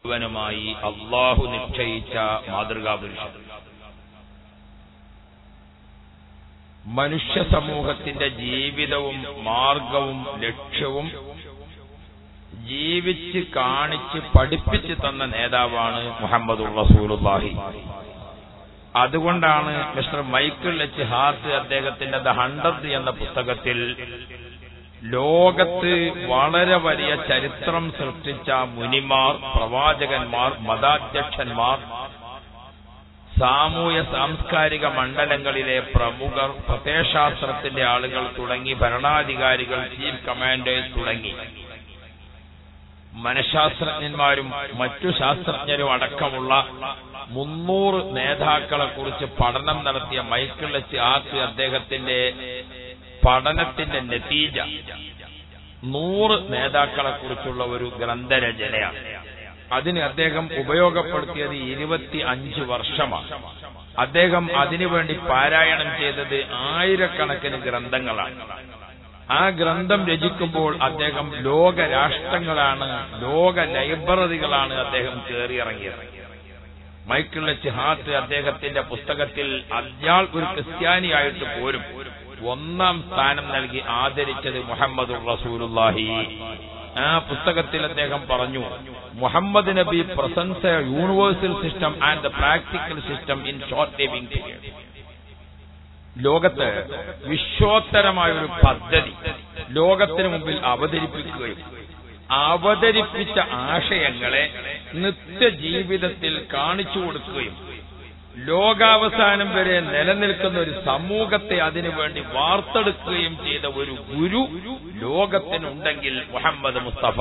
മുഴുവനുമായി അള്ളാഹു നിശ്ചയിച്ച മാതൃകാ പുരുഷൻ മനുഷ്യ സമൂഹത്തിന്റെ ജീവിതവും മാർഗവും ലക്ഷ്യവും ജീവിച്ച് കാണിച്ച് പഠിപ്പിച്ച് തന്ന നേതാവാണ് മുഹമ്മദ് റസൂലുള്ളാഹി അതുകൊണ്ടാണ് മിസ്റ്റർ മൈക്കിൾ എച്ച് ഹാർട്ട് അദ്ദേഹത്തിന്റെ ദ ഹൺഡ്രഡ് എന്ന പുസ്തകത്തിൽ ലോകത്ത് വളരെ വലിയ ചരിത്രം സൃഷ്ടിച്ച മുനിമാർ പ്രവാചകന്മാർ മതാധ്യക്ഷന്മാർ സാമൂഹ്യ സാംസ്കാരിക മണ്ഡലങ്ങളിലെ പ്രമുഖർ പ്രത്യയശാസ്ത്രത്തിന്റെ ആളുകൾ തുടങ്ങി ഭരണാധികാരികൾ ചീഫ് കമാൻഡേഴ്സ് തുടങ്ങി മനഃശാസ്ത്രജ്ഞന്മാരും മറ്റു ശാസ്ത്രജ്ഞരും അടക്കമുള്ള മുന്നൂറ് നേതാക്കളെ കുറിച്ച് പഠനം നടത്തിയ മൈക്കിൾ എച്ച് ആക്ക് അദ്ദേഹത്തിന്റെ പഠനത്തിന്റെ നതീജ നൂറ് നേതാക്കളെ കുറിച്ചുള്ള ഒരു ഗ്രന്ഥരചനയാണ് അതിന് അദ്ദേഹം ഉപയോഗപ്പെടുത്തിയത് ഇരുപത്തി അഞ്ച് വർഷമാണ് അദ്ദേഹം അതിനുവേണ്ടി പാരായണം ചെയ്തത് ആയിരക്കണക്കിന് ഗ്രന്ഥങ്ങളാണ് ആ ഗ്രന്ഥം രചിക്കുമ്പോൾ അദ്ദേഹം ലോക രാഷ്ട്രങ്ങളാണ് ലോക ലൈബ്രറികളാണ് അദ്ദേഹം കയറിയിറങ്ങിയത് മൈക്കിൾ എച്ച് ഹാർട്ട് അദ്ദേഹത്തിന്റെ പുസ്തകത്തിൽ അയാൾ ഒരു ക്രിസ്ത്യാനിയായിട്ട് പോരും ഒന്നാം സ്ഥാനം നൽകി ആദരിച്ചത് മുഹമ്മദ് റസൂലുല്ലാഹി ആ പുസ്തകത്തിൽ അദ്ദേഹം പറഞ്ഞു മുഹമ്മദ് നബി presents a universal system and the practical system in short living period ലോകത്ത് വിശ്വോത്തരമായ ഒരു പദ്ധതി ലോകത്തിന് മുമ്പിൽ അവതരിപ്പിക്കുകയും അവതരിപ്പിച്ച ആശയങ്ങളെ നിത്യജീവിതത്തിൽ കാണിച്ചു കൊടുക്കുകയും ലോകാവസാനം വരെ നിലനിൽക്കുന്ന ഒരു സമൂഹത്തെ അതിനുവേണ്ടി വാർത്തെടുക്കുകയും ചെയ്ത ഒരു ഗുരു ലോകത്തിനുണ്ടെങ്കിൽ മുഹമ്മദ് മുസ്തഫ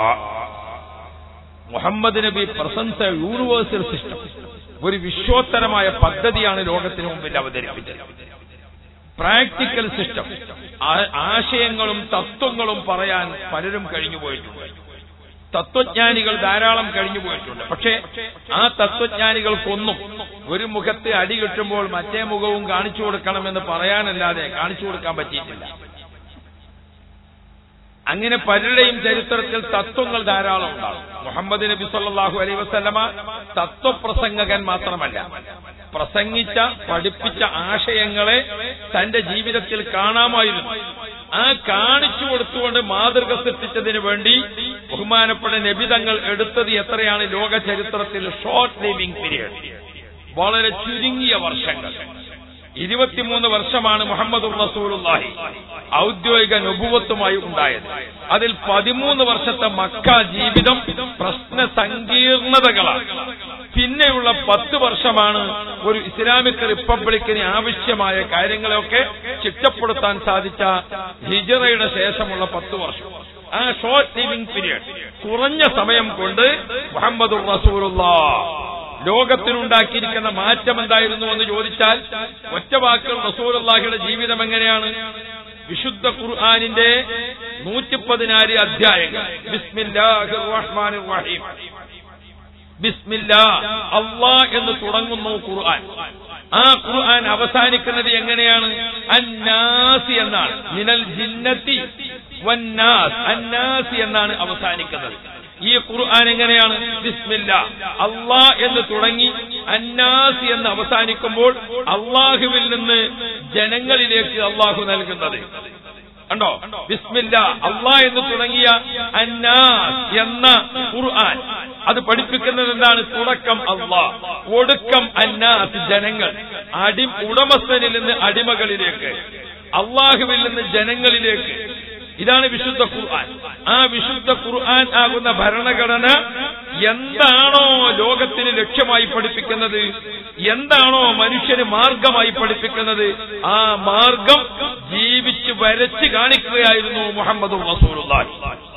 മുഹമ്മദ് നബി പ്രസൻസ യൂണിവേഴ്സൽ സിസ്റ്റം ഒരു വിശ്വോത്തരമായ പദ്ധതിയാണ് ലോകത്തിന് മുമ്പിൽ അവതരിപ്പിച്ചത് പ്രാക്ടിക്കൽ സിസ്റ്റം ആശയങ്ങളും തത്വങ്ങളും പറയാൻ പലരും കഴിഞ്ഞു പോയിട്ടുണ്ട് തത്വജ്ഞാനികൾ ധാരാളം കഴിഞ്ഞു പോയിട്ടുണ്ട് പക്ഷേ ആ തത്വജ്ഞാനികൾക്കൊന്നും ഒരു മുഖത്ത് അടി കിട്ടുമ്പോൾ മറ്റേ മുഖവും കാണിച്ചു കൊടുക്കണമെന്ന് പറയാനല്ലാതെ കാണിച്ചു കൊടുക്കാൻ പറ്റിയിട്ടില്ല അങ്ങനെ പലരുടെയും ചരിത്രത്തിൽ തത്വങ്ങൾ ധാരാളം ഉണ്ടാകും മുഹമ്മദ് നബി സല്ലാഹു അലൈ വസ്ലമ തത്വപ്രസംഗകൻ മാത്രമല്ല പ്രസംഗിച്ച പഠിപ്പിച്ച ആശയങ്ങളെ തന്റെ ജീവിതത്തിൽ കാണാമായിരുന്നു ആ കാണിച്ചു കൊടുത്തുകൊണ്ട് മാതൃക സൃഷ്ടിച്ചതിന് വേണ്ടി ബഹുമാനപ്പെട്ട നബിതങ്ങൾ എടുത്തത് എത്രയാണ് ലോക ചരിത്രത്തിൽ ഷോർട്ട് ലിവിംഗ് പീരിയഡ് വളരെ ചുരുങ്ങിയ വർഷങ്ങൾ ഇരുപത്തിമൂന്ന് വർഷമാണ് മുഹമ്മദ് റസൂലുള്ളാഹി ഔദ്യോഗിക നുപുവത്തുമായി ഉണ്ടായത് അതിൽ പതിമൂന്ന് വർഷത്തെ മക്ക ജീവിതം പ്രശ്ന സങ്കീർണതകളാണ് പിന്നെയുള്ള പത്ത് വർഷമാണ് ഒരു ഇസ്ലാമിക് റിപ്പബ്ലിക്കിന് ആവശ്യമായ കാര്യങ്ങളെയൊക്കെ ചിട്ടപ്പെടുത്താൻ സാധിച്ച ഹിജറയുടെ ശേഷമുള്ള പത്ത് വർഷം ആ ഷോർട്ട് ലിവിംഗ് പീരിയഡ് കുറഞ്ഞ സമയം കൊണ്ട് മുഹമ്മദ് റസൂലുള്ള ലോകത്തിനുണ്ടാക്കിയിരിക്കുന്ന മാറ്റം എന്തായിരുന്നു എന്ന് ചോദിച്ചാൽ ഒറ്റ വാക്കുകൾ റസൂലുള്ളാഹിയുടെ ജീവിതം എങ്ങനെയാണ് വിശുദ്ധ ഖുർആാനിന്റെ നൂറ്റി പതിനാല് അധ്യായങ്ങൾ ബിസ്മില്ലാഹിർ റഹ്മാനിർ റഹീം ബിസ്മില്ലാ അള്ളാ എന്ന് തുടങ്ങുന്നു ഖുർആൻ ആ ഖുർആൻ അവസാനിക്കുന്നത് എങ്ങനെയാണ് അന്നാസി എന്നാണ് മിനൽ ജിന്നത്തി വന്നാസ് അന്നാസി എന്നാണ് അവസാനിക്കുന്നത് ഈ ഖുർആൻ എങ്ങനെയാണ് ബിസ്മില്ല അള്ളാ എന്ന് തുടങ്ങി അന്നാസി എന്ന് അവസാനിക്കുമ്പോൾ അള്ളാഹുവിൽ നിന്ന് ജനങ്ങളിലേക്ക് അള്ളാഹു നൽകുന്നത് കണ്ടോ ബിസ്മില്ല അള്ളാ എന്ന് തുടങ്ങിയ അന്നാസ് എന്ന ഖുർആൻ അത് പഠിപ്പിക്കുന്നത് എന്താണ് തുടക്കം അള്ളാ ഒടുക്കം അന്നാസ് ജനങ്ങൾ അടി ഉടമസ്ഥനിൽ നിന്ന് അടിമകളിലേക്ക് അള്ളാഹുവിൽ നിന്ന് ജനങ്ങളിലേക്ക് ഇതാണ് വിശുദ്ധ ഖുർആൻ ആ വിശുദ്ധ ഖുർആൻ ആകുന്ന ഭരണഘടന എന്താണോ ലോകത്തിന് ലക്ഷ്യമായി പഠിപ്പിക്കുന്നത് എന്താണോ മനുഷ്യന് മാർഗമായി പഠിപ്പിക്കുന്നത് ആ മാർഗം ജീവിച്ച് വരച്ച് കാണിക്കുകയായിരുന്നു മുഹമ്മദ് റസൂലുള്ളാഹി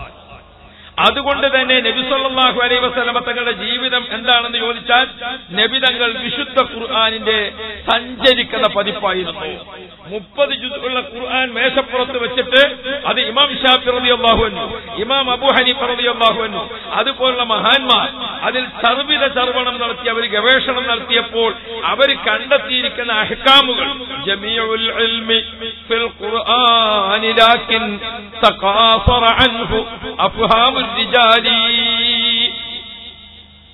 അതുകൊണ്ട് തന്നെ നബി സല്ലല്ലാഹു അലൈഹി വസല്ലമ തങ്ങളുടെ ജീവിതം എന്താണെന്ന് ചോദിച്ചാൽ നബി തങ്ങൾ വിശുദ്ധ ഖുർആാനിന്റെ സഞ്ചരിക്കുന്ന പതിപ്പായിരുന്നു മുപ്പത് ജുസുള്ള ഖുർആൻ മേശപ്പുറത്ത് വെച്ചിട്ട് അത് ഇമാം ഷാഫി റളിയല്ലാഹു അൻഹു ഇമാം അബൂ ഹനീഫ റളിയല്ലാഹു അൻഹു അതുപോലുള്ള മഹാന്മാർ അതിൽ സർവിത ചർവണം നടത്തി അവർ ഗവേഷണം നടത്തിയപ്പോൾ അവർ കണ്ടെത്തിയിരിക്കുന്ന അഹ്കാമുകൾ ജമീഉൽ ഇൽമി ഫിൽ ഖുർആനി ലാകിൻ തഖാസറ അൻഹു അഫ്ഹാമുൽ റിജാലി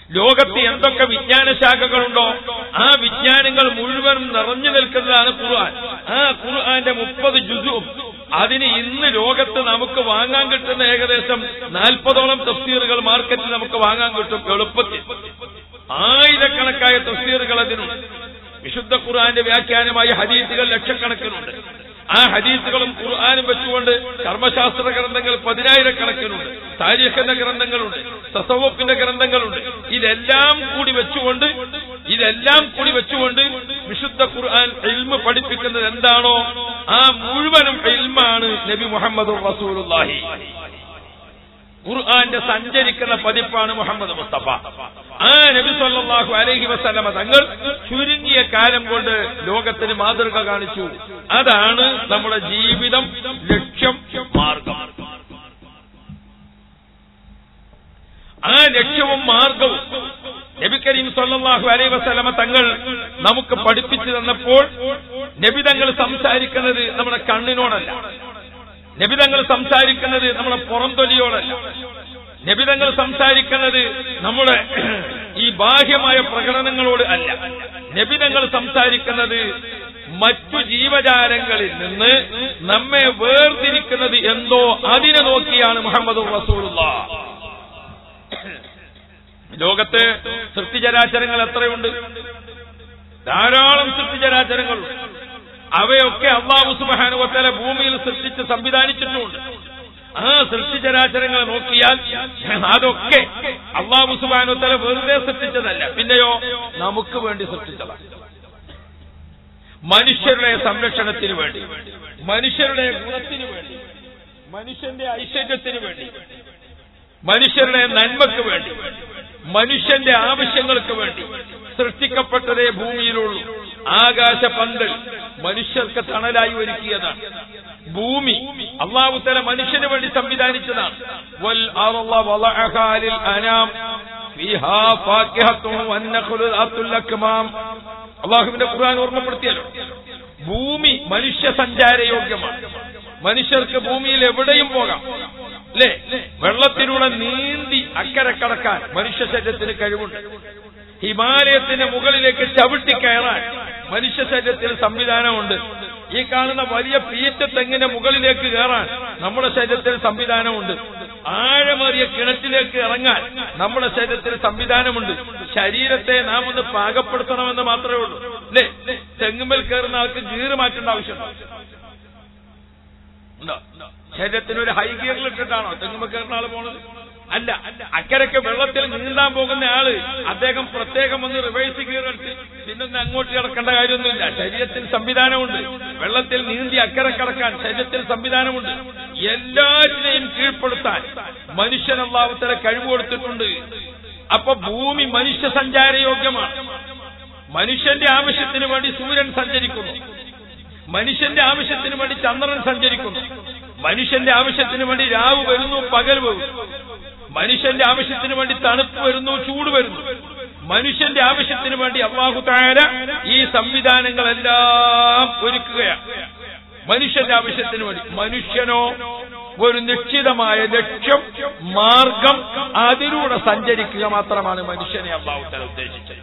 ലോകത്ത് എന്തൊക്കെ വിജ്ഞാന ശാഖകളുണ്ടോ ആ വിജ്ഞാനങ്ങൾ മുഴുവനും നിറഞ്ഞു നിൽക്കുന്നതാണ് ഖുർആൻ ആ ഖുർആന്റെ മുപ്പത് ജുസും അതിന് ഇന്ന് ലോകത്ത് നമുക്ക് വാങ്ങാൻ കിട്ടുന്ന ഏകദേശം നാൽപ്പതോളം തഫ്സീറുകൾ മാർക്കറ്റിൽ നമുക്ക് വാങ്ങാൻ കിട്ടും എളുപ്പത്തിൽ ആയിരക്കണക്കായ തഫ്സീറുകൾ അതിനുണ്ട് വിശുദ്ധ ഖുർആന്റെ വ്യാഖ്യാനമായി ഹദീസുകൾ ലക്ഷക്കണക്കിനുണ്ട് ആ ഹദീസുകളും ഖുർആാനും വെച്ചുകൊണ്ട് കർമ്മശാസ്ത്ര ഗ്രന്ഥങ്ങൾ പതിനായിരക്കണക്കിനുണ്ട് താരീഖിന്റെ ഗ്രന്ഥങ്ങളുണ്ട് തസവപ്പിന്റെ ഗ്രന്ഥങ്ങളുണ്ട് ഇതെല്ലാം കൂടി വെച്ചുകൊണ്ട് ഇതെല്ലാം കൂടി വെച്ചുകൊണ്ട് വിശുദ്ധ ഖുർആൻ ഇൽമ പഠിപ്പിക്കുന്നത് എന്താണോ ആ മുഴുവനും ഇൽമാണ് നബി മുഹമ്മദ് റസൂലുള്ളാഹി ഖുർആന്റെ സഞ്ചരിക്കുന്ന പതിപ്പാണ് മുഹമ്മദ് മുസ്തഫ ആ നബി സല്ലല്ലാഹു അലൈഹി വസല്ലമ തങ്ങൾ ചുരുങ്ങിയ കാലം കൊണ്ട് ലോകത്തിന് മാതൃക കാണിച്ചു അതാണ് നമ്മുടെ ജീവിതം ലക്ഷ്യം മാർഗം ആ ലക്ഷ്യവും മാർഗവും നബി കരീം സല്ലല്ലാഹു അലൈഹി വസല്ലമ തങ്ങൾ നമുക്ക് പഠിപ്പിച്ചു തന്നപ്പോൾ നബി തങ്ങൾ സംസാരിക്കുന്നത് നമ്മുടെ കണ്ണിനോടല്ല നബിതങ്ങൾ സംസാരിക്കുന്നത് നമ്മുടെ പുറംതൊലിയോടല്ല നബിതങ്ങൾ സംസാരിക്കുന്നത് നമ്മുടെ ഈ ബാഹ്യമായ പ്രകടനങ്ങളോട് അല്ല നബിതങ്ങൾ സംസാരിക്കുന്നത് മറ്റു ജീവജാലങ്ങളിൽ നിന്ന് നമ്മെ വേർതിരിക്കുന്നത് എന്തോ അതിനെ നോക്കിയാണ് മുഹമ്മദ് റസൂലുള്ള ലോകത്ത് സൃഷ്ടിചരാചരങ്ങൾ എത്രയുണ്ട് ധാരാളം സൃഷ്ടിചരാചരങ്ങളുണ്ട് അവയൊക്കെ അള്ളാഹു സുബാനുവത്തല ഭൂമിയിൽ സൃഷ്ടിച്ച് സംവിധാനിച്ചിട്ടുമുണ്ട് ആ സൃഷ്ടിചരാചരങ്ങളെ നോക്കിയാൽ അതൊക്കെ അള്ളാഹു സുബാനുവത്തല വെറുതെ സൃഷ്ടിച്ചതല്ല പിന്നെയോ നമുക്ക് വേണ്ടി സൃഷ്ടിച്ചതാണ് മനുഷ്യരുടെ സംരക്ഷണത്തിന് വേണ്ടി മനുഷ്യരുടെ ഗുണത്തിന് വേണ്ടി മനുഷ്യന്റെ ഐശ്വര്യത്തിന് വേണ്ടി മനുഷ്യരുടെ നന്മക്ക് വേണ്ടി മനുഷ്യന്റെ ആവശ്യങ്ങൾക്ക് വേണ്ടി സൃഷ്ടിക്കപ്പെട്ടതേ ഭൂമിയിലുള്ളൂ ആകാശ പന്തൽ മനുഷ്യർക്ക് തണലായി ഒരുക്കിയതാണ് ഭൂമി അള്ളാഹുത്തല മനുഷ്യന് വേണ്ടി സംവിധാനിച്ചതാണ് വൽ അർള വളഅഹാ ലിൽ അനാം ഫീഹാ ഫാക്കിഹത്തും വന്നഖ്ലു ദാത്തുൽ അക്മാം അള്ളാഹുവിന്റെ ഖുർആൻ ഓർമ്മപ്പെടുത്തിയല്ലോ ഭൂമി മനുഷ്യ സഞ്ചാരയോഗ്യമാണ് മനുഷ്യർക്ക് ഭൂമിയിൽ എവിടെയും പോകാം അല്ലേ വെള്ളത്തിലൂടെ നീന്തി അക്കരെ കടക്കാൻ മനുഷ്യ ശരീരത്തിന് കഴിവുണ്ട് ഹിമാലയത്തിന്റെ മുകളിലേക്ക് ചവിട്ടി കയറാൻ മനുഷ്യ ശരീരത്തിന് സംവിധാനമുണ്ട് ഈ കാണുന്ന വലിയ പീറ്റ തെങ്ങിന്റെ മുകളിലേക്ക് കയറാൻ നമ്മുടെ ശരീരത്തിന് സംവിധാനമുണ്ട് ആഴമേറിയ കിണറ്റിലേക്ക് ഇറങ്ങാൻ നമ്മുടെ ശരീരത്തിന് സംവിധാനമുണ്ട് ശരീരത്തെ നാം ഒന്ന് പാകപ്പെടുത്തണമെന്ന് മാത്രമേ ഉള്ളൂ അല്ലേ തെങ്ങുമേൽ കയറുന്ന ആൾക്ക് ഗീറ് മാറ്റേണ്ട ആവശ്യമുണ്ടോ ഉണ്ടോ ശരീരത്തിന് ഒരു ഹൈ ഗിയറിൽ ഇട്ടിട്ടാണോ തെങ്ങുമ കയറുന്ന ആള് പോണത് അല്ല അക്കരക്ക് വെള്ളത്തിൽ നീന്താൻ പോകുന്ന ആള് അദ്ദേഹം പ്രത്യേകം ഒന്ന് റിവേഴ്സ് ഗിയർ എടുത്ത് പിന്നൊന്ന് അങ്ങോട്ട് കിടക്കേണ്ട കാര്യമൊന്നുമില്ല ശരീരത്തിൽ സംവിധാനമുണ്ട് വെള്ളത്തിൽ നീന്തി അക്കരെ കടക്കാൻ ശരീരത്തിൽ സംവിധാനമുണ്ട് എല്ലാറ്റിനെയും കീഴ്പ്പെടുത്താൻ മനുഷ്യൻ അള്ളാഹുത്തല കഴിവ് കൊടുത്തിട്ടുണ്ട് അപ്പൊ ഭൂമി മനുഷ്യ സഞ്ചാരയോഗ്യമാണ് മനുഷ്യന്റെ ആവശ്യത്തിന് വേണ്ടി സൂര്യൻ സഞ്ചരിക്കുന്നു മനുഷ്യന്റെ ആവശ്യത്തിന് വേണ്ടി ചന്ദ്രൻ സഞ്ചരിക്കുന്നു മനുഷ്യന്റെ ആവശ്യത്തിന് വേണ്ടി രാവ് വരുന്നു പകൽ വരുന്നു മനുഷ്യന്റെ ആവശ്യത്തിന് വേണ്ടി തണുപ്പ് വരുന്നു ചൂട് വരുന്നു മനുഷ്യന്റെ ആവശ്യത്തിന് വേണ്ടി അള്ളാഹു താര ഈ സംവിധാനങ്ങളെല്ലാം ഒരുക്കുകയാണ് മനുഷ്യന്റെ ആവശ്യത്തിന് വേണ്ടി മനുഷ്യനോ ഒരു നിശ്ചിതമായ ലക്ഷ്യം മാർഗം അതിലൂടെ സഞ്ചരിക്കുക മാത്രമാണ് മനുഷ്യനെ അള്ളാഹു താര ഉദ്ദേശിച്ചത്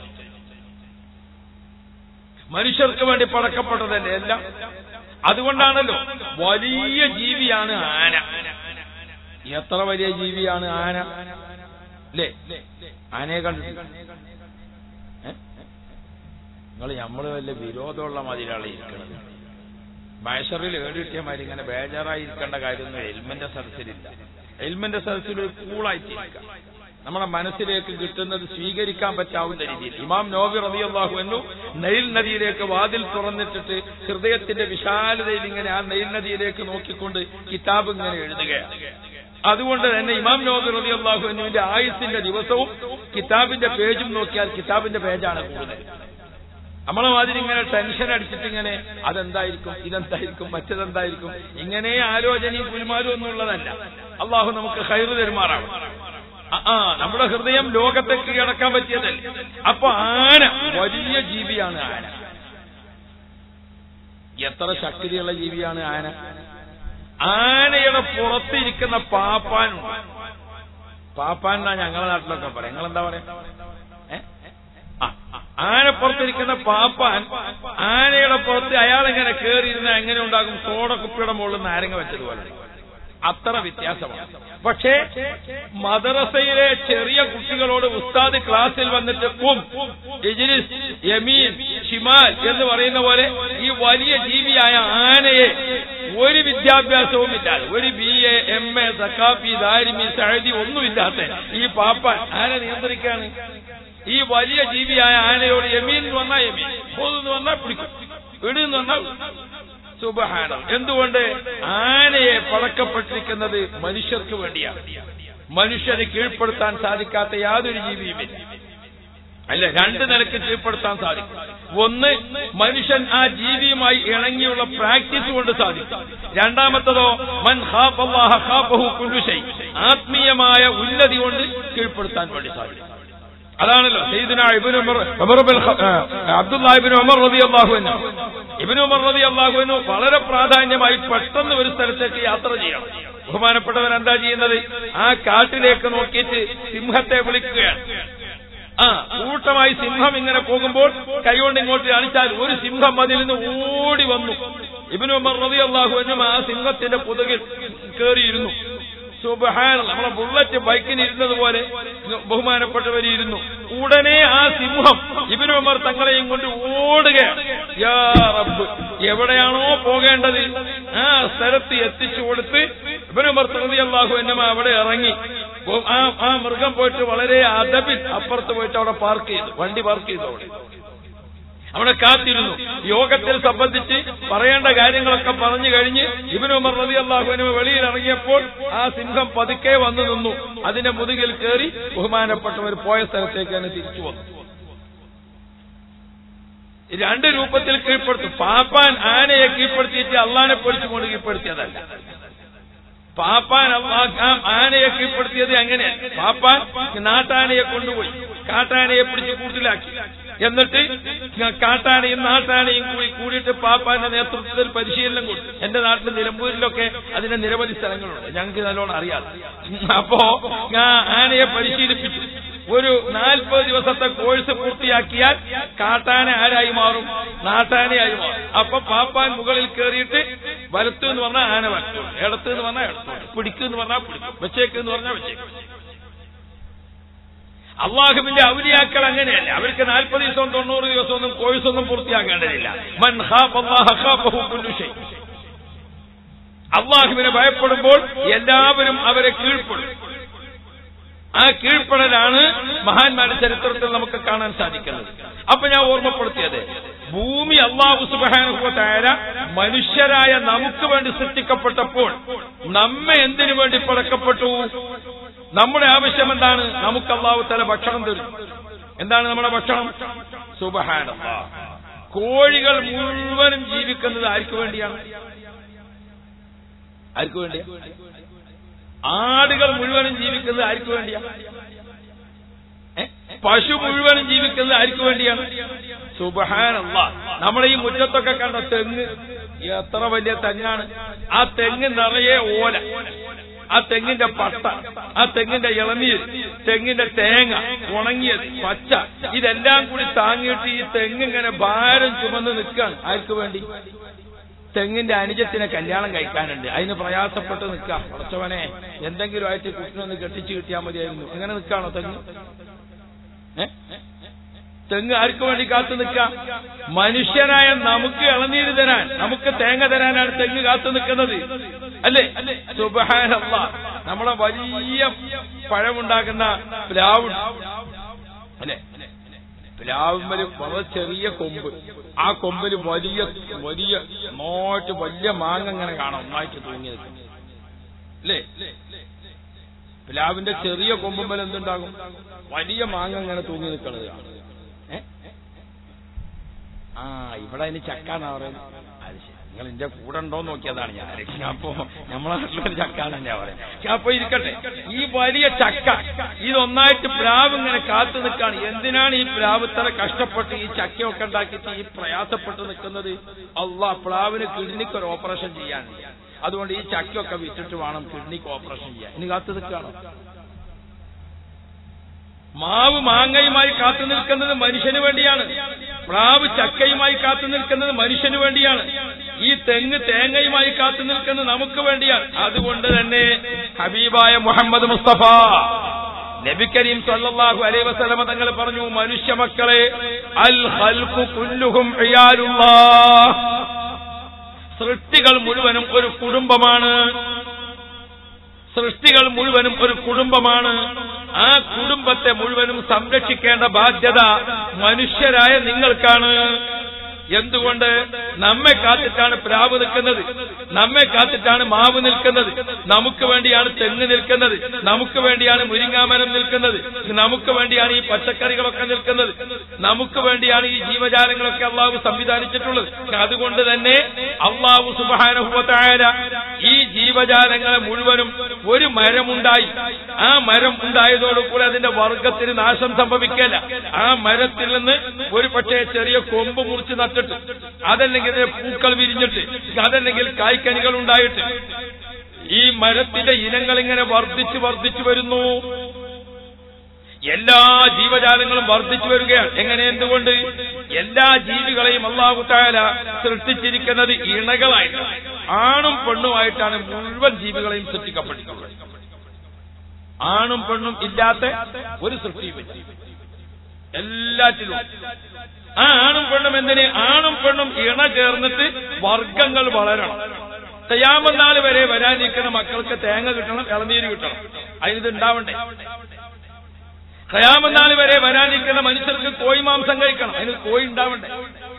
മനുഷ്യർക്ക് വേണ്ടി പടക്കപ്പെട്ടതല്ലേ എല്ലാം അതുകൊണ്ടാണല്ലോ വലിയ ജീവിയാണ് ആന എത്ര വലിയ ജീവിയാണ് ആന അല്ലേ ആനയെ കണ്ടിട്ട് നിങ്ങൾ നമ്മള് വല്ല വിരോധമുള്ള മതിലാണ് ഇരിക്കുന്നത് മൈസറിൽ ഏട് കിട്ടിയ മാതിരി ഇങ്ങനെ ബേജാറായിരിക്കേണ്ട കാര്യമൊന്നും എൽമന്റെ സദസ്സിലില്ല എൽമന്റെ സദസ്സിൽ ഒരു കൂളായിട്ടിരിക്കുക നമ്മുടെ മനസ്സിലേക്ക് കിട്ടുന്നത് സ്വീകരിക്കാൻ പറ്റാവുന്ന രീതിയിൽ ഇമാം നോബി റബിയല്ലാഹു എന്നു നെയിൽ നദിയിലേക്ക് വാതിൽ തുറന്നിട്ടിട്ട് ഹൃദയത്തിന്റെ വിശാലതയിൽ ഇങ്ങനെ ആ നെയിൽ നദിയിലേക്ക് നോക്കിക്കൊണ്ട് കിതാബ് ഇങ്ങനെ എഴുതുകയാണ് അതുകൊണ്ട് തന്നെ ഇമാം നോബി റബി അള്ളാഹു എന്നുവിന്റെ ആയുസിന്റെ ദിവസവും കിതാബിന്റെ പേജും നോക്കിയാൽ കിതാബിന്റെ പേജാണ് കൂടുതൽ നമ്മളെ മാതിരി ഇങ്ങനെ ടെൻഷൻ അടിച്ചിട്ട് ഇങ്ങനെ അതെന്തായിരിക്കും ഇതെന്തായിരിക്കും മറ്റതെന്തായിരിക്കും ഇങ്ങനെ ആലോചനയും കുലുമാലും ഒന്നും ഉള്ളതല്ല അള്ളാഹു നമുക്ക് ഹൈറ് തെരുമാറാവും ആ നമ്മുടെ ഹൃദയം ലോകത്തെ കീഴടക്കാൻ പറ്റിയതല്ല അപ്പൊ ആന വലിയ ജീവിയാണ് ആന എത്ര ശക്തിയുള്ള ജീവിയാണ് ആന ആനയുടെ പുറത്തിരിക്കുന്ന പാപ്പാനുണ്ട് പാപ്പാൻ എന്നാ ഞങ്ങളുടെ നാട്ടിലൊക്കെ പറയാം നിങ്ങൾ എന്താ പറയാ ആനപ്പുറത്തിരിക്കുന്ന പാപ്പാൻ ആനയുടെ പുറത്ത് അയാൾ എങ്ങനെ കയറിയിരുന്ന എങ്ങനെ ഉണ്ടാകും സോഡ കുപ്പിയുടെ മുകളിൽ നാരങ്ങ വെച്ചതുപോലെ അത്ര വ്യത്യാസമാണ് പക്ഷേ മദ്രസയിലെ ചെറിയ കുട്ടികളോട് ഉസ്താദ് ക്ലാസ്സിൽ വന്നിട്ട് ഉം ഇജ്ലിസ് യമീൻ ഷിമാൽ എന്ന് പറയുന്ന പോലെ ഈ വലിയ ജീവിയായ ആനയെ ഒരു വിദ്യാഭ്യാസവും ഇല്ലാതെ ഒരു ബി എ എം എ സക്കാഫി ദാരിമി സഹദി ഒന്നുമില്ലാത്ത ഈ പാപ്പാൻ ആന നിയന്ത്രിക്കാണ് ഈ വലിയ ജീവിയായ ആനയോട് യമീൻ എന്ന് പറഞ്ഞാൽ യമീൻ ഹോദ് എന്ന് പറഞ്ഞാൽ പിടിക്കും ഇട് എന്ന് പറഞ്ഞാൽ സുബഹാനം എന്തുകൊണ്ട് ആനയെ പടക്കപ്പെട്ടിരിക്കുന്നത് മനുഷ്യർക്ക് വേണ്ടിയാണ് മനുഷ്യരെ കീഴ്പ്പെടുത്താൻ സാധിക്കാത്ത യാതൊരു ജീവിയുമില്ല അല്ല രണ്ട് നിലക്ക് കീഴ്പ്പെടുത്താൻ സാധിക്കും ഒന്ന് മനുഷ്യൻ ആ ജീവിയുമായി ഇണങ്ങിയുള്ള പ്രാക്ടീസ് കൊണ്ട് സാധിക്കും രണ്ടാമത്തതോ മൻ ഖാഫല്ലാഹ ഖാഫഹു കുല്ലു ശൈ ആത്മീയമായ ഉന്നതി കൊണ്ട് കീഴ്പ്പെടുത്താൻ വേണ്ടി സാധിക്കും അതാണല്ലോ സയ്യിദുന ഇബ്നു ഉമർ ഉമർ ബിൻ ഖ- ആ, അബ്ദുല്ലാഹ് ഇബ്നു ഉമർ റളിയല്ലാഹു അൻഹു ഇബ്നു ഉമർ റളിയല്ലാഹു അൻഹു വളരെ പ്രാധാന്യമായി പെട്ടെന്ന് ഒരു സ്ഥലത്തേക്ക് യാത്ര ചെയ്യണം ബഹുമാനപ്പെട്ടവൻ എന്താ ചെയ്യുന്നത് ആ കാട്ടിലേക്ക് നോക്കിയിട്ട് സിംഹത്തെ വിളിക്കുകയാണ് ആ കൂട്ടമായി സിംഹം ഇങ്ങനെ പോകുമ്പോൾ കൈകൊണ്ട് ഇങ്ങോട്ട് കാണിച്ചാൽ ഒരു സിംഹം അതിൽ നിന്ന് ഓടി വന്നു ഇബ്നു ഉമർ റളിയല്ലാഹു അൻഹു ആ സിംഹത്തിന്റെ പുതകിൽ കയറിയിരുന്നു സുബഹാൻ നമ്മളെ ബുള്ളറ്റ് ബൈക്കിന് ഇരുന്നത് പോലെ ബഹുമാനപ്പെട്ടവരിയിരുന്നു ഉടനെ ആ സിംഹം ഇബിനു ഉമർ തങ്ങളെയും കൊണ്ട് ഓടുകയാണ് യാ റബ്ബ് എവിടെയാണോ പോകേണ്ടത് ആ സ്ഥലത്ത് എത്തിച്ചു കൊടുത്ത് ഇബിനു ഉമർ തറതി അള്ളാഹു എന്നമ അവിടെ ഇറങ്ങി ഓ, ആ ആ മൃഗം പോയിട്ട് വളരെ അതബിൽ അപ്പുറത്ത് പോയിട്ട് അവിടെ പാർക്ക് ചെയ്തു വണ്ടി പാർക്ക് ചെയ്തു അവിടെ അവിടെ കാത്തിരുന്നു യോഗത്തിൽ സംബന്ധിച്ച് പറയേണ്ട കാര്യങ്ങളൊക്കെ പറഞ്ഞു കഴിഞ്ഞ് ഇബിന് ഉമർ റതി അള്ളാഹുവിന് വെളിയിൽ ഇറങ്ങിയപ്പോൾ ആ സിംഹം പതുക്കെ വന്നു നിന്നു അതിന്റെ മുതുകിൽ കയറി ബഹുമാനപ്പെട്ടവർ പോയ സ്ഥലത്തേക്ക് തന്നെ തിരിച്ചു വന്നു രണ്ട് രൂപത്തിൽ കീഴ്പ്പെടുത്തും പാപ്പാൻ ആനയെ കീഴ്പ്പെടുത്തിയിട്ട് അള്ളാനെ പൊടിച്ചുകൊണ്ട് കീഴ്പ്പെടുത്തിയതല്ല പാപ്പാൻ അള്ളാ- ആ ആനയെ കീഴ്പ്പെടുത്തിയത് എങ്ങനെയാണ് പാപ്പാൻ നാട്ടാനയെ കൊണ്ടുപോയി കാട്ടാനയെ പിടിച്ച് കൂട്ടിലാക്കി എന്നിട്ട് കാട്ടാനയും നാട്ടാനയും കൂടി കൂടിയിട്ട് പാപ്പാന്റെ നേതൃത്വത്തിൽ പരിശീലനം കൊടുത്തു എന്റെ നാട്ടിൽ നിലമ്പൂരിലൊക്കെ അതിന്റെ നിരവധി സ്ഥലങ്ങളുണ്ട് ഞങ്ങൾക്ക് നല്ലോണം അറിയാം അപ്പോ ഞാൻ ആനയെ പരിശീലിപ്പിച്ചു ഒരു നാൽപ്പത് ദിവസത്തെ കോഴ്സ് പൂർത്തിയാക്കിയാൽ കാട്ടാന ആരായി മാറും നാട്ടാനയായി മാറും അപ്പൊ പാപ്പാൻ മുകളിൽ കയറിയിട്ട് വലത്ത് എന്ന് പറഞ്ഞാൽ ആന വലത്തോട്ട് ഇടത്ത് എന്ന് പറഞ്ഞാൽ ഇടത്തോട്ട് പിടിക്ക് എന്ന് പറഞ്ഞാൽ പിടിക്കും വെച്ചേക്ക് എന്ന് പറഞ്ഞാൽ വെച്ചേക്ക് അള്ളാഹുവിന്റെ ഔലിയാക്കൾ അങ്ങനെയല്ല അവർക്ക് നാൽപ്പത് ദിവസവും തൊണ്ണൂറ് ദിവസമൊന്നും കോഴ്സ് ഒന്നും പൂർത്തിയാക്കേണ്ടതില്ല മൻ ഖാഫ് അല്ലാഹ ഖാഫഹു കുല്ലു ഷൈ അള്ളാഹുവിനെ ഭയപ്പെടുമ്പോൾ എല്ലാവരും അവരെ കീഴ്പ്പെടും ആ കീഴ്പ്പെടലാണ് മഹാന്മാരുടെ ചരിത്രത്തിൽ നമുക്ക് കാണാൻ സാധിക്കുന്നത് അപ്പൊ ഞാൻ ഓർമ്മപ്പെടുത്തിയത് ഭൂമി അള്ളാഹു സുബാനുഭവത്തായ മനുഷ്യരായ നമുക്ക് വേണ്ടി സൃഷ്ടിക്കപ്പെട്ടപ്പോൾ നമ്മെ എന്തിനു വേണ്ടി പടക്കപ്പെട്ടു നമ്മുടെ ആവശ്യം എന്താണ് നമുക്ക് അള്ളാഹു തല ഭക്ഷണം തരും എന്താണ് നമ്മുടെ ഭക്ഷണം സുബഹാന കോഴികൾ മുഴുവനും ജീവിക്കുന്നത് ആർക്ക് വേണ്ടിയാണ് ആർക്ക് വേണ്ടിയാ ആടുകൾ മുഴുവനും ജീവിക്കുന്നത് ആർക്ക് വേണ്ടിയാ ഏ? പശു മുഴുവനും ജീവിക്കുന്നത് ആർക്ക് വേണ്ടിയാണ് സുബഹാനല്ല നമ്മുടെ ഈ മുറ്റത്തൊക്കെ കണ്ട തെങ്ങ് എത്ര വലിയ തെങ്ങാണ് ആ തെങ്ങ് നിറയെ ഓല ആ തെങ്ങിന്റെ പട്ട ആ തെങ്ങിന്റെ ഇളനീർ തെങ്ങിന്റെ തേങ്ങ ഉണങ്ങിയത് പച്ച ഇതെല്ലാം കൂടി താങ്ങിയിട്ട് ഈ തെങ്ങ് ഇങ്ങനെ ഭാരം ചുമന്ന് നിൽക്കുകയാണ് ആർക്ക് വേണ്ടി തെങ്ങിന്റെ അനുജത്തിനെ കല്യാണം കഴിക്കാനുണ്ട് അതിന് പ്രയാസപ്പെട്ട് നിൽക്കാം കുറച്ചവനെ എന്തെങ്കിലും ആയിട്ട് കുട്ടിനൊന്ന് കെട്ടിച്ചു കിട്ടിയാൽ മതിയായിരുന്നു അങ്ങനെ നിൽക്കാണോ തെങ്ങ് ഏ? തെങ്ങ് ആർക്ക് വേണ്ടി കാത്തു നിൽക്കാം മനുഷ്യനായ നമുക്ക് ഇളനീര് തരാൻ നമുക്ക് തേങ്ങ തരാനാണ് തെങ്ങ് കാത്തു നിൽക്കുന്നത് അല്ലേ സുബഹാനല്ല നമ്മളെ വലിയ പഴമുണ്ടാക്കുന്ന പ്ലാവ് അല്ലേ പ്ലാവുമ്പല് വളരെ ചെറിയ കൊമ്പ് ആ കൊമ്പില് വലിയ വലിയ നോട്ട് വലിയ മാങ്ങ ഇങ്ങനെ കാണാം ഒന്നായിട്ട് തൂങ്ങി നിൽക്കും അല്ലേ പ്ലാവിന്റെ ചെറിയ കൊമ്പുമ്പൽ എന്തുണ്ടാകും വലിയ മാങ്ങ ഇങ്ങനെ തൂങ്ങി നിൽക്കുന്നത് കാണും ഏ? ആ ഇവിടെ അതിന് ചക്കാന്നാ പറയുന്നത് അത് ശരി നിങ്ങൾ എന്റെ കൂടെ ഉണ്ടോ നോക്കിയതാണ് ഞാൻ അപ്പോ നമ്മളെ നാട്ടിലൊരു ചക്കാന്ന് ഞാൻ പറയാം അപ്പൊ ഇരിക്കട്ടെ ഈ വലിയ ചക്ക ഇതൊന്നായിട്ട് പ്ലാവ് ഇങ്ങനെ കാത്തു നിൽക്കാണ് എന്തിനാണ് ഈ പ്ലാവ് ഇത്ര കഷ്ടപ്പെട്ട് ഈ ചക്കയൊക്കെ ഉണ്ടാക്കിയിട്ട് ഈ പ്രയാസപ്പെട്ട് നിൽക്കുന്നത് അള്ളാ പ്ലാവിന് കിഡ്നിക്ക് ഒരു ഓപ്പറേഷൻ ചെയ്യാൻ അതുകൊണ്ട് ഈ ചക്കയൊക്കെ വിറ്റിട്ട് വേണം കിഡ്നിക്ക് ഓപ്പറേഷൻ ചെയ്യാൻ ഇനി കാത്തു നിൽക്കുകയാണോ മാവ് മാങ്ങയുമായി കാത്തു നിൽക്കുന്നത് മനുഷ്യന് വേണ്ടിയാണ് പ്ലാവ് ചക്കയുമായി കാത്തു നിൽക്കുന്നത് മനുഷ്യന് വേണ്ടിയാണ് ഈ തെങ്ങ് തേങ്ങയുമായി കാത്തു നിൽക്കുന്നത് നമുക്ക് വേണ്ടിയാണ് അതുകൊണ്ട് തന്നെ ഹബീബായ മുഹമ്മദ് മുസ്തഫ നബി കരീം സല്ലല്ലാഹു അലൈഹി വസല്ലമ തങ്ങൾ പറഞ്ഞു മനുഷ്യ മക്കളെ അൽ ഖൽഖു കുല്ലുഹും ഇയാലുല്ലാഹ് സൃഷ്ടികൾ മുഴുവനും ഒരു കുടുംബമാണ് സൃഷ്ടികൾ മുഴുവനും ഒരു കുടുംബമാണ് ആ കുടുംബത്തെ മുഴുവനും സംരക്ഷിക്കേണ്ട ബാധ്യത മനുഷ്യരായ നിങ്ങൾക്കാണ് എന്തുകൊണ്ട് നമ്മെ കാത്തിട്ടാണ് പ്രാവ് നിൽക്കുന്നത് നമ്മെ കാത്തിട്ടാണ് മാവ് നിൽക്കുന്നത് നമുക്ക് വേണ്ടിയാണ് തെങ്ങ് നിൽക്കുന്നത് നമുക്ക് വേണ്ടിയാണ് മുരിങ്ങാമരം നിൽക്കുന്നത് നമുക്ക് വേണ്ടിയാണ് ഈ പച്ചക്കറികളൊക്കെ നിൽക്കുന്നത് നമുക്ക് വേണ്ടിയാണ് ഈ ജീവജാലങ്ങളൊക്കെ അള്ളാഹു സംവിധാനിച്ചിട്ടുള്ളത് അതുകൊണ്ട് തന്നെ അള്ളാഹു സുബാനുഭവത്തായ ഈ ജീവജാലങ്ങളെ മുഴുവനും ഒരു മരമുണ്ടായി ആ മരം ഉണ്ടായതോടുകൂടി അതിന്റെ വർഗത്തിന് നാശം സംഭവിക്കല്ല ആ മരത്തിൽ നിന്ന് ഒരു പക്ഷേ ചെറിയ കൊമ്പ് മുറിച്ച് നട്ടിട്ട് അതല്ലെങ്കിൽ ഇതിന്റെ പൂക്കൾ വിരിഞ്ഞിട്ട് അതല്ലെങ്കിൽ കായ്ക്കനികൾ ഉണ്ടായിട്ട് ഈ മരത്തിന്റെ ഇനങ്ങൾ ഇങ്ങനെ വർദ്ധിച്ചു വർദ്ധിച്ചു വരുന്നു എല്ലാ ജീവജാലങ്ങളും വർദ്ധിച്ചു വരികയാണ് എങ്ങനെ എന്തുകൊണ്ട് എല്ലാ ജീവികളെയും അള്ളാഹു താല സൃഷ്ടിച്ചിരിക്കുന്നത് ഇണകളായിട്ട് ആണും പെണ്ണുമായിട്ടാണ് മുഴുവൻ ജീവികളെയും സൃഷ്ടിക്കപ്പെട്ടിട്ടുള്ളത് ആണും പെണ്ണും ഇല്ലാത്ത ഒരു സൃഷ്ടിയും എല്ലാറ്റിലും ആ ആണും പെണ്ണും എന്തിന് ആണും പെണ്ണും ഇണ ചേർന്നിട്ട് വർഗങ്ങൾ വളരണം തയ്യാമനാൾ വരെ വരാനിരിക്കുന്ന മക്കൾക്ക് തേങ്ങ കിട്ടണം ഇളനീര് കിട്ടണം അതിനിത് ഉണ്ടാവണ്ടേ കയാമനാൾ വരെ വരാനിരിക്കുന്ന മനുഷ്യർക്ക് കോഴി മാംസം കഴിക്കണം അതിന് കോഴി ഉണ്ടാവണ്ടേ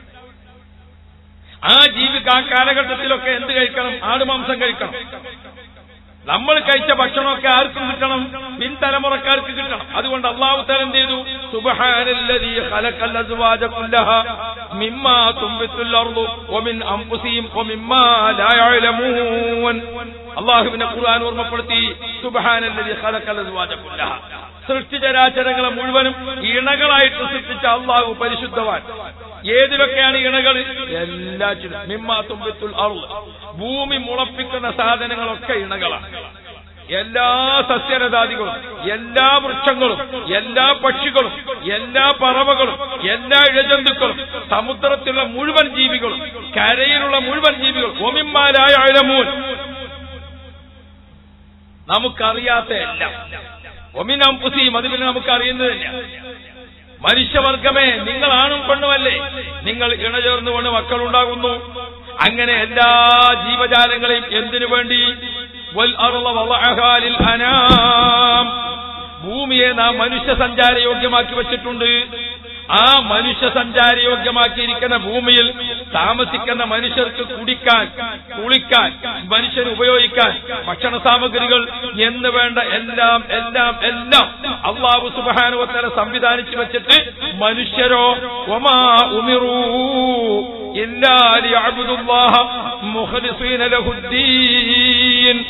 ആ ജീവിക്ക് ആ കാലഘട്ടത്തിലൊക്കെ എന്ത് കഴിക്കണം ആടുമാംസം കഴിക്കണം നമ്മൾ കഴിച്ച ഭക്ഷണമൊക്കെ ആർക്കും കിട്ടണം പിൻതലമുറക്കാർക്ക് കിട്ടണം അതുകൊണ്ട് അള്ളാഹു തല എന്ത് ചെയ്തു സുബ്ഹാനല്ലദീ ഖലഖൽ അസ്വാജ കുല്ലഹ മിമ്മാ തുംബിത്തുൽ അർദു വമിൻ അൻഫുസിഹിം വമിമ്മാ ലാ യഅലമൂൻ അള്ളാഹുവിനെ ഖുർആൻ ഓർമ്മപ്പെടുത്തി സുബ്ഹാനല്ലദീ ഖലഖൽ അസ്വാജ കുല്ലഹ സൃഷ്ടിചരാചരങ്ങളെ മുഴുവനും ഇണകളായിട്ട് സൃഷ്ടിച്ച അള്ളാഹു പരിശുദ്ധവാൻ ഏതിലൊക്കെയാണ് ഇണകൾ എല്ലാറ്റിലും മിമ്മാ തുമ്പിത്തുൽ അറുള് ഭൂമി മുളപ്പിക്കുന്ന സാധനങ്ങളൊക്കെ ഇണകളാണ് എല്ലാ സസ്യലതാദികളും എല്ലാ വൃക്ഷങ്ങളും എല്ലാ പക്ഷികളും എല്ലാ പറവകളും എല്ലാ ഇഴജന്തുക്കളും സമുദ്രത്തിലുള്ള മുഴുവൻ ജീവികളും കരയിലുള്ള മുഴുവൻ ജീവികളും ഒമിന്മാരായ അഴമൂൻ നമുക്കറിയാത്ത എല്ലാം ഒമിനം പുസിയും അത് പിന്നെ നമുക്ക് അറിയുന്നതില്ല മനുഷ്യവർഗമേ നിങ്ങൾ ആണും പെണ്ണുമല്ലേ നിങ്ങൾ ഇണചേർന്നുകൊണ്ട് മക്കളുണ്ടാകുന്നു അങ്ങനെ എല്ലാ ജീവജാലങ്ങളെയും എന്തിനു വേണ്ടി വൽ അർള വളഅഹാ ലിൽ അനാം ഭൂമിയെ നാം മനുഷ്യ സഞ്ചാരയോഗ്യമാക്കി വച്ചിട്ടുണ്ട് ആ മനുഷ്യ സഞ്ചാരയോഗ്യമാക്കിയിരിക്കുന്ന ഭൂമിയിൽ താമസിക്കുന്ന മനുഷ്യർക്ക് കുടിക്കാൻ കുളിക്കാൻ മനുഷ്യന് ഉപയോഗിക്കാൻ ഭക്ഷണ സാമഗ്രികൾ എന്ന് വേണ്ട എല്ലാം എല്ലാം എല്ലാം അള്ളാഹു സുബാനുവത്തല സംവിധാനിച്ചു വെച്ചിട്ട് മനുഷ്യരോ ഒമാ ഉമിറൂ ഇല്ലാ ലിയഅബ്ദുല്ലാഹ മുഖ്ലിസീന ലഹുദ്ദീൻ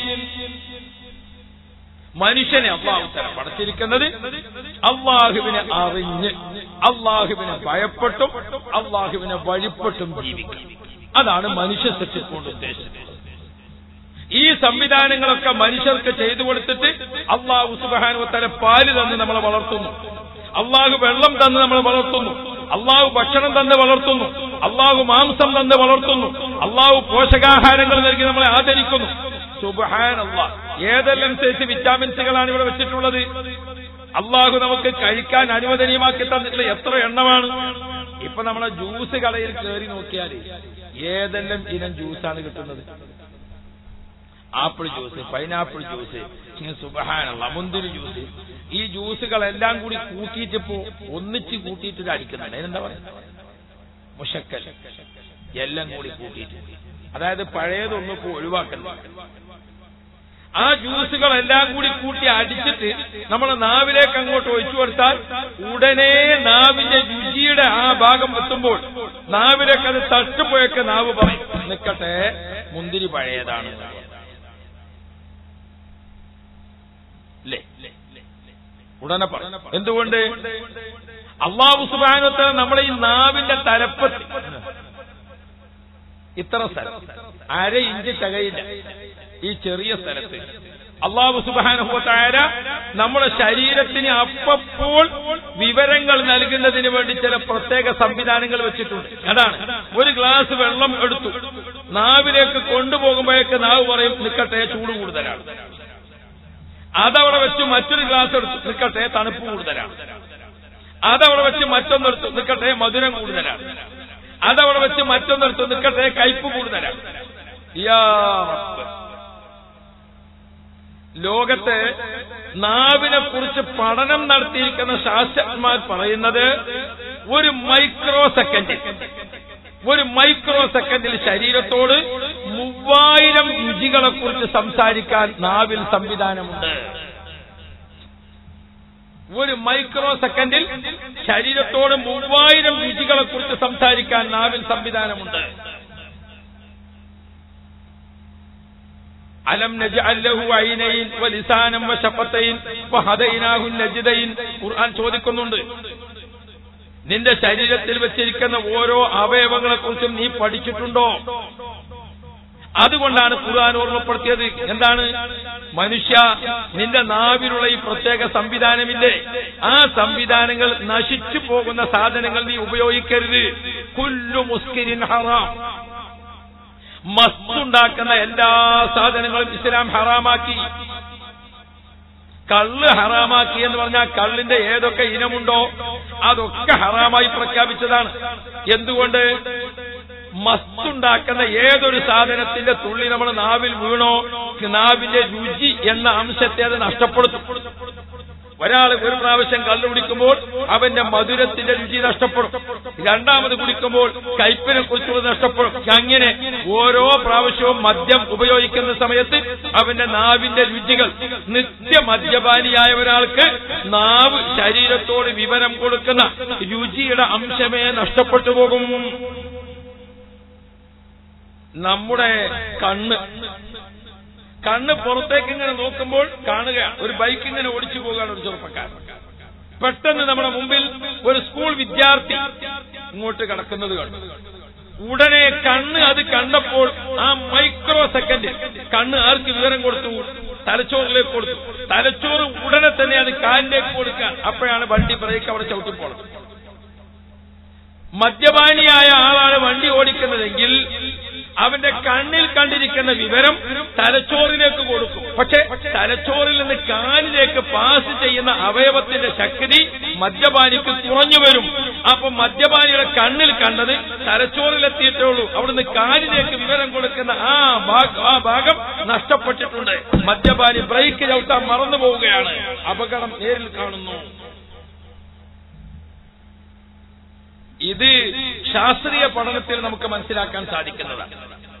മനുഷ്യനെ അള്ളാഹു തല പടച്ചിരിക്കുന്നത് അള്ളാഹുവിനെ അറിഞ്ഞ് അള്ളാഹുവിനെ ഭയപ്പെട്ടും അള്ളാഹുവിനെ വഴിപ്പെട്ടും ജീവിക്കും അതാണ് മനുഷ്യ സൃഷ്ടിച്ചുകൊണ്ട് ഉദ്ദേശിച്ചത് ഈ സംവിധാനങ്ങളൊക്കെ മനുഷ്യർക്ക് ചെയ്തു കൊടുത്തിട്ട് അള്ളാഹു സുബാനു തല പാല് തന്ന് നമ്മളെ വളർത്തുന്നു അള്ളാഹു വെള്ളം തന്ന് നമ്മളെ വളർത്തുന്നു അള്ളാഹു ഭക്ഷണം തന്ന് വളർത്തുന്നു അള്ളാഹു മാംസം തന്ന് വളർത്തുന്നു അള്ളാഹു പോഷകാഹാരങ്ങൾ നൽകി നമ്മളെ ആദരിക്കുന്നു സുബഹാനല്ല ഏതെല്ലാം സൈസ് വിറ്റാമിൻസുകളാണ് ഇവിടെ വെച്ചിട്ടുള്ളത് അള്ളാഹു നമുക്ക് കഴിക്കാൻ അനുവദനീയമാക്കി തന്നിട്ടുള്ള എത്ര എണ്ണമാണ് ഇപ്പൊ നമ്മളെ ജ്യൂസ് കടയിൽ കയറി നോക്കിയാൽ ഏതെല്ലാം ഇനം ജ്യൂസാണ് കിട്ടുന്നത് ആപ്പിൾ ജ്യൂസ് പൈനാപ്പിൾ ജ്യൂസ് ഇങ്ങനെ സുബഹാനുള്ള മുന്തിരി ജ്യൂസ് ഈ ജ്യൂസുകളെല്ലാം കൂടി കൂട്ടിയിട്ടിപ്പോ ഒന്നിച്ച് കൂട്ടിയിട്ട് അടിക്കുന്നുണ്ട് അതിനെന്താ പറയുക മുഷക്കൽ എല്ലാം കൂടി കൂട്ടിയിട്ട് അതായത് പഴയതൊന്നും ഇപ്പോ ഒഴിവാക്കുന്നത് ആ ജ്യൂസുകളെല്ലാം കൂടി കൂട്ടി അടിച്ചിട്ട് നമ്മളെ നാവിലേക്ക് അങ്ങോട്ട് ഒഴിച്ചു കൊടുത്താൽ ഉടനെ നാവിന്റെ രുചിയുടെ ആ ഭാഗം എത്തുമ്പോൾ നാവിലേക്ക് അത് തട്ടുപോയൊക്കെ നാവ് പറയും നിൽക്കട്ടെ മുന്തിരി പഴയതാണ് അല്ലേ ഉടനെ പറയും എന്തുകൊണ്ട് അള്ളാഹു സുബാനത്ത് നമ്മളെ ഈ നാവിന്റെ തലപ്പത്ത് ഇത്ര സ്ഥലം അര ഇഞ്ച് തികയില്ല ഈ ചെറിയ സ്ഥലത്ത് അള്ളാഹു സുബാനുഭവത്തായ നമ്മുടെ ശരീരത്തിന് അപ്പപ്പോൾ വിവരങ്ങൾ നൽകുന്നതിന് വേണ്ടി ചില പ്രത്യേക സംവിധാനങ്ങൾ വെച്ചിട്ടുണ്ട് അതാണ് ഒരു ഗ്ലാസ് വെള്ളം എടുത്തു നാവിലേക്ക് കൊണ്ടുപോകുമ്പോഴേക്ക് നാവ് പറയും നിൽക്കട്ടെ ചൂട് കൂടുതലാണ് അതവിടെ വെച്ച് മറ്റൊരു ഗ്ലാസ് എടുത്തു നിൽക്കട്ടെ തണുപ്പ് കൂടുതലാണ് അതവിടെ വെച്ച് മറ്റൊന്നെടുത്തു നിൽക്കട്ടെ മധുരം കൂടുതലാണ് അതവിടെ വെച്ച് മറ്റൊന്നെടുത്തു നിൽക്കട്ടെ കയ്പ് കൂടുതലാണ് യാ റബ്ബ്. ലോകത്ത് നാവിനെ കുറിച്ച് പഠനം നടത്തിയിരിക്കുന്ന ശാസ്ത്രജ്ഞന്മാർ പറയുന്നത് ഒരു മൈക്രോ സെക്കൻഡിൽ ഒരു മൈക്രോ സെക്കൻഡിൽ ശരീരത്തോട് മൂവായിരം രുചികളെ കുറിച്ച് സംസാരിക്കാൻ നാവിൽ സംവിധാനമുണ്ട് ഒരു മൈക്രോ സെക്കൻഡിൽ ശരീരത്തോട് മൂവായിരം രുചികളെ കുറിച്ച് സംസാരിക്കാൻ നാവിൽ സംവിധാനമുണ്ട് അലം നജ്അല്ലഹു ഐനൈൻ വലിസാനം വശഫത്തൈൻ വഹദൈനാഹു നജ്ദൈൻ ഖുർആൻ ചോദിക്കുന്നുണ്ട് നിന്റെ ശരീരത്തിൽ വെച്ചിരിക്കുന്ന ഓരോ അവയവങ്ങളെ കുറിച്ചും നീ പഠിച്ചിട്ടുണ്ടോ അതുകൊണ്ടാണ് ഖുർആൻ ഓർമ്മപ്പെടുത്തിയത് എന്താണ് മനുഷ്യ നിന്റെ നാവിലുള്ള ഈ പ്രത്യേക സംവിധാനമില്ലേ ആ സംവിധാനങ്ങൾ നശിച്ചു പോകുന്ന സാധനങ്ങൾ നീ ഉപയോഗിക്കരുത് കുല്ലു മുസ്കിരിൻ ഹറാം മസ്തുണ്ടാക്കുന്ന എല്ലാ സാധനങ്ങളും ഇസ്ലാം ഹറാമാക്കി കള്ള് ഹറാമാക്കി എന്ന് പറഞ്ഞാൽ കള്ളിന്റെ ഏതൊക്കെ ഇനമുണ്ടോ അതൊക്കെ ഹറാമായി പ്രഖ്യാപിച്ചതാണ് എന്തുകൊണ്ട് മസ്തുണ്ടാക്കുന്ന ഏതൊരു സാധനത്തിന്റെ തുള്ളി നമ്മൾ നാവിൽ വീണോ നാവിന്റെ രുചി എന്ന അംശത്തെ അത് നഷ്ടപ്പെടുത്തും ഒരാൾ ഒരു പ്രാവശ്യം കള്ളു കുടിക്കുമ്പോൾ അവന്റെ മധുരത്തിന്റെ രുചി നഷ്ടപ്പെടും രണ്ടാമത് കുടിക്കുമ്പോൾ കയ്പിനെ കുറിച്ചുള്ള നഷ്ടപ്പെടും അങ്ങനെ ഓരോ പ്രാവശ്യവും മദ്യം ഉപയോഗിക്കുന്ന സമയത്ത് അവന്റെ നാവിന്റെ രുചികൾ നിത്യ മദ്യപാനിയായ ഒരാൾക്ക് നാവ് ശരീരത്തോട് വിവരം കൊടുക്കുന്ന രുചിയുടെ അംശമേ നഷ്ടപ്പെട്ടു പോകും നമ്മുടെ കണ്ണ് കണ്ണ് പുറത്തേക്ക് ഇങ്ങനെ നോക്കുമ്പോൾ കാണുകയാണ് ഒരു ബൈക്ക് ഇങ്ങനെ ഓടിച്ചു പോകുകയാണ് ഒരു ചെറുപ്പക്കാരൻ പെട്ടെന്ന് നമ്മുടെ മുമ്പിൽ ഒരു സ്കൂൾ വിദ്യാർത്ഥി ഇങ്ങോട്ട് കിടക്കുന്നത് കണ്ടു ഉടനെ കണ്ണ് അത് കണ്ടപ്പോൾ ആ മൈക്രോ സെക്കൻഡ് കണ്ണ് ആർക്ക് വിവരം കൊടുത്തു തലച്ചോറിലേക്ക് കൊടുത്തു തലച്ചോറ് ഉടനെ തന്നെ അത് കാലിലേക്ക് കൊടുക്കാൻ അപ്പോഴാണ് വണ്ടി ബ്രേക്ക് അവിടെ ചവിട്ടിപ്പോണത് മദ്യപാനിയായ ആളാണ് വണ്ടി ഓടിക്കുന്നതെങ്കിൽ അവന്റെ കണ്ണിൽ കണ്ടിരിക്കുന്ന വിവരം തലച്ചോറിലേക്ക് കൊടുക്കും പക്ഷെ തലച്ചോറിൽ നിന്ന് കാലിലേക്ക് പാസ് ചെയ്യുന്ന അവയവത്തിന്റെ ശക്തി മദ്യപാനിക്ക് കുറഞ്ഞു വരും അപ്പൊ മദ്യപാനിയുടെ കണ്ണിൽ കണ്ടത് തലച്ചോറിലെത്തിയിട്ടേ ഉള്ളൂ അവിടുന്ന് കാലിലേക്ക് വിവരം കൊടുക്കുന്ന ആ ഭാഗം ആ ഭാഗം നഷ്ടപ്പെട്ടിട്ടുണ്ട് മദ്യപാനി ബ്രേക്ക് ചവിട്ടാൻ മറന്നു പോവുകയാണ് അപകടം നേരിൽ കാണുന്നു ഇത് ശാസ്ത്രീയ പഠനത്തിൽ നമുക്ക് മനസ്സിലാക്കാൻ സാധിക്കുന്നതാണ്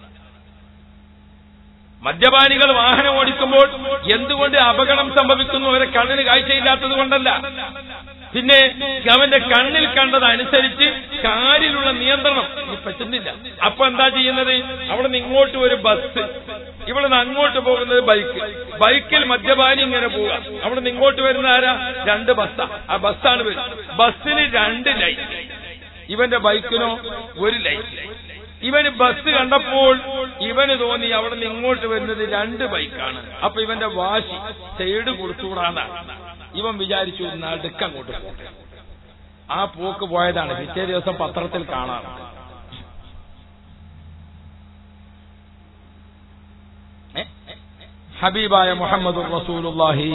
മദ്യപാനികൾ വാഹനം ഓടിക്കുമ്പോൾ എന്തുകൊണ്ട് അപകടം സംഭവിക്കുന്നു അവരെ കണ്ണിന് കാഴ്ചയില്ലാത്തത് കൊണ്ടല്ല പിന്നെ അവന്റെ കണ്ണിൽ കണ്ടതനുസരിച്ച് കാലിലുള്ള നിയന്ത്രണം ഇത് പറ്റുന്നില്ല അപ്പൊ എന്താ ചെയ്യുന്നത് അവിടെ നിന്ന് ഇങ്ങോട്ട് ഒരു ബസ് ഇവിടെ നിന്ന് അങ്ങോട്ട് പോകുന്നത് ബൈക്ക് ബൈക്കിൽ മദ്യപാനി ഇങ്ങനെ പോവുക അവിടെ നിന്ന് ഇങ്ങോട്ട് വരുന്ന ആരാ രണ്ട് ബസ്സാ ആ ബസ്സാണ് വരുന്നത് ബസ്സിന് രണ്ട് ലൈറ്റ് ഇവന്റെ ബൈക്കിനോ ഒരു ലൈറ്റ് ഇവന് ബസ് കണ്ടപ്പോൾ ഇവന് തോന്നി അവിടെ നിന്ന് ഇങ്ങോട്ട് വരുന്നത് രണ്ട് ബൈക്കാണ് അപ്പൊ ഇവന്റെ വാശി സൈഡ് കൊടുത്തുകൂടാന്നാണ് ഇവൻ വിചാരിച്ചു നടുക്ക് അങ്ങോട്ട് പോട്ടെ ആ പോക്ക് പോയതാണ് പിറ്റേ ദിവസം പത്രത്തിൽ കാണാം ഏ? ഹബീബായ മുഹമ്മദ് റസൂലുള്ളാഹി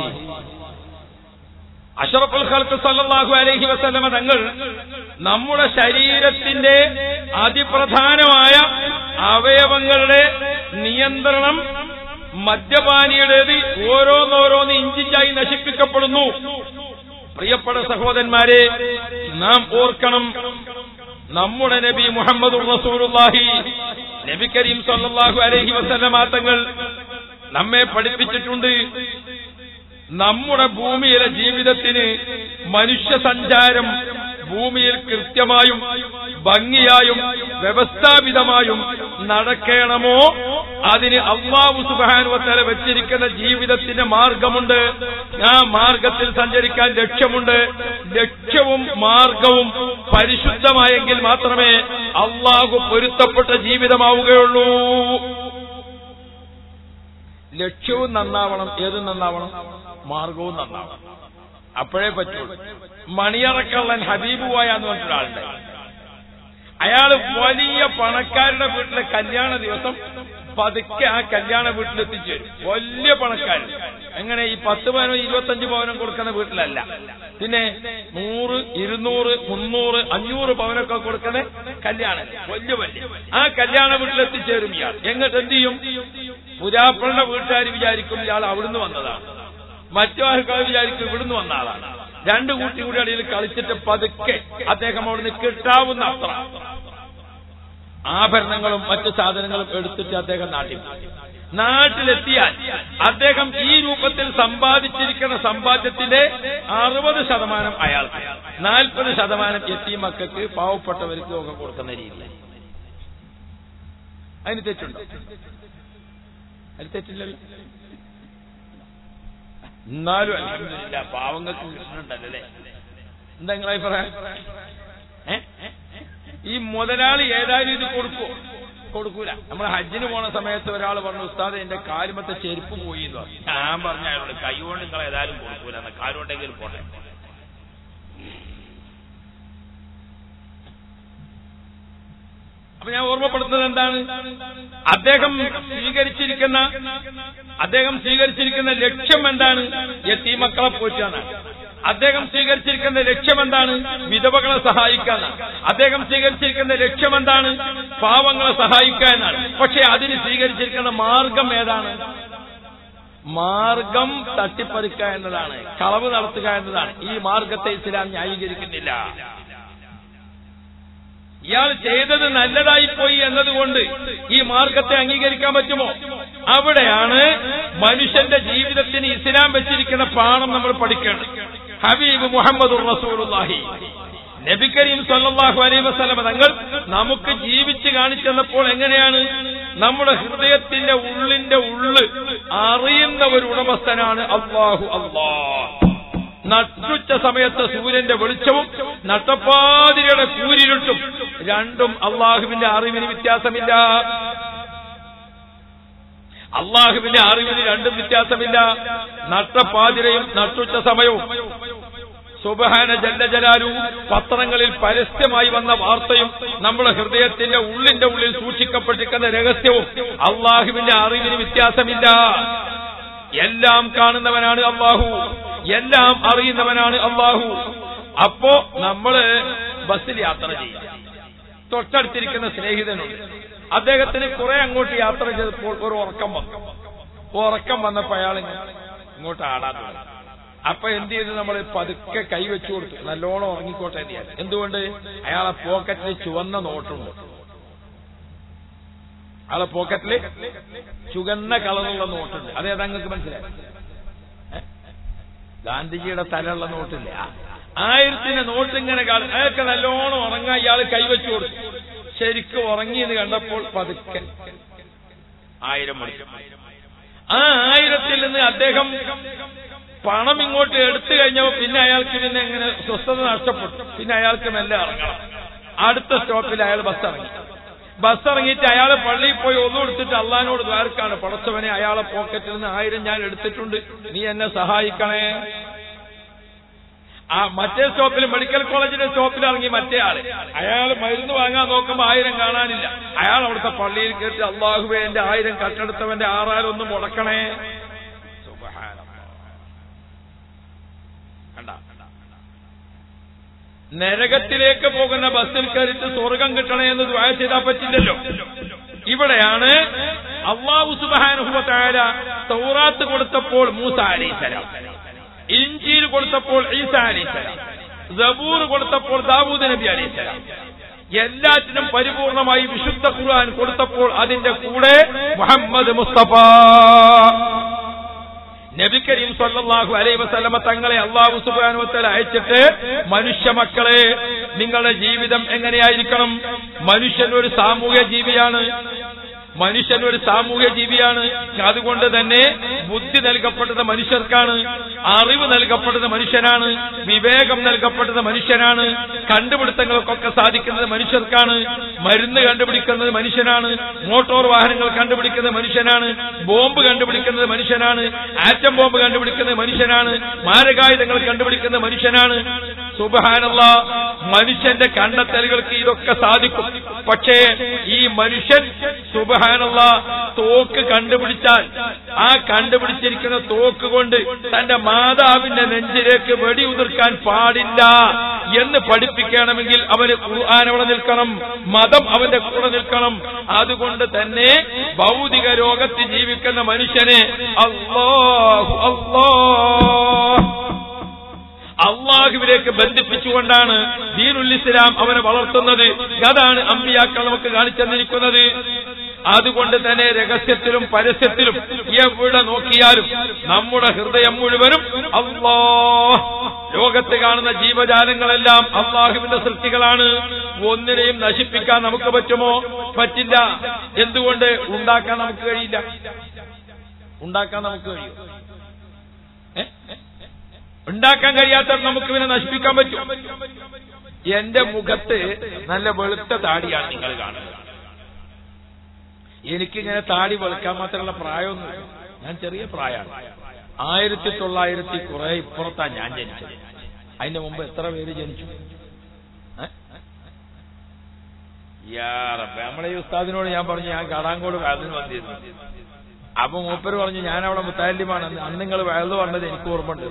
അഷറഫുൽ ഖൽക്ക് സല്ലല്ലാഹു അലൈഹി വസല്ലമ തങ്ങൾ നമ്മുടെ ശരീരത്തിന്റെ അതിപ്രധാനമായ അവയവങ്ങളുടെ നിയന്ത്രണം മദ്യപാനിയുടേത് ഓരോന്നോരോന്ന് ഇഞ്ചിഞ്ചായി നശിപ്പിക്കപ്പെടുന്നു പ്രിയപ്പെട്ട സഹോദരന്മാരെ നാം ഓർക്കണം നമ്മുടെ നബി മുഹമ്മദ് റസൂലുള്ളാഹി നബി കരീം സല്ലല്ലാഹു അലൈഹി വസല്ലമ തങ്ങൾ നമ്മെ പഠിപ്പിച്ചിട്ടുണ്ട് നമ്മുടെ ഭൂമിയിലെ ജീവിതത്തിന് മനുഷ്യ സഞ്ചാരം ഭൂമിയിൽ കൃത്യമായും ഭംഗിയായും വ്യവസ്ഥാപിതമായും നടക്കണമോ അതിന് അള്ളാഹു സുബാനുവത്തല വെച്ചിരിക്കുന്ന ജീവിതത്തിന്റെ മാർഗമുണ്ട് ആ മാർഗത്തിൽ സഞ്ചരിക്കാൻ ലക്ഷ്യമുണ്ട് ലക്ഷ്യവും മാർഗവും പരിശുദ്ധമായെങ്കിൽ മാത്രമേ അള്ളാഹു പൊരുത്തപ്പെട്ട ജീവിതമാവുകയുള്ളൂ ലക്ഷ്യവും നന്നാവണം ഏതും നന്നാവണം മാർഗവും നന്നാവണം അപ്പോഴേ പറ്റുള്ളൂ മണിയറക്കള്ളൻ ഹബീബ് പോയ എന്ന് പറഞ്ഞൊരാളുണ്ട് അയാള് വലിയ പണക്കാരുടെ വീട്ടിലെ കല്യാണ ദിവസം പതുക്കെ ആ കല്യാണ വീട്ടിലെത്തിച്ചേരും വലിയ പണക്കാരൻ എങ്ങനെ ഈ പത്ത് പവനോ ഇരുപത്തഞ്ച് പവനം കൊടുക്കുന്ന വീട്ടിലല്ല പിന്നെ നൂറ് ഇരുന്നൂറ് മുന്നൂറ് അഞ്ഞൂറ് പവനൊക്കെ കൊടുക്കുന്ന കല്യാണം വലിയ വലിയ ആ കല്യാണ വീട്ടിലെത്തിച്ചേരും ഇയാൾ എങ്ങോട്ട് എന്ത് ചെയ്യും പുരാപ്പളുടെ വീട്ടുകാർ വിചാരിക്കും ഇയാൾ അവിടുന്ന് വന്നതാണ് മറ്റു ആൾക്കാർ വിചാരിക്കും ഇവിടുന്ന് വന്ന ആളാണ് രണ്ടു കൂട്ടി കൂടി അടിയിൽ കളിച്ചിട്ട് പതുക്കെ അദ്ദേഹം അവിടുന്ന് കിട്ടാവുന്ന അത്ര ആഭരണങ്ങളും മറ്റു സാധനങ്ങളും എടുത്തിട്ട് അദ്ദേഹം നാട്ടിൽ പോയി. നാട്ടിലെത്തിയാൽ അദ്ദേഹം ഈ രൂപത്തിൽ സമ്പാദിച്ചിരിക്കുന്ന സമ്പാദ്യത്തിന്റെ അറുപത് ശതമാനം അയാൾക്ക് നാൽപ്പത് ശതമാനം എത്തി മക്കൾക്ക് പാവപ്പെട്ടവർക്ക് ഒക്കെ കൊടുക്കുന്ന രീതി അതിന് തെറ്റുണ്ടോ അതിന് തെറ്റില്ലല്ലോ എന്നാലും അലഹമില്ല പാവങ്ങൾക്ക് കിട്ടുന്നുണ്ടല്ലേ എന്താ നിങ്ങളെ അഭിപ്രായം ഏ? ഈ മുതലാളി ഏതായാലും ഇത് കൊടുക്കോ കൊടുക്കൂല നമ്മൾ ഹജ്ജിന് പോണ സമയത്ത് ഒരാൾ പറഞ്ഞു ഉസ്താദ് എന്റെ കാലുമത്തെ ചെരുപ്പ് പോയി എന്ന് പറഞ്ഞു ഞാൻ പറഞ്ഞ അയാളോട് കൈ കൊണ്ട് നിങ്ങൾ ഏതായാലും കൊടുക്കൂല എന്നാ കാലുകൊണ്ടെങ്കിലും പോട്ടെ അപ്പൊ ഞാൻ ഓർമ്മപ്പെടുത്തുന്നത് എന്താണ് അദ്ദേഹം സ്വീകരിച്ചിരിക്കുന്ന അദ്ദേഹം സ്വീകരിച്ചിരിക്കുന്ന ലക്ഷ്യം എന്താണ് എത്തി മക്കളെ പോറ്റാനാണ് അദ്ദേഹം സ്വീകരിച്ചിരിക്കുന്ന ലക്ഷ്യം എന്താണ് വിധവകളെ സഹായിക്കാനാണ് അദ്ദേഹം സ്വീകരിച്ചിരിക്കുന്ന ലക്ഷ്യം എന്താണ് പാവങ്ങളെ സഹായിക്കാനാണ് പക്ഷെ അതിന് സ്വീകരിച്ചിരിക്കുന്ന മാർഗം ഏതാണ് മാർഗം തട്ടിപ്പറിക്കുക എന്നതാണ് കളവ് നടത്തുക എന്നതാണ് ഈ മാർഗത്തെ ഇസ്ലാം ന്യായീകരിക്കുന്നില്ല ഇയാൾ ചെയ്തത് നല്ലതായി പോയി എന്നതുകൊണ്ട് ഈ മാർഗത്തെ അംഗീകരിക്കാൻ പറ്റുമോ അവിടെയാണ് മനുഷ്യന്റെ ജീവിതത്തിന് ഇസ്ലാം വെച്ചിരിക്കുന്ന പാഠം നമ്മൾ പഠിക്കേണ്ടത് ഹബീബ് മുഹമ്മദ് റസൂലുള്ളാഹി നബി കരീം സല്ലല്ലാഹു അലൈഹി വസല്ലം തങ്ങൾ നമുക്ക് ജീവിച്ച് കാണിച്ചെന്നപ്പോൾ എങ്ങനെയാണ് നമ്മുടെ ഹൃദയത്തിന്റെ ഉള്ളിന്റെ ഉള്ള് അറിയുന്ന ഒരു ഉടമസ്ഥനാണ് അള്ളാഹു അള്ളാഹ് നട്ടുച്ച സമയത്ത് സൂര്യന്റെ വെളിച്ചവും നട്ടപ്പാതിരിയുടെ കൂരിരുട്ടും രണ്ടും അള്ളാഹുവിന്റെ അറിവിന് വ്യത്യാസമില്ല അള്ളാഹുവിന്റെ അറിവിന് രണ്ടും വ്യത്യാസമില്ല നട്ടപ്പാതിരയും നട്ടുച്ച സമയവും സുബഹാന ജലജലാലു പത്രങ്ങളിൽ പരസ്യമായി വന്ന വാർത്തയും നമ്മുടെ ഹൃദയത്തിന്റെ ഉള്ളിന്റെ ഉള്ളിൽ സൂക്ഷിക്കപ്പെട്ടിരിക്കുന്ന രഹസ്യവും അള്ളാഹുവിന്റെ അറിവിന് വ്യത്യാസമില്ല എല്ലാം കാണുന്നവനാണ് അള്ളാഹു എല്ലാം അറിയുന്നവനാണ് അള്ളാഹു അപ്പോ നമ്മള് ബസ്സിൽ യാത്ര ചെയ്യും തൊട്ടടുത്തിരിക്കുന്ന സ്നേഹിതനുണ്ട് അദ്ദേഹത്തിന് കുറെ അങ്ങോട്ട് യാത്ര ചെയ്തപ്പോൾ ഒരു ഉറക്കം വന്നു ഉറക്കം വന്നപ്പോ അയാൾ ഇങ്ങോട്ട് ആടാൻ തുടങ്ങി അപ്പൊ എന്ത് ചെയ്തു നമ്മൾ പതുക്കെ കൈവച്ചു കൊടുത്തു നല്ലോണം ഉറങ്ങിക്കോട്ടെ എന്ന് വിചാരിച്ചു. എന്തുകൊണ്ട് അയാളെ പോക്കറ്റിൽ ചുവന്ന നോട്ടുണ്ട് അയാളെ പോക്കറ്റില് ചുവന്ന കളറുള്ള നോട്ടുണ്ട് അതേതാ നിങ്ങൾക്ക് മനസ്സിലായി ഏ? ഗാന്ധിജിയുടെ തലയുള്ള നോട്ടില്ല ആയിരത്തിന്റെ നോട്ട് ഇങ്ങനെ കാണും അയാൾക്ക് നല്ലോണം ഉറങ്ങാൻ ഇയാൾ കൈവച്ചു കൊടുത്തു ശരിക്കും ഉറങ്ങിയെന്ന് കണ്ടപ്പോൾ പതുക്കെ ആയിരം മണിക്കും ആ ആയിരത്തിൽ നിന്ന് അദ്ദേഹം പണം ഇങ്ങോട്ട് എടുത്തു കഴിഞ്ഞപ്പോൾ പിന്നെ അയാൾക്ക് പിന്നെ ഇങ്ങനെ സ്വസ്ഥത നഷ്ടപ്പെട്ടു പിന്നെ അയാൾക്ക് മെല്ലെ ഇറങ്ങണം അടുത്ത സ്റ്റോപ്പിൽ അയാൾ ബസ് ഇറങ്ങി ബസ് ഇറങ്ങിയിട്ട് അയാൾ പള്ളിയിൽ പോയി ഒന്നും എടുത്തിട്ട് അള്ളഹാനോട് ദ്വാരക്കാണ് പടച്ചവനെ അയാളെ പോക്കറ്റിൽ നിന്ന് ആയിരം ഞാൻ എടുത്തിട്ടുണ്ട് നീ എന്നെ സഹായിക്കണേ ആ മറ്റേ സ്റ്റോപ്പിൽ മെഡിക്കൽ കോളേജിന്റെ സ്റ്റോപ്പിൽ ഇറങ്ങി മറ്റേ ആള് അയാൾ മരുന്ന് വാങ്ങാൻ നോക്കുമ്പോ ആയിരം കാണാനില്ല അയാൾ അവിടുത്തെ പള്ളിയിൽ കയറ്റി അള്ളാഹുബെ എന്റെ ആയിരം കട്ടെടുത്തവന്റെ ആറാലൊന്നും മുടക്കണേ നരകത്തിലേക്ക് പോകുന്ന ബസ്സിൽ കയറിച്ച് സ്വർഗം കിട്ടണേ എന്ന് ദ്വായ ചെയ്താൽ പറ്റില്ലല്ലോ ഇവിടെയാണ് അള്ളാഹു സുബാനുഭവത്തായ തൗറാത്ത് കൊടുത്തപ്പോൾ മൂസ അലൈസലാം ഇഞ്ചിയിൽ കൊടുത്തപ്പോൾ ഈസ അലൈസലാം ജബൂർ കൊടുത്തപ്പോൾ ദാവൂദ് നബി അലൈസലാം എല്ലാറ്റിനും പരിപൂർണമായി വിശുദ്ധ ഖുർആൻ കൊടുത്തപ്പോൾ അതിന്റെ കൂടെ മുഹമ്മദ് മുസ്തഫ നബി കരീം സല്ലല്ലാഹു അലൈഹി വസല്ലമ തങ്ങളെ അള്ളാഹു സുബ്ഹാനഹു അയച്ചിട്ട് മനുഷ്യ മക്കളെ നിങ്ങളുടെ ജീവിതം എങ്ങനെയായിരിക്കണം മനുഷ്യൻ ഒരു സാമൂഹ്യ ജീവിയാണ് മനുഷ്യൻ ഒരു സാമൂഹ്യ ജീവിയാണ് അതുകൊണ്ട് തന്നെ ബുദ്ധി നൽകപ്പെട്ടത് മനുഷ്യർക്കാണ് അറിവ് നൽകപ്പെട്ടത് മനുഷ്യനാണ് വിവേകം നൽകപ്പെട്ടത് മനുഷ്യനാണ് കണ്ടുപിടുത്തങ്ങൾക്കൊക്കെ സാധിക്കുന്നത് മനുഷ്യർക്കാണ് മരുന്ന് കണ്ടുപിടിക്കുന്നത് മനുഷ്യനാണ് മോട്ടോർ വാഹനങ്ങൾ കണ്ടുപിടിക്കുന്നത് മനുഷ്യനാണ് ബോംബ് കണ്ടുപിടിക്കുന്നത് മനുഷ്യനാണ് ആറ്റം ബോംബ് കണ്ടുപിടിക്കുന്നത് മനുഷ്യനാണ് മാരകായുധങ്ങൾ കണ്ടുപിടിക്കുന്നത് മനുഷ്യനാണ് സുബഹാനല്ല മനുഷ്യന്റെ കണ്ടെത്തലുകൾക്ക് ഇതൊക്കെ സാധിക്കും പക്ഷേ ഈ മനുഷ്യൻ സുബഹാനല്ല തോക്ക് കണ്ടുപിടിച്ചാൽ ആ കണ്ടുപിടിച്ചിരിക്കുന്ന തോക്ക് കൊണ്ട് തന്റെ മാതാവിന്റെ നെഞ്ചിലേക്ക് വെടിയുതിർക്കാൻ പാടില്ല എന്ന് പഠിപ്പിക്കണമെങ്കിൽ അവന് ഖുർആൻ അവിടെ നിൽക്കണം മതം അവന്റെ കൂടെ നിൽക്കണം അതുകൊണ്ട് തന്നെ ഭൗതിക ലോകത്ത് ജീവിക്കുന്ന മനുഷ്യനെ അള്ളാഹു അള്ളാഹ് അള്ളാഹുവിലേക്ക് ബന്ധിപ്പിച്ചുകൊണ്ടാണ് ദീനുൽ ഇസ്ലാം അവനെ വളർത്തുന്നത് അതാണ് അമ്പിയാക്കൾ നമുക്ക് കാണിച്ചെന്നിരിക്കുന്നത് അതുകൊണ്ട് തന്നെ രഹസ്യത്തിലും പരസ്യത്തിലും എവിടെ നോക്കിയാലും നമ്മുടെ ഹൃദയം മുഴുവനും അള്ളാ ലോകത്ത് കാണുന്ന ജീവജാലങ്ങളെല്ലാം അള്ളാഹുവിന്റെ സൃഷ്ടികളാണ് ഒന്നിനെയും നശിപ്പിക്കാൻ നമുക്ക് പറ്റുമോ പറ്റില്ല എന്തുകൊണ്ട് ഉണ്ടാക്കാൻ നമുക്ക് കഴിയില്ല ഉണ്ടാക്കാൻ നമുക്ക് കഴിയും ഏ ഉണ്ടാക്കാൻ കഴിയാത്ത നമുക്ക് പിന്നെ നശിപ്പിക്കാൻ പറ്റും എന്റെ മുഖത്ത് നല്ല വെളുത്ത താടിയാണ് നിങ്ങൾ കാണുന്നത് എനിക്കിങ്ങനെ താടി വെളുക്കാൻ മാത്രമുള്ള പ്രായമൊന്നും ഞാൻ ചെറിയ പ്രായമാണ് ആയിരത്തി തൊള്ളായിരത്തി കുറെ ഇപ്പുറത്താ ഞാൻ ജനിച്ചത് അതിന്റെ മുമ്പ് എത്ര പേര് ജനിച്ചു ഏ? യാ റബ്ബേ, നമ്മളെ ഈ ഉസ്താദിനോട് ഞാൻ പറഞ്ഞു ഞാൻ കാടാങ്കോട് വയലിന് വന്നിരുന്നു അപ്പൊ മൂപ്പര് പറഞ്ഞു ഞാൻ അവിടെ മുത്താലിമാണ് അന്ന് നിങ്ങൾ വയലു പറഞ്ഞത് എനിക്ക് ഓർമ്മയുണ്ട്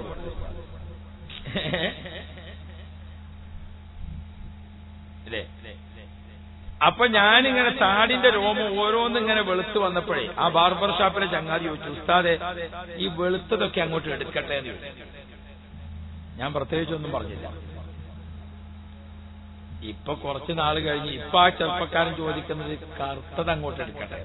ഇല്ലേ അപ്പൊ ഞാനിങ്ങനെ താടിന്റെ രോമം ഓരോന്നും ഇങ്ങനെ വെളുത്ത് വന്നപ്പോഴേ ആ ബാർബർ ഷാപ്പിലെ ചങ്ങാതി ചോദിച്ചു ഉസ്താദെ ഈ വെളുത്തതൊക്കെ അങ്ങോട്ട് എടുക്കട്ടെ എന്ന് ചോദിച്ചു ഞാൻ പ്രത്യേകിച്ചൊന്നും പറഞ്ഞില്ല ഇപ്പൊ കുറച്ച് നാൾ കഴിഞ്ഞ് ഇപ്പൊ ആ ചെറുപ്പക്കാരൻ ചോദിക്കുന്നത് കറുത്തത് അങ്ങോട്ട് എടുക്കട്ടെ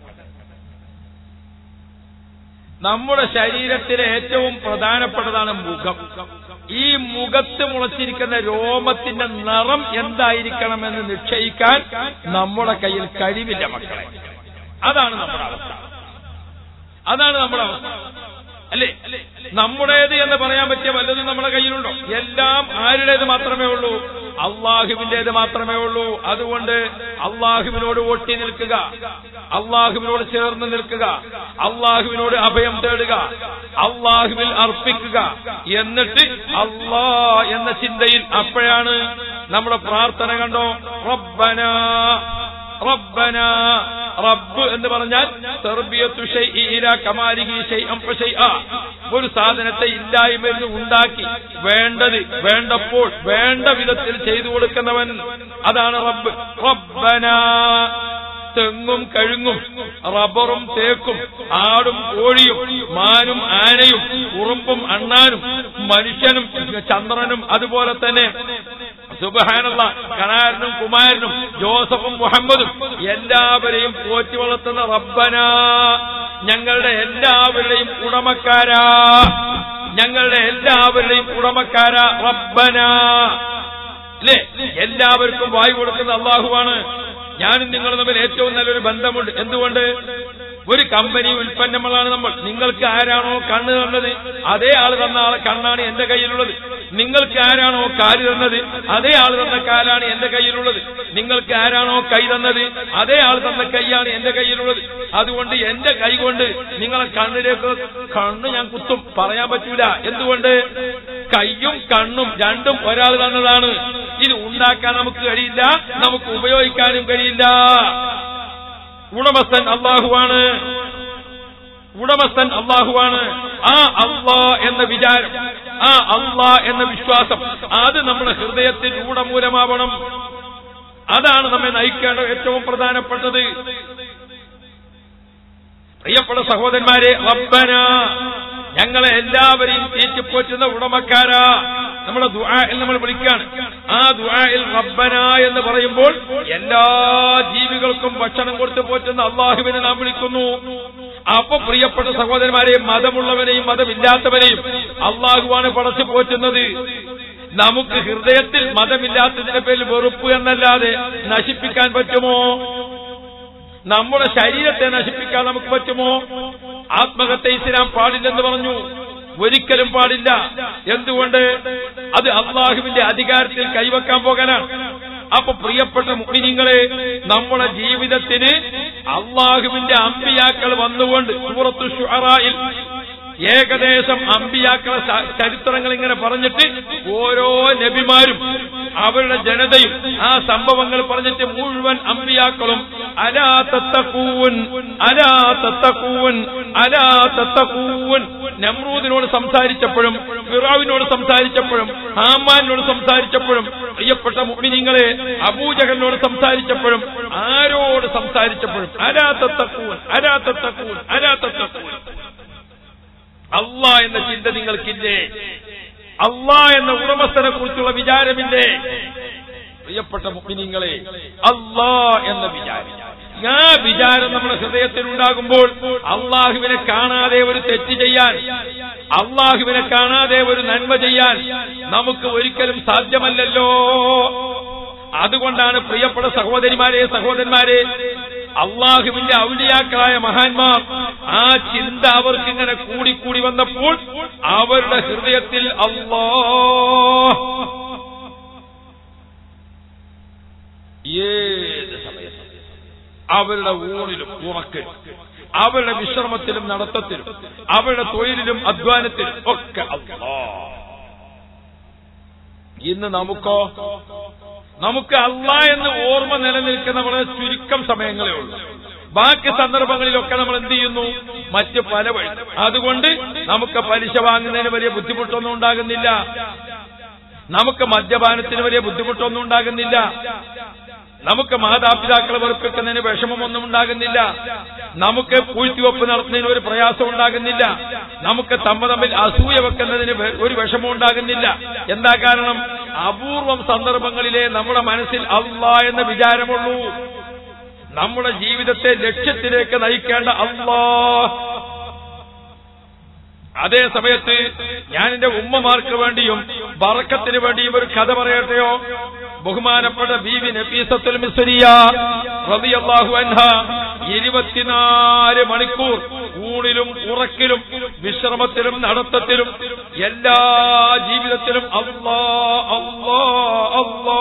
നമ്മുടെ ശരീരത്തിലെ ഏറ്റവും പ്രധാനപ്പെട്ടതാണ് മുഖം ഈ മുഖത്ത് മുളച്ചിരിക്കുന്ന രോമത്തിന്റെ നിറം എന്തായിരിക്കണമെന്ന് നിശ്ചയിക്കാൻ നമ്മുടെ കയ്യിൽ കഴിവില്ല മക്കളെ അതാണ് നമ്മുടെ അവസ്ഥ അതാണ് നമ്മുടെ അവസ്ഥ അല്ലേ നമ്മുടേത് എന്ന് പറയാൻ പറ്റിയ വല്ലതും നമ്മുടെ കയ്യിലുണ്ടോ എല്ലാം ആരുടേത് മാത്രമേ ഉള്ളൂ അള്ളാഹുവിന്റേത് മാത്രമേ ഉള്ളൂ അതുകൊണ്ട് അള്ളാഹുവിനോട് ഒട്ടി നിൽക്കുക അള്ളാഹുവിനോട് ചേർന്ന് നിൽക്കുക അള്ളാഹുവിനോട് അഭയം തേടുക അള്ളാഹുവിൽ അർപ്പിക്കുക എന്നിട്ട് അള്ളാ എന്ന ചിന്തയിൽ അപ്പോഴാണ് നമ്മുടെ പ്രാർത്ഥന കണ്ടോ റബ്ബന റബ്ബന റബ്ബ് എന്ന് പറഞ്ഞാൽ തെർബിയത്തു ഷൈഇ ഇലാ കമാലിഹി ഷൈഅൻ ഫശൈഅ ഒരു സാധനത്തെ ഇല്ലായ്മയിൽ നിന്ന് ഉണ്ടാക്കി വേണ്ടത് വേണ്ടപ്പോൾ വേണ്ട വിധത്തിൽ ചെയ്തു കൊടുക്കുന്നവൻ അതാണ് റബ്ബ് റബ്ബന തെങ്ങും കഴുങ്ങും റബ്ബറും തേക്കും ആടും കോഴിയും മാനും ആനയും ഉറുമ്പും അണ്ണാനും മനുഷ്യനും ചന്ദ്രനും അതുപോലെ തന്നെ സുബഹാനുള്ള കണാരനും കുമാരനും ജോസഫും മുഹമ്മദും എല്ലാവരെയും പോറ്റി വളർത്തുന്ന റബ്ബന ഞങ്ങളുടെ എല്ലാവരുടെയും ഉടമക്കാരാ ഞങ്ങളുടെ എല്ലാവരുടെയും ഉടമക്കാരാ റബ്ബന അല്ലേ എല്ലാവർക്കും വായു കൊടുക്കുന്ന അള്ളാഹുവാണ് ഞാനും നിങ്ങളും തമ്മിൽ ഏറ്റവും നല്ലൊരു ബന്ധമുണ്ട് എന്തുകൊണ്ട് ഒരു കമ്പനി ഉൽപ്പന്നങ്ങളാണ് നമ്മൾ നിങ്ങൾക്ക് ആരാണോ കണ്ണ് തന്നത് അതേ ആൾ തന്ന ആളെ കണ്ണാണ് എന്റെ കയ്യിലുള്ളത് നിങ്ങൾക്ക് ആരാണോ കാല് തന്നത് അതേ ആൾ തന്ന കാലാണ് എന്റെ കയ്യിലുള്ളത് നിങ്ങൾക്ക് ആരാണോ കൈ തന്നത് അതേ ആൾ തന്ന കൈയാണ് എന്റെ കയ്യിലുള്ളത് അതുകൊണ്ട് എന്റെ കൈ കൊണ്ട് നിങ്ങളെ കണ്ണിലേക്ക് കണ്ണ് ഞാൻ കുത്തും പറയാൻ പറ്റൂല എന്തുകൊണ്ട് കൈയും കണ്ണും രണ്ടും ഒരാൾ തന്നതാണ് ഇത് ഉണ്ടാക്കാൻ നമുക്ക് കഴിയില്ല നമുക്ക് ഉപയോഗിക്കാനും കഴിയില്ല ഉടമസ്ഥൻ അള്ളാഹുവാണ് ഉടമസ്ഥൻ അള്ളാഹുവാണ് ആ അള്ളാ എന്ന വിചാരം ആ അള്ളാ എന്ന വിശ്വാസം അത് നമ്മുടെ ഹൃദയത്തിൽ രൂഢമൂലമാവണം അതാണ് നമ്മെ നയിക്കേണ്ട ഏറ്റവും പ്രധാനപ്പെട്ടത് പ്രിയപ്പെട്ട സഹോദരന്മാരെ റബ്ബന ഞങ്ങളെ എല്ലാവരെയും തീറ്റിപ്പോറ്റുന്ന ഉടമക്കാരാ നമ്മുടെ ദുആയിൽ നമ്മൾ വിളിക്കാണ് ആ ദുആയിൽ റബ്ബന എന്ന് പറയുമ്പോൾ എല്ലാ ജീവികൾക്കും ഭക്ഷണം കൊടുത്ത് പോറ്റുന്ന അള്ളാഹുവിനെ നാം വിളിക്കുന്നു അപ്പൊ പ്രിയപ്പെട്ട സഹോദരന്മാരെ മതമുള്ളവനെയും മതമില്ലാത്തവനെയും അള്ളാഹുവാണ് പടച്ചു പോറ്റുന്നത് നമുക്ക് ഹൃദയത്തിൽ മതമില്ലാത്തതിന്റെ പേരിൽ വെറുപ്പ് എന്നല്ലാതെ നശിപ്പിക്കാൻ പറ്റുമോ നമ്മുടെ ശരീരത്തെ നശിപ്പിക്കാൻ നമുക്ക് പറ്റുമോ ആത്മഹത്യ ഇസ്ലാം പാടില്ലെന്ന് പറഞ്ഞു ഒരിക്കലും പാടില്ല എന്തുകൊണ്ട് അത് അള്ളാഹുവിന്റെ അധികാരത്തിൽ കൈവക്കാൻ പോകാനാണ് അപ്പൊ പ്രിയപ്പെട്ട മുഗ്നിങ്ങളെ നമ്മുടെ ജീവിതത്തിന് അള്ളാഹുവിന്റെ അമ്പിയാക്കൾ വന്നുകൊണ്ട് സൂറത്തു ഷുഅറായിൽ ഏകദേശം അമ്പിയാക്കളെ ച- ചരിത്രങ്ങൾ ഇങ്ങനെ പറഞ്ഞിട്ട് ഓരോ നബിമാരും അവരുടെ ജനതയും ആ സംഭവങ്ങൾ പറഞ്ഞിട്ട് മുഴുവൻ അമ്പിയാക്കളും അലാ തത്തക്കൂൻ അലാ തത്തക്കൂൻ അലാ തത്തക്കൂൻ നമ്രൂദിനോട് സംസാരിച്ചപ്പോഴും ഫിറാവിനോട് സംസാരിച്ചപ്പോഴും ഹാമാനോട് സംസാരിച്ചപ്പോഴും പ്രിയപ്പെട്ട മുഅ്മിനീങ്ങളെ അബൂജഹലിനോട് സംസാരിച്ചപ്പോഴും ആരോട് സംസാരിച്ചപ്പോഴും അലാ തത്തക്കൂൻ അലാ തത്തക്കൂൻ അലാ തത്തക്കൂൻ അള്ളാ എന്ന ചിന്ത നിങ്ങൾക്കില്ലേ അള്ളാ എന്ന ഉടമസ്ഥനെ കുറിച്ചുള്ള വിചാരമില്ലേ പ്രിയപ്പെട്ട മുഖ്മിനിങ്ങളെ അള്ളാ എന്ന വിചാരം ആ വിചാരം നമ്മുടെ ഹൃദയത്തിൽ ഉണ്ടാകുമ്പോൾ അള്ളാഹുവിനെ കാണാതെ ഒരു തെറ്റ് ചെയ്യാൻ അള്ളാഹുവിനെ കാണാതെ ഒരു നന്മ ചെയ്യാൻ നമുക്ക് ഒരിക്കലും സാധ്യമല്ലല്ലോ അതുകൊണ്ടാണ് പ്രിയപ്പെട്ട സഹോദരിമാരെ സഹോദരന്മാരെ അള്ളാഹുവിന്റെ ഔലിയാക്കളായ മഹാന്മാർ ആ ചിന്ത അവർക്കിങ്ങനെ കൂടിക്കൂടി വന്നപ്പോൾ അവരുടെ ഹൃദയത്തിൽ അള്ളാ ഏത് സമയത്തും അവരുടെ ഊണിലും ഉറക്കിലും അവരുടെ വിശ്രമത്തിലും നടത്തത്തിലും അവരുടെ തൊഴിലിലും അധ്വാനത്തിലും ഒക്കെ അള്ളാ ഇന്ന് നമുക്കോ നമുക്ക് അല്ല എന്ന് ഓർമ്മ നിലനിൽക്കുന്ന വളരെ ചുരുക്കം സമയങ്ങളേ ഉള്ളൂ ബാക്കി സന്ദർഭങ്ങളിലൊക്കെ നമ്മൾ എന്ത് ചെയ്യുന്നു മറ്റ് പല വഴി അതുകൊണ്ട് നമുക്ക് പലിശ വാങ്ങുന്നതിന് വലിയ ബുദ്ധിമുട്ടൊന്നും ഉണ്ടാകുന്നില്ല നമുക്ക് മദ്യപാനത്തിന് വലിയ ബുദ്ധിമുട്ടൊന്നും ഉണ്ടാകുന്നില്ല നമുക്ക് മാതാപിതാക്കളെ വെറുപ്പിക്കുന്നതിന് വിഷമമൊന്നും ഉണ്ടാകുന്നില്ല നമുക്ക് പൂഴ്ത്തിവെപ്പ് നടത്തുന്നതിന് ഒരു പ്രയാസം ഉണ്ടാകുന്നില്ല നമുക്ക് തമ്മ തമ്മിൽ അസൂയ വെക്കുന്നതിന് വെ- ഒരു വിഷമം ഉണ്ടാകുന്നില്ല എന്താ കാരണം അപൂർവം സന്ദർഭങ്ങളിലെ നമ്മുടെ മനസ്സിൽ അള്ളാ എന്ന വിചാരമുള്ളൂ നമ്മുടെ ജീവിതത്തെ ലക്ഷ്യത്തിലേക്ക് നയിക്കേണ്ട അള്ളാ അതേ സമയത്ത് ഞാൻ എന്റെ ഉമ്മമാർക്ക് വേണ്ടിയും ബറക്കത്തിന് വേണ്ടിയും ഒരു കഥ പറയട്ടെയോ ബഹുമാനപ്പെട്ട ബീവി നഫീസത്തുൽ മിസ്രിയ റളിയല്ലാഹു അൻഹ ഇരുപത്തിനാല് മണിക്കൂർ ഊണിലും ഉറക്കിലും വിശ്രമത്തിലും നടത്തത്തിലും എല്ലാ ജീവിതത്തിലും അല്ലാ അല്ലാ അല്ലാ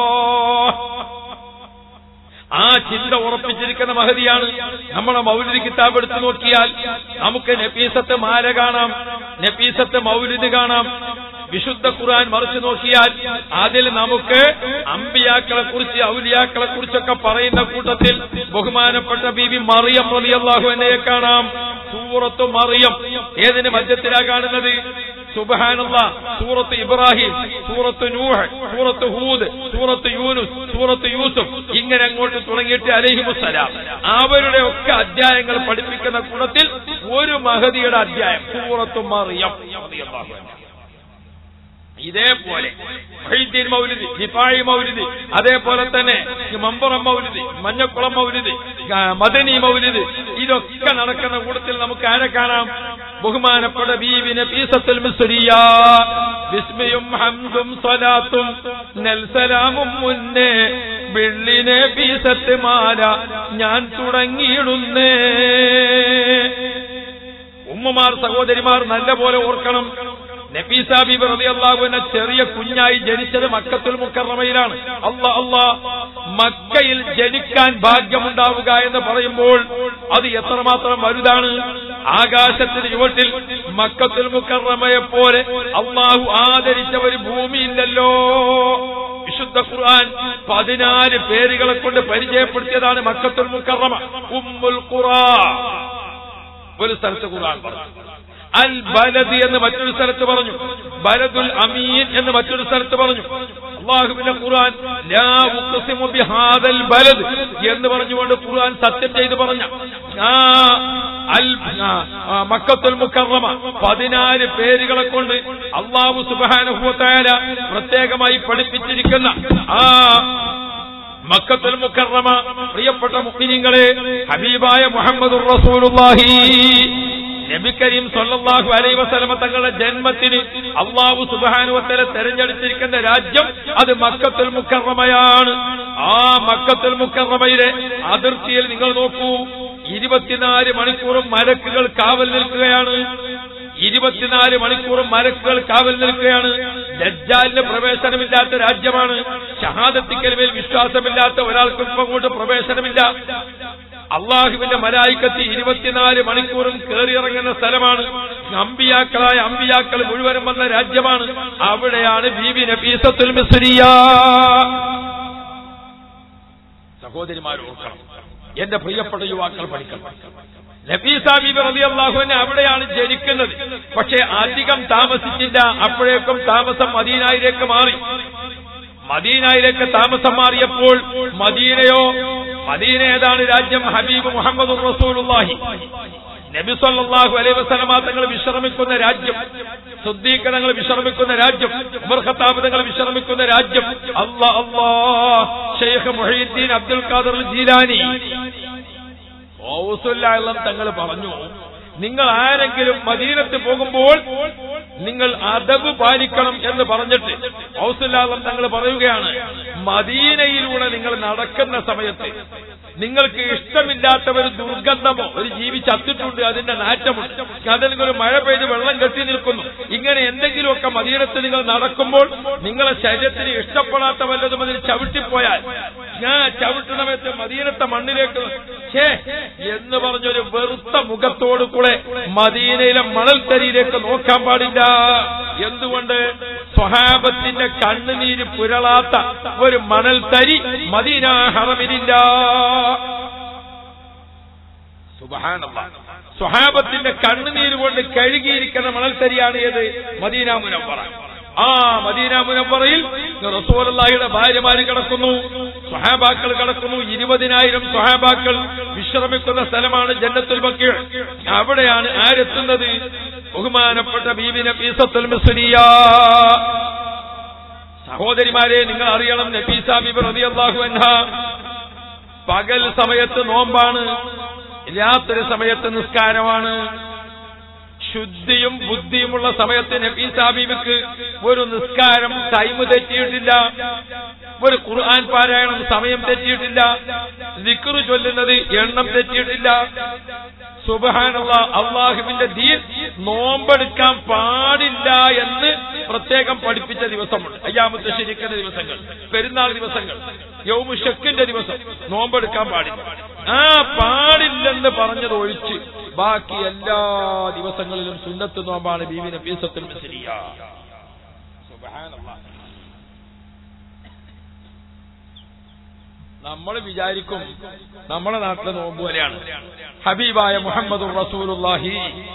ആ ചിന്ത ഉറപ്പിച്ചിരിക്കുന്ന മഹതിയാണ് നമ്മളെ മൗലിദ് കിതാബ് എടുത്തു നോക്കിയാൽ നമുക്ക് നഫീസത്ത് മാല കാണാം നഫീസത്ത് മൗലിദ് കാണാം വിശുദ്ധ ഖുർആൻ മറിച്ചു നോക്കിയാൽ അതിൽ നമുക്ക് അമ്പിയാക്കളെ കുറിച്ച് ഔലിയാക്കളെ കുറിച്ചൊക്കെ പറയുന്ന കൂട്ടത്തിൽ ബഹുമാനപ്പെട്ട ബീബി മറിയം റളിയല്ലാഹു അൻഹയെ കാണാം സൂറത്ത് മറിയം ഏതിന് മധ്യത്തിലാ കാണുന്നത് സുബഹാനല്ല സൂറത്ത് ഇബ്രാഹിം സൂറത്ത് നൂഹ് സൂറത്ത് ഹൂദ് സൂറത്ത് യൂനുസ് സൂറത്ത് യൂസുഫ് ഇങ്ങനെ അങ്ങോട്ട് തുടങ്ങിയിട്ട് അലഹിമുസലാം അവരുടെ ഒക്കെ അധ്യായങ്ങൾ പഠിപ്പിക്കുന്ന കൂട്ടത്തിൽ ഒരു മഹതിയുടെ അധ്യായം സൂറത്ത് മറിയം റളിയല്ലാഹു അൻഹ. ഇതേപോലെ മൊഹീദ്ദീൻ മൗലിദ് നിഫായി മൗലിദ് അതേപോലെ തന്നെ ഈ മമ്പുറം മൗലിദ് മഞ്ഞക്കുളം മൗലിദ് ആ, മദനി മൗലിദ് ഇതൊക്കെ നടക്കുന്ന കൂട്ടത്തിൽ നമുക്ക് ആരെ കാണാം ബഹുമാനപ്പെട്ട ബീവിനെ പീസത്തുൽ മിസ്രിയ വിസ്മയും ഹംദും സ്വലാത്തും നെൽസലാമും മുന്നേ വെള്ളിനെ പീസത്ത് മാല ഞാൻ തുടങ്ങിയിടുന്നേ ഉമ്മമാർ സഹോദരിമാർ നല്ല പോലെ ഓർക്കണം നഫീസ ബീബി റളിയല്ലാഹുവിനെ ചെറിയ കുഞ്ഞായി ജനിച്ചത് മക്കത്തുൽ മുക്കറമയിലാണ് അല്ല അല്ലാ മക്കയിൽ ജനിക്കാൻ ഭാഗ്യമുണ്ടാവുക എന്ന് പറയുമ്പോൾ അത് എത്രമാത്രം വലുതാണ് ആകാശത്തിന് ചുവട്ടിൽ മക്കത്തുൽ മുക്കറമയെ പോലെ അള്ളാഹു ആദരിച്ച ഒരു ഭൂമിയില്ലല്ലോ വിശുദ്ധ ഖുർആൻ പതിനാല് പേരുകളെ കൊണ്ട് പരിചയപ്പെടുത്തിയതാണ് മക്കത്തുൽ മുക്കറമ ഉമ്മുൽ ഖുറാ ഒരു സ്ഥലത്ത് ഖുർആൻ പറഞ്ഞു അൽ ബലദ് എന്ന് മറ്റൊരു സ്ഥലത്ത് പറഞ്ഞു ബലദുൽ അമീൻ എന്ന് മറ്റൊരു സ്ഥലത്ത് പറഞ്ഞു അള്ളാഹുവിന്റെ ഖുർആൻ ലാ ഉഖ്സിമു ബിഹാദൽ ബലദ് എന്ന് പറഞ്ഞുകൊണ്ട് ഖുർആൻ സത്യം ചെയ്ത് പറഞ്ഞ ആ അൽ ആ, ആ, മക്കത്തുൽ മുക്കറമ പതിനാല് പേരുകളെ കൊണ്ട് അള്ളാഹു സുബ്ഹാനഹു വ തആല പ്രത്യേകമായി പഠിപ്പിച്ചിരിക്കുന്ന ആ മക്കത്തുൽ മുക്കറമ പ്രിയപ്പെട്ട മുഅ്മിനീങ്ങളെ ഹബീബായ മുഹമ്മദുർ റസൂലുള്ളാഹി നബി കരീം സല്ലല്ലാഹു അലൈഹി വസല്ലമ തങ്ങളുടെ ജന്മത്തിന് അള്ളാഹു സുബ്ഹാനുവത്തല തെരഞ്ഞെടുത്തിരിക്കുന്ന രാജ്യം അത് മക്കത്തുൽ മുക്കറമയാണ് ആ മക്കത്തുൽ മുക്കറമയിലെ അതിർത്തിയിൽ നിങ്ങൾ നോക്കൂ ഇരുപത്തിനാല് മണിക്കൂറും മലക്കുകൾ കാവൽ നിൽക്കുകയാണ് ഇരുപത്തിനാല് മണിക്കൂറും മലക്കുകൾ കാവൽ നിൽക്കുകയാണ് ദജ്ജാലിന് പ്രവേശനമില്ലാത്ത രാജ്യമാണ് ഷഹാദത്തിക്കൽ മേൽ വിശ്വാസമില്ലാത്ത ഒരാൾക്കും ഇപ്പം അങ്ങോട്ട് പ്രവേശനമില്ല അള്ളാഹുവിന്റെ മലായിക്കത്തി ഇരുപത്തിനാല് മണിക്കൂറും കയറിയിറങ്ങുന്ന സ്ഥലമാണ് അമ്പിയാക്കളായ അമ്പിയാക്കൾ മുഴുവനും വന്ന രാജ്യമാണ് അവിടെയാണ് ബീബി നബീസത്തുൽ മിസ്രിയ സഹോദരിമാർ ഓർക്കണം എന്റെ പ്രിയപ്പെട്ട യുവാക്കൾ പഠിക്കണം നബീസ ബീബി റളിയല്ലാഹുവിനെ അവിടെയാണ് ജനിക്കുന്നത് പക്ഷേ അധികം താമസിച്ചില്ല അപ്പോഴേക്കും താമസം മദീനായിലേക്ക് മാറി മദീനയിലേക്ക് താമസം മാറിയപ്പോൾ മദീനയോ മദീന ഏതാണ് രാജ്യം ഹബീബ് മുഹമ്മദ് റസൂലുള്ളാഹി നബി സല്ലല്ലാഹു അലൈഹി വസല്ലമ തങ്ങൾ വിശ്രമിക്കുന്ന രാജ്യം സുദ്ദീഖ് തങ്ങൾ വിശ്രമിക്കുന്ന രാജ്യം ഉമർ ഖത്താബ് തങ്ങൾ വിശ്രമിക്കുന്ന രാജ്യം അല്ലാ അല്ലാ ഷെയ്ഖ് മുഹീദ്ദീൻ അബ്ദുൽ ഖാദർ ജീലാനി ഔസുല്ലാഹം തങ്ങൾ പറഞ്ഞു നിങ്ങൾ ആരെങ്കിലും മദീനത്ത് പോകുമ്പോൾ നിങ്ങൾ അതബ് പാലിക്കണം എന്ന് പറഞ്ഞിട്ട് ഔസുല്ലാഹം തങ്ങൾ പറയുകയാണ് മദീനയിലൂടെ നിങ്ങൾ നടക്കുന്ന സമയത്ത് നിങ്ങൾക്ക് ഇഷ്ടമില്ലാത്ത ഒരു ദുർഗന്ധമോ ഒരു ജീവി ചത്തിട്ടുണ്ട് അതിന്റെ നാറ്റമുണ്ട് അതിൽ ഒരു മഴ പെയ്ത് വെള്ളം കെട്ടി നിൽക്കുന്നു ഇങ്ങനെ എന്തെങ്കിലുമൊക്കെ മദീനത്ത് നിങ്ങൾ നടക്കുമ്പോൾ നിങ്ങളെ ശരീരത്തിന് ഇഷ്ടപ്പെടാത്ത വല്ലതും അതിൽ ചവിട്ടിപ്പോയാൽ ഞാൻ ചവിട്ടണമെന്ന് മദീനത്തെ മണ്ണിലേക്ക് ഛേ എന്ന് പറഞ്ഞൊരു വെറുത്ത മുഖത്തോടു കൂടെ മദീനയിലെ മണൽത്തരിയിലേക്ക് നോക്കാൻ പാടില്ല എന്തുകൊണ്ട് സ്വഹാബത്തിന്റെ കണ്ണുനീര് പുരളാത്ത ഒരു മണൽത്തരി മദീന ഹറമിലില്ല സ്വഹാബത്തിന്റെ കണ്ണുനീര് കൊണ്ട് കഴുകിയിരിക്കുന്ന മണൽത്തരിയാണ് ഏത് മദീന മുനവറ ആ മദീന മുനവറയിൽ റസൂലുള്ളാഹിയുടെ ഭാര്യമാര് കിടക്കുന്നു സ്വഹാബാക്കൾ കിടക്കുന്നു ഇരുപതിനായിരം സ്വഹാബാക്കൾ വിശ്രമിക്കുന്ന സ്ഥലമാണ് ജന്നത്തുൽ ബക്കീർ അവിടെയാണ് ആരെത്തുന്നത് ബഹുമാനപ്പെട്ട ബീബി നബീസത്തുൽ മിസ്രിയ സഹോദരിമാരെ നിങ്ങൾ അറിയണം നബീസ ബിബി റളിയല്ലാഹു അൻഹ പകൽ സമയത്ത് നോമ്പാണ് രാത്രി സമയത്ത് നിസ്കാരമാണ് ശുദ്ധിയും ബുദ്ധിയുമുള്ള സമയത്ത് നബീസ ബീബിക്ക് ഒരു നിസ്കാരം ടൈം തെറ്റിയിട്ടില്ല ഒരു ഖുർആൻ പാരായണം സമയം തെറ്റിയിട്ടില്ല ദിക്റ് ചൊല്ലുന്നത് എണ്ണം തെറ്റിയിട്ടില്ല സുബഹാനുള്ള അള്ളാഹുവിന്റെ ദീൻ നോമ്പെടുക്കാൻ പാടില്ല എന്ന് പ്രത്യേകം പഠിപ്പിച്ച ദിവസമുണ്ട് അയ്യാമത്തെ ശരിക്കുന്ന ദിവസങ്ങൾ പെരുന്നാൾ ദിവസങ്ങൾ യൗമു ഷക്കിന്റെ ദിവസം നോമ്പെടുക്കാൻ പാടില്ല ആ പാടില്ലെന്ന് പറഞ്ഞത് ഒഴിച്ച് ബാക്കി എല്ലാ ദിവസങ്ങളിലും സുന്നത്ത് നോമ്പാണ് ബീവി നബീസത്തിൽ ശരിയ നമ്മൾ വിചാരിക്കും നമ്മുടെ നാട്ടിലെ നോമ്പ് പോലെയാണ് ഹബീബായ മുഹമ്മദ് റസൂലുള്ളാഹി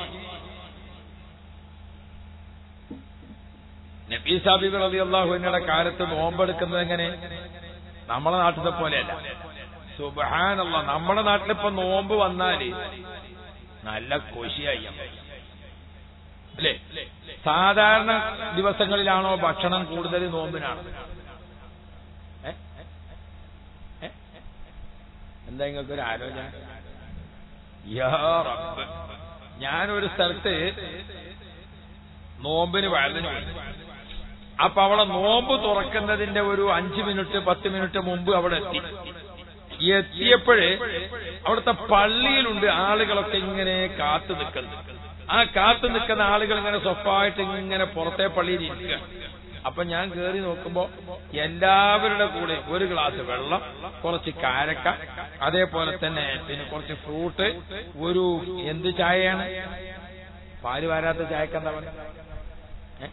നബീസ് ഹബീബ് റബി അള്ളാഹുവിന്റെ കാലത്ത് നോമ്പെടുക്കുന്നത് എങ്ങനെ നമ്മളെ നാട്ടിലെ പോലെയല്ല സുബഹാനല്ല നമ്മുടെ നാട്ടിലിപ്പോ നോമ്പ് വന്നാല് നല്ല കൊശിയായി അല്ലേ സാധാരണ ദിവസങ്ങളിലാണോ ഭക്ഷണം കൂടുതൽ നോമ്പിനാണ് ഏ? ഏ? എന്താ നിങ്ങൾക്ക് ഒരു ആലോചന യാ റബ്ബ് ഞാനൊരു സ്ഥലത്ത് നോമ്പിന് വഴുതിന് പോയി അപ്പൊ അവിടെ നോമ്പ് തുറക്കുന്നതിന്റെ ഒരു അഞ്ചു മിനിറ്റ് പത്ത് മിനിറ്റ് മുമ്പ് അവിടെ എത്തി എത്തിയപ്പോഴേ അവിടുത്തെ പള്ളിയിലുണ്ട് ആളുകളൊക്കെ ഇങ്ങനെ കാത്തു നിൽക്കുന്നു ആ കാത്തു നിൽക്കുന്ന ആളുകൾ ഇങ്ങനെ സ്വപ്പായിട്ട് ഇങ്ങനെ പുറത്തെ പള്ളിയിൽ ഇരിക്കുക അപ്പൊ ഞാൻ കയറി നോക്കുമ്പോ എല്ലാവരുടെ കൂടെ ഒരു ഗ്ലാസ് വെള്ളം കുറച്ച് കാരക്ക അതേപോലെ തന്നെ പിന്നെ കുറച്ച് ഫ്രൂട്ട് ഒരു എന്ത് ചായയാണ് പാല് വാരാത്ത ചായക്ക് എന്താ പറയുക ഏ?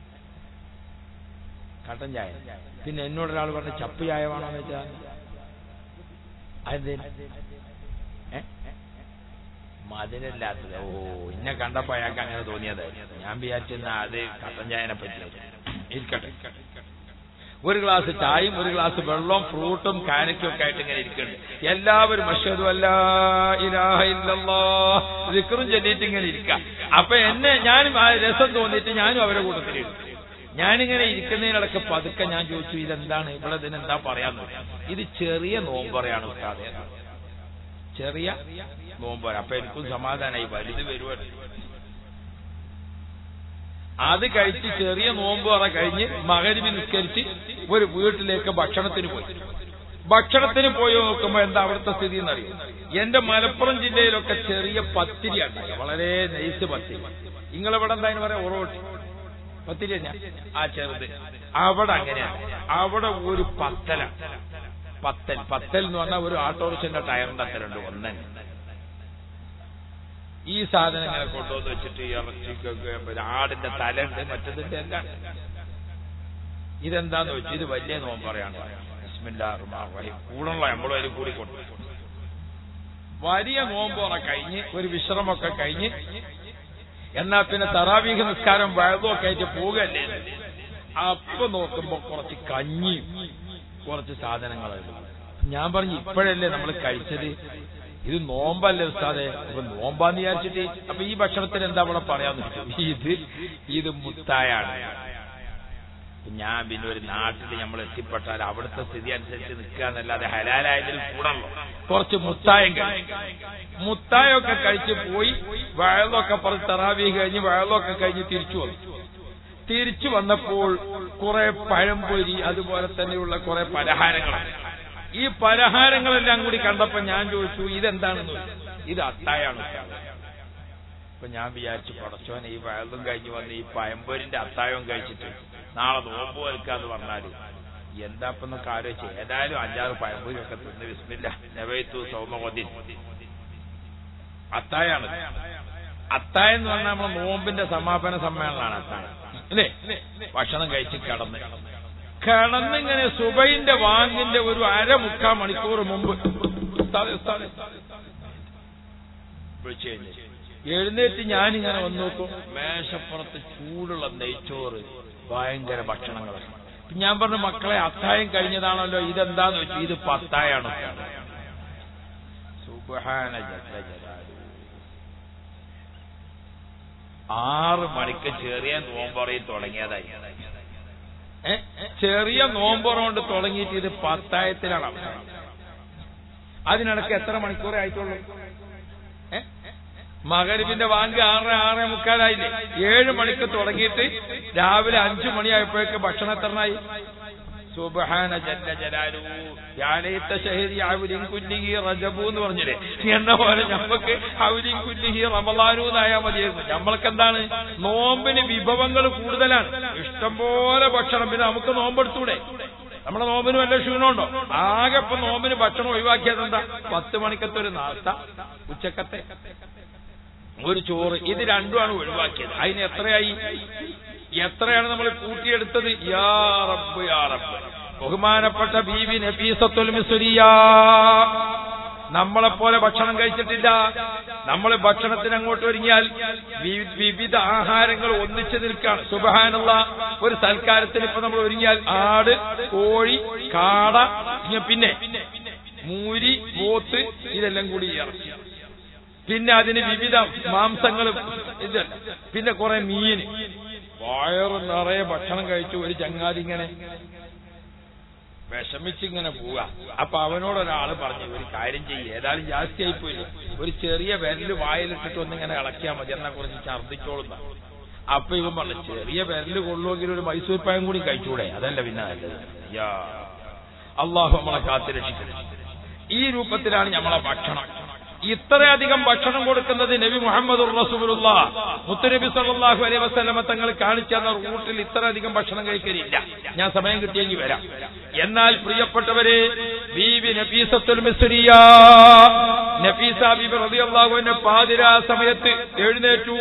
കട്ടൻ ചായ പിന്നെ എന്നോട് ഒരാൾ പറഞ്ഞ ചപ്പ് ചായ വേണമെന്ന് വെച്ചാൽ അതെന്തേ ഏ? മധുരമില്ലാത്തത് ഓ ഇന്നെ കണ്ടപ്പോ അയാൾക്ക് അങ്ങനെ തോന്നിയത് ഞാൻ വിചാരിച്ചെന്നാ അത് കട്ടൻ ചായനെ പറ്റി ഇരിക്കട്ടെ ഒരു ഗ്ലാസ് ചായയും ഒരു ഗ്ലാസ് വെള്ളവും ഫ്രൂട്ടും കാനയ്ക്കും ഒക്കെ ആയിട്ട് ഇങ്ങനെ ഇരിക്കുന്നുണ്ട് എല്ലാവരും അഷദു അല്ലാ ഇലാഹ ഇല്ലല്ലാ ദിക്റും ചൊല്ലിയിട്ട് ഇങ്ങനെ ഇരിക്കാം അപ്പൊ എന്നെ ഞാനും ആ രസം തോന്നിയിട്ട് ഞാനും അവരെ കൂട്ടത്തിലിരുന്നു ഞാനിങ്ങനെ ഇരിക്കുന്നതിനിടക്ക് പതുക്കെ ഞാൻ ചോദിച്ചു ഇതെന്താണ് ഇവിടെ ഇതിനെന്താ പറയാന്ന് ഇത് ചെറിയ നോമ്പറയാണ് ഉസ്താദെ ചെറിയ നോമ്പോര അപ്പൊ എനിക്കും സമാധാനമായി വലുത് വരുവാണ് അത് കഴിച്ച് ചെറിയ നോമ്പോറ കഴിഞ്ഞ് മകരിവി നിസ്കരിച്ച് ഒരു വീട്ടിലേക്ക് ഭക്ഷണത്തിന് പോയി ഭക്ഷണത്തിന് പോയി നോക്കുമ്പോ എന്താ അവിടുത്തെ സ്ഥിതി എന്നറിയും എന്റെ മലപ്പുറം ജില്ലയിലൊക്കെ ചെറിയ പത്തിരിയാണ് വളരെ നൈസ് പത്തിരി നിങ്ങളിവിടെ എന്താ അതിന് പറയാ ഒറോട്ടി പത്തിരി തന്നെ ആ ചെറുത് അവിടെ അങ്ങനെയാണ് അവിടെ ഒരു പത്തല പത്തൽ പത്തൽ എന്ന് പറഞ്ഞാൽ ഒരു ഓട്ടോറിക്ഷന്റെ ടയറിന്റെ അത്തലുണ്ട് ഒന്നന്നെ ഈ സാധനങ്ങളെ കൊണ്ടുവന്ന് വെച്ചിട്ട് ഈ ഇറച്ചിക്കൊക്കെ പിന്നെ ആടിന്റെ തലുണ്ട് മറ്റതിന്റെ എല്ലാം ഇതെന്താന്ന് വെച്ചാൽ ഇത് വലിയ നോമ്പ് പറയാണ് കൂടുള്ള നമ്മളും അതിൽ കൂടിക്കൊണ്ട് വലിയ നോമ്പോറ കഴിഞ്ഞ് ഒരു വിശ്രമമൊക്കെ കഴിഞ്ഞ് എന്നാ പിന്നെ തറാവീഹ് നിസ്കാരം വഴുതൊക്കെ ആയിട്ട് പോകല്ലേ അപ്പൊ നോക്കുമ്പോ കുറച്ച് കഞ്ഞിയും കുറച്ച് സാധനങ്ങളുണ്ട് ഞാൻ പറഞ്ഞു ഇപ്പോഴല്ലേ നമ്മൾ കഴിച്ചത് ഇത് നോമ്പല്ലേ ഉസ്താദെ അപ്പൊ നോമ്പാന്ന് വിചാരിച്ചിട്ട് അപ്പൊ ഈ ഭക്ഷണത്തിന് എന്താ ഇവിടെ പറയാന്ന് വെച്ചു ഇത് ഇത് മുത്തായാണ് ഞാൻ പിന്നെ ഒരു നാട്ടിൽ നമ്മൾ എത്തിപ്പെട്ടാൽ അവിടുത്തെ സ്ഥിതി അനുസരിച്ച് നിൽക്കുക എന്നല്ലാതെ ഹലാലായതിൽ കൂടല്ലോ കുറച്ച് മുത്തായം കഴിച്ചു മുത്തായൊക്കെ കഴിച്ച് പോയി വയലൊക്കെ പറഞ്ഞ് തറാവി കഴിഞ്ഞ് വയലൊക്കെ കഴിഞ്ഞ് തിരിച്ചു വന്നു തിരിച്ചു വന്നപ്പോൾ കുറെ പഴംപൊരി അതുപോലെ തന്നെയുള്ള കുറെ പലഹാരങ്ങളാണ് ഈ പലഹാരങ്ങളെല്ലാം കൂടി കണ്ടപ്പോ ഞാൻ ചോദിച്ചു ഇതെന്താണെന്ന് ചോദിച്ചു. ഇത് അത്തായാണ് അപ്പൊ ഞാൻ വിചാരിച്ചു പടച്ചോനെ ഈ വയലും കഴിഞ്ഞ് വന്ന് ഈ പഴംപൊരിന്റെ അത്തായവും കഴിച്ചിട്ട് നാളെ നോമ്പ് വെൽക്കാന്ന് പറഞ്ഞാല് എന്താ ഇപ്പൊ എന്നൊക്കെ ആലോചിച്ച് ഏതായാലും അഞ്ചാറ് പഴംപൊരി ഒക്കെ തിന്ന് വിസ്മില്ല നെവയത്തു സൗമകൊതി അത്തായാണ് അത്തായം എന്ന് പറഞ്ഞാൽ നമ്മൾ നോമ്പിന്റെ സമാപന സമ്മേളനമാണ് അത്തായം അല്ലേ ഭക്ഷണം കഴിച്ച് കിടന്ന് കിടന്നിങ്ങനെ സുബൈന്റെ വാങ്ങിന്റെ ഒരു അര മുക്കാൽ മണിക്കൂർ മുമ്പ് ഉസ്താദേ, ഉസ്താദേ, വിളിച്ചു കഴിഞ്ഞ് എഴുന്നേറ്റ് ഞാനിങ്ങനെ വന്നു നോക്കും മേശപ്പുറത്ത് ചൂടുള്ള നെയ്ച്ചോറ് ഭയങ്കര ഭക്ഷണങ്ങളൊക്കെ അപ്പൊ ഞാൻ പറഞ്ഞു മക്കളെ അത്തായം കഴിഞ്ഞതാണല്ലോ ഇതെന്താന്ന് വെച്ചു ഇത് പത്തായാണ് സുബ്ഹാന ജല്ല ജലാലു. ആറ് മണിക്ക് ചെറിയ നോമ്പറയിൽ തുടങ്ങിയതായി ഏ? ചെറിയ നോമ്പറ കൊണ്ട് തുടങ്ങിയിട്ട് ഇത് പത്തായത്തിലാണ് അവസാനം അതിനിടക്ക് എത്ര മണിക്കൂറേ ആയിട്ടുള്ളൂ ഏ? മകരിവിന്റെ വാങ്ക് ആറ് ആറ് മുക്കാലായില്ലേ ഏഴ് മണിക്ക് തുടങ്ങിയിട്ട് രാവിലെ അഞ്ചു മണിയായപ്പോഴേക്ക് ഭക്ഷണം എത്രനായി സുബഹാന ജല്ല ജലാലു യാലയിത്ത ഷഹരി അവലിൻ കുല്ലിഹി റജബു എന്ന് പറഞ്ഞില്ലേ എന്ന പോലെ ഞമ്മക്ക് അവലിൻ കുല്ലിഹി റമലാനു എന്നായാൽ മതിയായിരുന്നു നമ്മൾക്ക് എന്താണ് നോമ്പിന് വിഭവങ്ങൾ കൂടുതലാണ് ഇഷ്ടംപോലെ ഭക്ഷണം പിന്നെ നമുക്ക് നോമ്പെടുത്തൂടെ നമ്മുടെ നോമ്പിന് വല്ല ക്ഷീണമുണ്ടോ ആകെ ഇപ്പൊ നോമ്പിന് ഭക്ഷണം ഒഴിവാക്കിയത് എന്താ പത്ത് മണിക്കത്തെ ഒരു നാസ്ത ഉച്ചക്കത്തെ ഒരു ചോറ് ഇത് രണ്ടുമാണ് ഒഴിവാക്കിയത് അതിന് എത്രയായി എത്രയാണ് നമ്മൾ കൂട്ടിയെടുത്തത് യാ റബ്ബ് യാ റബ്ബ് ബഹുമാനപ്പെട്ട ബീവി നഫീസത്തുൽ മിസ്രിയ നമ്മളെപ്പോലെ ഭക്ഷണം കഴിച്ചിട്ടില്ല നമ്മൾ ഭക്ഷണത്തിന് അങ്ങോട്ട് ഒരുങ്ങിയാൽ വി- വിവിധ ആഹാരങ്ങൾ ഒന്നിച്ചു നിൽക്കാണ് സുബഹാനുള്ള ഒരു സൽക്കാരത്തിന് ഇപ്പൊ നമ്മൾ ഒരുങ്ങിയാൽ ആട് കോഴി കാട ഇങ്ങ പിന്നെ മൂരി പോത്ത് ഇതെല്ലാം കൂടി ഇറച്ചി പിന്നെ അതിന് വിവിധ മാംസങ്ങളും ഇതല്ല പിന്നെ കുറെ മീൻ വയറ് നിറയെ ഭക്ഷണം കഴിച്ചു ഒരു ചങ്ങാതി ഇങ്ങനെ വിഷമിച്ചിങ്ങനെ പോവുക അപ്പൊ അവനോട് ഒരാള് പറഞ്ഞു ഒരു കാര്യം ചെയ്യ് ഏതായാലും ജാസ്തി ആയിപ്പോയില്ലേ ഒരു ചെറിയ വിരല് വായിലിട്ടിട്ട് ഒന്നിങ്ങനെ ഇളക്കിയാൽ മതി എന്നാ കുറച്ച് ഛർദ്ദിച്ചോളുന്ന അപ്പൊ ഇവൻ പറഞ്ഞു ചെറിയ വിരല് കൊള്ളുമെങ്കിൽ ഒരു മൈസൂർ പഴം കൂടി കഴിച്ചൂടെ അതല്ല പിന്നെ നല്ലത് യാ അള്ളാഹു നമ്മളെ കാത്തുരക്ഷിക്കണം ഈ രൂപത്തിലാണ് നമ്മളെ ഭക്ഷണം ഇത്രയധികം ഭക്ഷണം കൊടുക്കുന്നത് നബി മുഹമ്മദ് റസൂലുള്ള മുത്തുനബി സല്ലല്ലാഹു അലൈഹി വസല്ലമ തങ്ങൾ കാണിച്ചു തന്ന റൂട്ടിൽ ഇത്രയധികം ഭക്ഷണം കഴിക്കലില്ല ഞാൻ സമയം കിട്ടിയെങ്കിൽ വരാം എന്നാൽ പ്രിയപ്പെട്ടവരെ ബീവി നഫീസത്തുൽ മിസ്രിയ നഫീസ ബീബി റളിയല്ലാഹു അൻഹ പാതിരാ സമയത്ത് എഴുന്നേറ്റു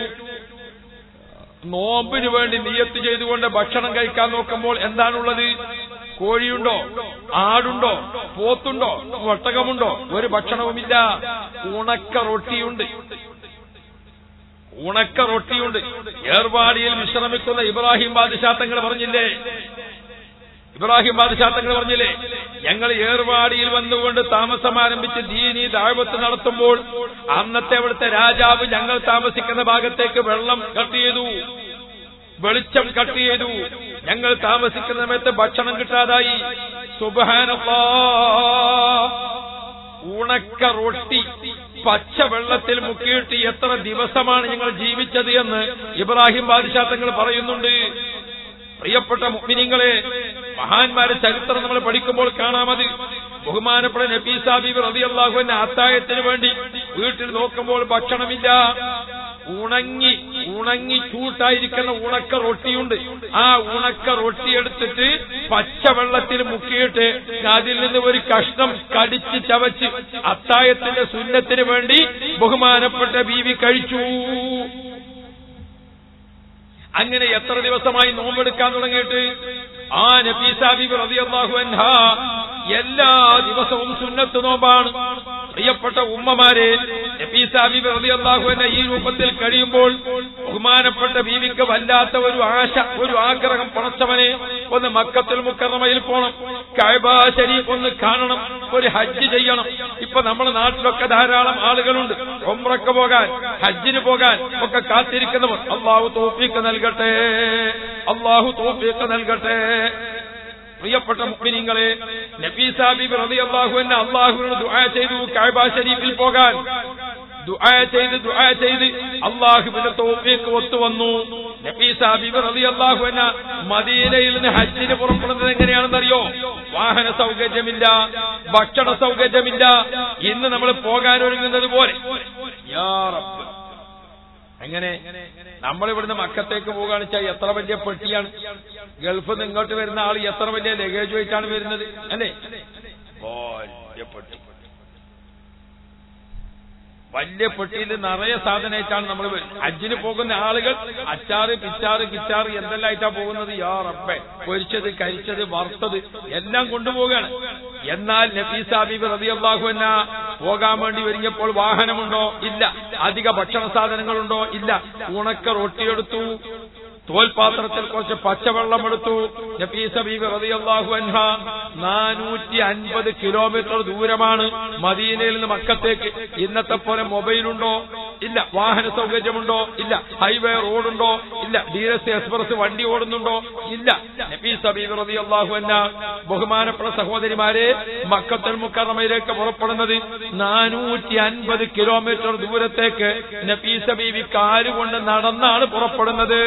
നോമ്പിന് വേണ്ടി നിയത്ത് ചെയ്തുകൊണ്ട് ഭക്ഷണം കഴിക്കാൻ നോക്കുമ്പോൾ എന്താണുള്ളത് കോഴിയുണ്ടോ ആടുണ്ടോ പോത്തുണ്ടോ ഒട്ടകമുണ്ടോ ഒരു ഭക്ഷണവുമില്ല ഉണക്ക റൊട്ടിയുണ്ട് ഉണക്ക റൊട്ടിയുണ്ട് ഏർവാടിയിൽ വിശ്രമിക്കുന്ന ഇബ്രാഹിം ബാദുശാത്തങ്ങൾ പറഞ്ഞില്ലേ ഇബ്രാഹിം ബാദുശാത്തങ്ങൾ പറഞ്ഞില്ലേ ഞങ്ങൾ ഏർവാടിയിൽ വന്നുകൊണ്ട് താമസം ആരംഭിച്ച് ദീനി ദാഴ്വത്ത് നടത്തുമ്പോൾ അന്നത്തെ അവിടുത്തെ രാജാവ് ഞങ്ങൾ താമസിക്കുന്ന ഭാഗത്തേക്ക് വെള്ളം കട്ട് ചെയ്തു വെളിച്ചം കട്ട് ചെയ്തു ഞങ്ങൾ താമസിക്കുന്ന സമയത്ത് ഭക്ഷണം കിട്ടാതായി സുബഹാനല്ലാ ഉണക്ക റൊട്ടി പച്ച വെള്ളത്തിൽ മുക്കിയിട്ട് എത്ര ദിവസമാണ് ഞങ്ങൾ ജീവിച്ചത് എന്ന് ഇബ്രാഹിം ബാദിഷാ തങ്ങൾ പറയുന്നുണ്ട് പ്രിയപ്പെട്ട മുഗ്മിനിങ്ങളെ മഹാന്മാരെ ചരിത്രം നമ്മൾ പഠിക്കുമ്പോൾ കാണാമത് ബഹുമാനപ്പെട്ട നബീസാബിബ് റതിയല്ലാഹുവിന്റെ അത്തായത്തിന് വേണ്ടി വീട്ടിൽ നോക്കുമ്പോൾ ഭക്ഷണമില്ല ഉണങ്ങി ഉണങ്ങി ചൂട്ടായിരിക്കുന്ന ഉണക്ക റൊട്ടിയുണ്ട് ആ ഉണക്ക റൊട്ടി എടുത്തിട്ട് പച്ചവെള്ളത്തിൽ മുക്കിയിട്ട് അതിൽ നിന്ന് ഒരു കഷ്ണം കടിച്ച് ചവച്ച് അത്തായത്തിന്റെ സുന്നത്തിന് വേണ്ടി ബഹുമാനപ്പെട്ട ബീവി കഴിച്ചു അങ്ങനെ എത്ര ദിവസമായി നോമ്പെടുക്കാൻ തുടങ്ങിയിട്ട് ആ നബീസാബിബ് റതിയല്ലാഹു അൻഹ എല്ലാ ദിവസവും സുന്നത്ത് നോമ്പാണ് പ്രിയപ്പെട്ട ഉമ്മമാരെ നബീസാബിബ് റതിയല്ലാഹു അൻഹ ഈ രൂപത്തിൽ കഴിയുമ്പോൾ ബഹുമാനപ്പെട്ട ബീവിക്ക് വല്ലാത്ത ഒരു ആശ ഒരു ആഗ്രഹം പണച്ചവനെ ഒന്ന് മക്കത്തിൽ മുക്കറമയിൽ പോണം കഅബ ശരീഫ് ഒന്ന് കാണണം ഒരു ഹജ്ജ് ചെയ്യണം ഇപ്പൊ നമ്മുടെ നാട്ടിലൊക്കെ ധാരാളം ആളുകളുണ്ട് ഒമ്രക്ക് പോകാൻ ഹജ്ജിന് പോകാൻ ഒക്കെ കാത്തിരിക്കുന്നവർ അള്ളാഹു തോഫീക്ക് നൽകട്ടെ അള്ളാഹു തോഫീക്ക് നൽകട്ടെ പ്രിയപ്പെട്ട മുഖ്മിനിങ്ങളെ നബീസാബിബ് റതി അള്ളാഹു എന്നെ അള്ളാഹുവിനോട് ദുആ ചെയ്തു കഅബ ശരീഫിൽ പോകാൻ ദുആ ചെയ്ത് ദുആ ചെയ്ത് അള്ളാഹുവിന്റെ തോഫീക്ക് ഒത്തുവന്നു നബീസാബിബ് റതി അള്ളാഹു എന്ന മദീനയിൽ നിന്ന് ഹജ്ജിന് പുറപ്പെടുന്നത് എങ്ങനെയാണെന്നറിയോ വാഹന സൗകര്യമില്ല ഭക്ഷണ സൗകര്യമില്ല ഇന്ന് നമ്മൾ പോകാൻ ഒരുങ്ങുന്നത് പോലെ യാ റബ്ബ് എങ്ങനെ നമ്മൾ ഇവിടുന്ന് മക്കത്തേക്ക് പോകുകയാണ് വെച്ചാൽ എത്ര വലിയ പെട്ടിയാണ് ഗൾഫിൽ നിന്ന് ഇങ്ങോട്ട് വരുന്ന ആൾ എത്ര വലിയ ലഗേജ് ആയിട്ടാണ് വരുന്നത് അല്ലേ വലിയ പെട്ടി വലിയ പെട്ടിയിൽ നിറയെ സാധനമായിട്ടാണ് നമ്മൾ വരുന്നത് ഹജ്ജിന് പോകുന്ന ആളുകൾ അച്ചാറ് പിച്ചാറ് കിച്ചാറ് എന്തെല്ലാം ആയിട്ടാ പോകുന്നത് യാ റബ്ബെ പൊരിച്ചത് കരിച്ചത് വറുത്തത് എല്ലാം കൊണ്ടുപോവുകയാണ് എന്നാൽ നഫീസ് ഹബീബ് റബിയല്ലാഹു എന്ന പോകാൻ വേണ്ടി ഒരുങ്ങിയപ്പോൾ വാഹനമുണ്ടോ ഇല്ല അധിക ഭക്ഷണ സാധനങ്ങളുണ്ടോ ഇല്ല ഉണക്ക റൊട്ടിയെടുത്തു തോൽപാത്രത്തിൽ കുറച്ച് പച്ചവെള്ളം എടുത്തു നഫീസ ബീബി റളിയല്ലാഹു അൻഹ നാനൂറ്റി അൻപത് കിലോമീറ്റർ ദൂരമാണ് മദീനയിൽ നിന്ന് മക്കത്തേക്ക് ഇന്നത്തെ പോലെ മൊബൈലുണ്ടോ ഇല്ല വാഹന സൗകര്യമുണ്ടോ ഇല്ല ഹൈവേ റോഡുണ്ടോ ഇല്ല ഡീരസ് എക്സ്പ്രസ് വണ്ടി ഓടുന്നുണ്ടോ ഇല്ല നഫീസ ബീബി റളിയല്ലാഹു അൻഹ ബഹുമാനപ്പെട്ട സഹോദരിമാരെ മക്കത്തുൽ മുക്കറമയിലേക്ക് പുറപ്പെടുന്നത് നാനൂറ്റി അൻപത് കിലോമീറ്റർ ദൂരത്തേക്ക് നഫീസ ബീവി കാലുകൊണ്ട് നടന്നാണ് പുറപ്പെടുന്നത്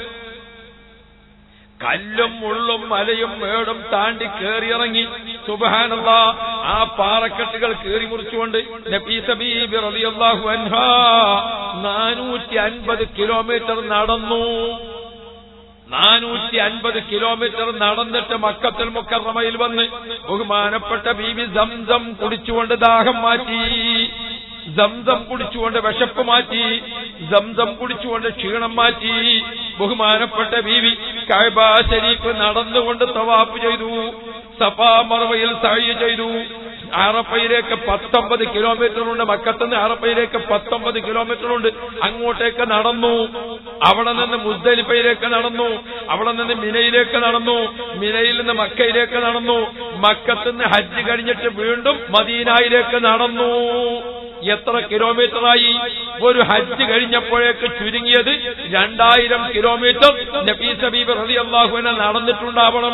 കല്ലും മുള്ളും മലയും മേടും താണ്ടി കേറിയിറങ്ങി സുബഹാനല്ല ആ പാറക്കെട്ടുകൾ കീറി മുറിച്ചുകൊണ്ട് നബീസബീബി റളിയല്ലാഹു അൻഹാ നാനൂറ്റി അൻപത് കിലോമീറ്റർ നടന്നു നാനൂറ്റി അൻപത് കിലോമീറ്റർ നടന്നിട്ട് മക്കത്തിൽ മുക്കറമയിൽ വന്ന് ബഹുമാനപ്പെട്ട ബീവി സംസം കുടിച്ചുകൊണ്ട് ദാഹം മാറ്റി സംസം കുടിച്ചുകൊണ്ട് വിശപ്പ് മാറ്റി സംസം കുടിച്ചുകൊണ്ട് ക്ഷീണം മാറ്റി ബഹുമാനപ്പെട്ട ബീവി കഅബ ശരീഫ് നടന്നുകൊണ്ട് തവാഫ് ചെയ്തു സഫാ മറവയിൽ സഹ്യ ചെയ്തു അറപ്പയിലേക്ക് പത്തൊമ്പത് കിലോമീറ്റർ ഉണ്ട് മക്കത്തുനിന്ന് അറപ്പയിലേക്ക് പത്തൊമ്പത് കിലോമീറ്റർ ഉണ്ട് അങ്ങോട്ടേക്ക് നടന്നു അവിടെ നിന്ന് മുസ്ദലിഫയിലേക്ക് നടന്നു അവിടെ നിന്ന് മിനയിലേക്ക് നടന്നു മിനയിൽ നിന്ന് മക്കയിലേക്ക് നടന്നു മക്കത്തുനിന്ന് ഹജ്ജ് കഴിഞ്ഞിട്ട് വീണ്ടും മദീനായിലേക്ക് നടന്നു എത്ര കിലോമീറ്ററായി ഒരു ഹജ്ജ് കഴിഞ്ഞപ്പോഴേക്ക് ചുരുങ്ങിയത് രണ്ടായിരം കിലോമീറ്റർ നബീസ് ഹബീബ് റതി അള്ളാഹുവിനെ നടന്നിട്ടുണ്ടാവണം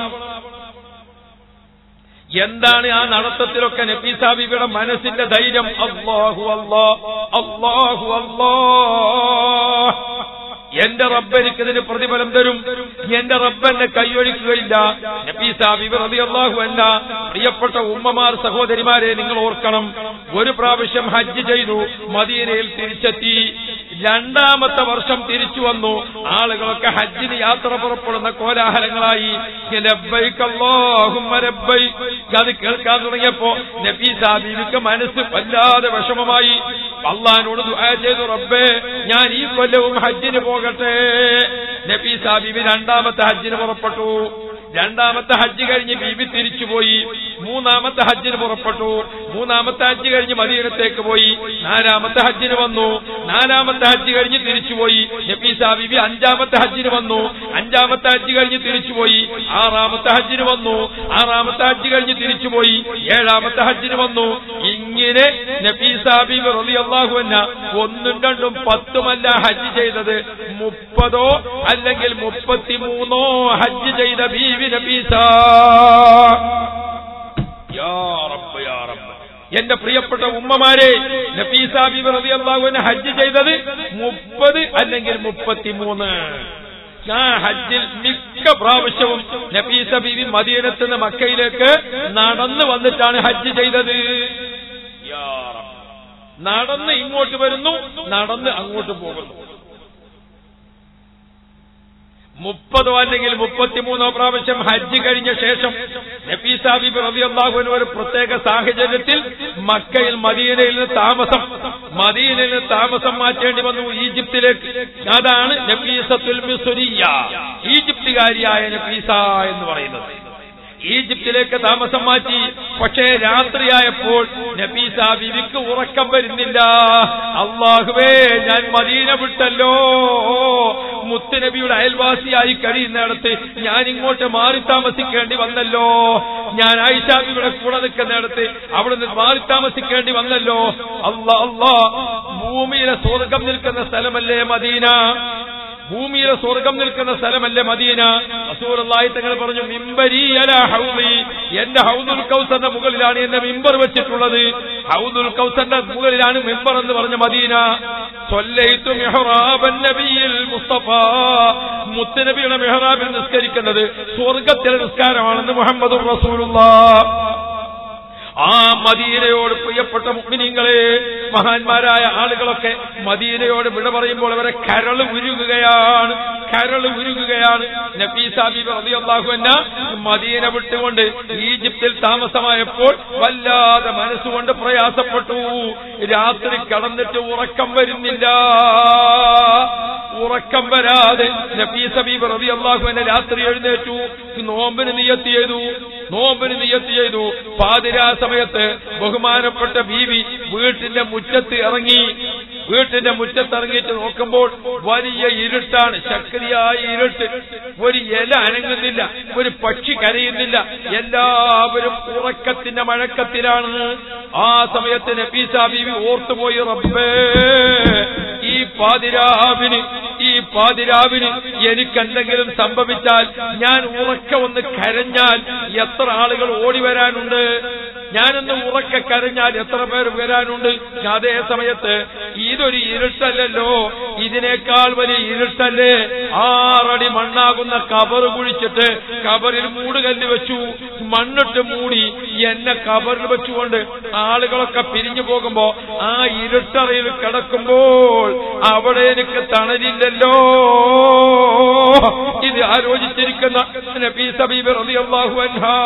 എന്താണ് ആ നടത്തത്തിലൊക്കെ നബീസ് ഹബീബിയുടെ മനസ്സിന്റെ ധൈര്യം അള്ളാഹു അല്ലാ അള്ളാഹു അല്ലാ എന്റെ റബ്ബ് എനിക്കിതിന് പ്രതിഫലം തരും എന്റെ റബ്ബ് എന്നെ കൈയൊഴിക്കുകയില്ല അള്ളാഹു അല്ല പ്രിയപ്പെട്ട ഉമ്മമാർ സഹോദരിമാരെ നിങ്ങൾ ഓർക്കണം ഒരു പ്രാവശ്യം ഹജ്ജ് ചെയ്തു മദീനയിൽ തിരിച്ചെത്തി രണ്ടാമത്തെ വർഷം തിരിച്ചു വന്നു ആളുകളൊക്കെ ഹജ്ജിന് യാത്ര പുറപ്പെടുന്ന കോലാഹലങ്ങളായി അത് കേൾക്കാൻ തുടങ്ങിയപ്പോ നബി സാബീബിക്ക് മനസ്സ് വല്ലാതെ വിഷമമായി അള്ളഹാനോട് ദുആ ചെയ്തു റബ്ബേ ഞാൻ ഈ കൊല്ലവും ഹജ്ജിന് പോകട്ടെ നബി സാബീബി രണ്ടാമത്തെ ഹജ്ജിന് പുറപ്പെട്ടു രണ്ടാമത്തെ ഹജ്ജ് കഴിഞ്ഞ് ബീബി തിരിച്ചുപോയി മൂന്നാമത്തെ ഹജ്ജിന് പുറപ്പെട്ടു മൂന്നാമത്തെ ഹജ്ജ് കഴിഞ്ഞ് മദീനത്തേക്ക് പോയി നാലാമത്തെ ഹജ്ജിന് വന്നു നാലാമത്തെ ഹജ്ജ് കഴിഞ്ഞ് തിരിച്ചുപോയി നബീസാ ബീബി അഞ്ചാമത്തെ ഹജ്ജിന് വന്നു അഞ്ചാമത്തെ ഹജ്ജ് കഴിഞ്ഞ് തിരിച്ചുപോയി ആറാമത്തെ ഹജ്ജിന് വന്നു ആറാമത്തെ ഹജ്ജ് കഴിഞ്ഞ് തിരിച്ചുപോയി ഏഴാമത്തെ ഹജ്ജിന് വന്നു ഇങ്ങനെ നബീസാ ബീബി റളിയല്ലാഹു അൻഹ ഒന്നും രണ്ടും പത്തുമല്ല ഹജ്ജ് ചെയ്തത് മുപ്പതോ അല്ലെങ്കിൽ മുപ്പത്തിമൂന്നോ ഹജ്ജ് ചെയ്ത ബീവി നബീസ യാ റബ്ബ് യാ റബ്ബ് എന്റെ പ്രിയപ്പെട്ട ഉമ്മമാരെ നഫീസ ബീബി റളിയല്ലാഹുവിനെ ഹജ്ജ് ചെയ്തത് മുപ്പത് അല്ലെങ്കിൽ മുപ്പത്തിമൂന്ന് ആ ഹജ്ജിൽ മിക്ക പ്രാവശ്യവും നഫീസ ബീവി മദീനത്ത് നിന്ന് മക്കയിലേക്ക് നടന്നു വന്നിട്ടാണ് ഹജ്ജ് ചെയ്തത് യാ റബ്ബ്. നടന്ന് ഇങ്ങോട്ട് വരുന്നു നടന്ന് അങ്ങോട്ട് പോകുന്നു മുപ്പതോ അല്ലെങ്കിൽ മുപ്പത്തിമൂന്നോ പ്രാവശ്യം ഹജ്ജ് കഴിഞ്ഞ ശേഷം നഫീസ ബീബി റളിയല്ലാഹുവിന് ഒരു പ്രത്യേക സാഹചര്യത്തിൽ മക്കയിൽ മദീനയിൽ നിന്ന് താമസം മദീനയിൽ നിന്ന് താമസം മാറ്റേണ്ടി വന്നു ഈജിപ്തിലേക്ക് അതാണ് നഫീസത്തുൽ മിസ്രിയ ഈജിപ്തുകാരിയായ നഫീസ എന്ന് പറയുന്നത് ഈജിപ്തിലേക്ക് താമസം മാറ്റി പക്ഷേ രാത്രിയായപ്പോൾ നബീസ ബിവിക്ക് ഉറക്കം വരുന്നില്ല അള്ളാഹുവേ ഞാൻ മദീന വിട്ടല്ലോ മുത്തുനബിയുടെ അയൽവാസിയായി കഴിയുന്നിടത്ത് ഞാൻ ഇങ്ങോട്ട് മാറി താമസിക്കേണ്ടി വന്നല്ലോ ഞാൻ ആയിഷാബിയുടെ കൂടെ നിൽക്കുന്നിടത്ത് അവിടുന്ന് മാറി താമസിക്കേണ്ടി വന്നല്ലോ അല്ലാ അല്ലാ ഭൂമിയിലെ സ്വർഗം നിൽക്കുന്ന സ്ഥലമല്ലേ മദീന ഭൂമിയിലെ സ്വർഗം നിൽക്കുന്ന സ്ഥലമല്ലേ മദീന അസൂറല്ലായി തങ്ങൾ പറഞ്ഞു മിമ്പരി അല ഹൗലി എന്റെ ഹൗദുൽ കൗസന്റെ മുകളിലാണ് എന്റെ മിമ്പർ വെച്ചിട്ടുള്ളത് ഹൗദുൽ കൗസന്റെ മുകളിലാണ് മിമ്പർ എന്ന് പറഞ്ഞ മദീന സ്വല്ലൈത്തു മിഹ്റാബൻ നബിയിൽ മുസ്തഫ മുത്തനബിയുടെ മെഹ്റാബിൽ നിസ്കരിക്കുന്നത് സ്വർഗത്തിലെ നിസ്കാരമാണെന്ന് മുഹമ്മദ് റസൂലുള്ളാഹ് ആ മദീനയോട് പ്രിയപ്പെട്ട മുഗ്മിനിങ്ങളെ മഹാന്മാരായ ആളുകളൊക്കെ മദീനയോട് വിട പറയുമ്പോൾ അവരെ കരൾ ഉരുകുകയാണ് കരൾ ഉരുകുകയാണ് നബീസാബിബ് റളിയല്ലാഹു അൻഹ മദീന വിട്ടുകൊണ്ട് ഈജിപ്തിൽ താമസമായപ്പോൾ വല്ലാതെ മനസ്സുകൊണ്ട് പ്രയാസപ്പെട്ടു രാത്രി കടന്നിട്ട് ഉറക്കം വരുന്നില്ല ഉറക്കം വരാതെ നബീസബീബ് റളിയല്ലാഹു അൻഹ രാത്രി എഴുന്നേറ്റു നോമ്പിന് നിയത്ത് ചെയ്തു നോമ്പിന് നിയത്ത് ചെയ്തു പാതിരാ സമയത്ത് ബഹുമാനപ്പെട്ട ബീവി വീട്ടിന്റെ മുറ്റത്ത് ഇറങ്ങി വീട്ടിന്റെ മുറ്റത്ത് ഇറങ്ങിയിട്ട് നോക്കുമ്പോൾ വലിയ ഇരുട്ടാണ് ശക്തിയായ ഇരുട്ട് ഒരു ഇല അനങ്ങുന്നില്ല ഒരു പക്ഷി കരയുന്നില്ല എല്ലാവരും ഉറക്കത്തിന്റെ മഴക്കത്തിലാണ് ആ സമയത്ത് നബീസ ബീവി ഓർത്തുപോയി റബ്ബേ ഈ പാതിരാവിന് ഈ പാതിരാവിന് എനിക്കെന്തെങ്കിലും സംഭവിച്ചാൽ ഞാൻ ഉറക്ക ഒന്ന് കരഞ്ഞാൽ എത്ര ആളുകൾ ഓടി വരാനുണ്ട് ഞാനൊന്ന് ഉറക്ക കരഞ്ഞാൽ എത്ര പേർ വരാനുണ്ട് അതേ സമയത്ത് ഇതൊരു ഇരുട്ടല്ലല്ലോ ഇതിനേക്കാൾ വലിയ ഇരുട്ടല്ലേ ആറടി മണ്ണാകുന്ന കബറ് കുഴിച്ചിട്ട് കബറിൽ മൂടുകല്ല് വെച്ചു മണ്ണിട്ട് മൂടി എന്നെ കബറിൽ വെച്ചുകൊണ്ട് ആളുകളൊക്കെ പിരിഞ്ഞു പോകുമ്പോ ആ ഇരുട്ടറയിൽ കിടക്കുമ്പോൾ അവിടെ എനിക്ക് തണലില്ലല്ലോ ഇത് ആലോചിച്ചിരിക്കുന്ന നബീ സബീബ് റളിയല്ലാഹു അൻഹാ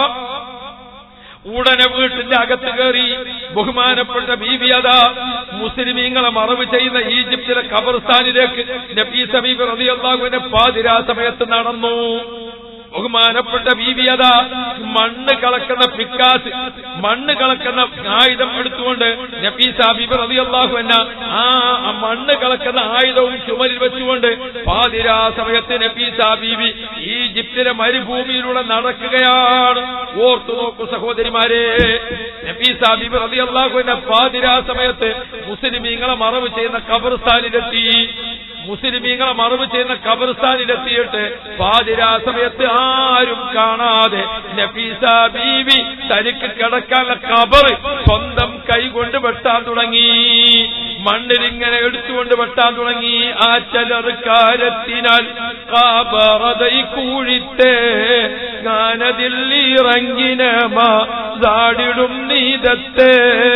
ഉടനെ വീട്ടിന്റെ അകത്ത് കയറി ബഹുമാനപ്പെട്ട ബീബിയത മുസ്ലിമീങ്ങളെ മറവ് ചെയ്യുന്ന ഈജിപ്തിലെ ഖബർസ്ഥാനിലേക്ക് നബീ സമീപ് റളിയല്ലാഹുവിനെ പാതിരാ സമയത്ത് നടന്നു ബഹുമാനപ്പെട്ട ബീബിയത മണ്ണ് കളക്കുന്ന പിക്കാസ് മണ്ണ് കളക്കുന്ന ആയുധം എടുത്തുകൊണ്ട് നബീ സാബിബ് റളിയല്ലാഹു അൻഹ ആ മണ്ണ് കളക്കുന്ന ആയുധവും ചുമലിൽ വെച്ചുകൊണ്ട് പാതിരാ സമയത്ത് നബീ സാബീബി ഈജിപ്തിലെ മരുഭൂമിയിലൂടെ നടക്കുകയാണ് ഓർത്തു നോക്കൂ സഹോദരിമാരെ നബീ സാബിബ് റളിയല്ലാഹു അൻഹ പാതിരാ സമയത്ത് മുസ്ലിമീങ്ങളെ മറവ് ചെയ്യുന്ന ഖബർസ്ഥാനിലെത്തി മുസ്ലിമീങ്ങളെ മറവ് ചെയ്യുന്ന ഖബർസ്ഥാനിലെത്തിയിട്ട് പാതിരാ സമയത്ത് ആരും കാണാതെ നഫീസ ബീവി തനിക്ക് കിടക്കാനുള്ള കബർ സ്വന്തം കൈകൊണ്ട് വെട്ടാൻ തുടങ്ങി മണ്ണിലിങ്ങനെ എടുത്തുകൊണ്ട് വെട്ടാൻ തുടങ്ങി ആ ചിലർക്കാരത്തിനാൽ കാബറതൈ കൂഴിത്തേ ഞാനതിൽ ഇറങ്ങിനമാ ദാടിടും നീതത്തേ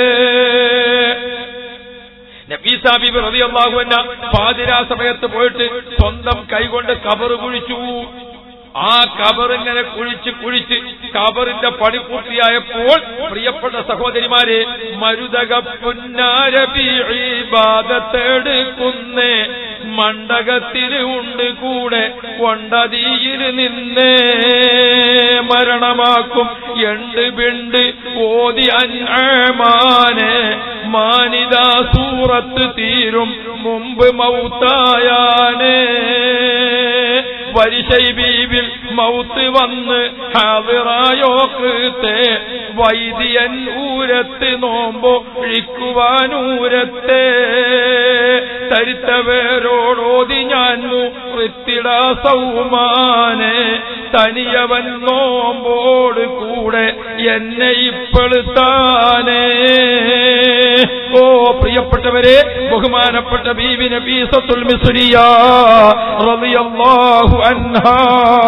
നബീസാബിബ് റളിയല്ലാഹു അൻഹ പാതിരാ സമയത്ത് പോയിട്ട് സ്വന്തം കൈകൊണ്ട് കബറ് കുഴിച്ചു ആ കബറിങ്ങനെ കുഴിച്ച് കുഴിച്ച് കബറിന്റെ പണി പൂർത്തിയായപ്പോൾ പ്രിയപ്പെട്ട സഹോദരിമാരെ മരുതക പുന്നാരബിബാദത്തെടുക്കുന്നേ മണ്ഡകത്തിന് ഉണ്ട് കൂടെ കൊണ്ടതിയിൽ നിന്നേ മരണമാക്കും എണ്ട് ബിണ്ട് ഓതി അന്മാനെ മാനിതാ സൂറത്ത് തീരും മുമ്പ് മൗത്തായാനേ വരിശൈ ബീവിൽ മൗത്ത് വന്ന് ഹാവിറായോക്കത്തെ വൈദ്യൻ ഊരത്ത് നോമ്പോ ഒഴിക്കുവാനൂരത്തെ തരിത്തവേരോടോതി ഞാൻ വൃത്തിട സൗമാനെ തനിയവൻ നോമ്പോട് കൂടെ എന്നെ ഇപ്പളുത്താനേ ഓ പ്രിയപ്പെട്ടവരെ ബഹുമാനപ്പെട്ട ബീവി നബീസത്തുൽ മിസ്രിയ റളിയല്ലാഹു അൻഹാ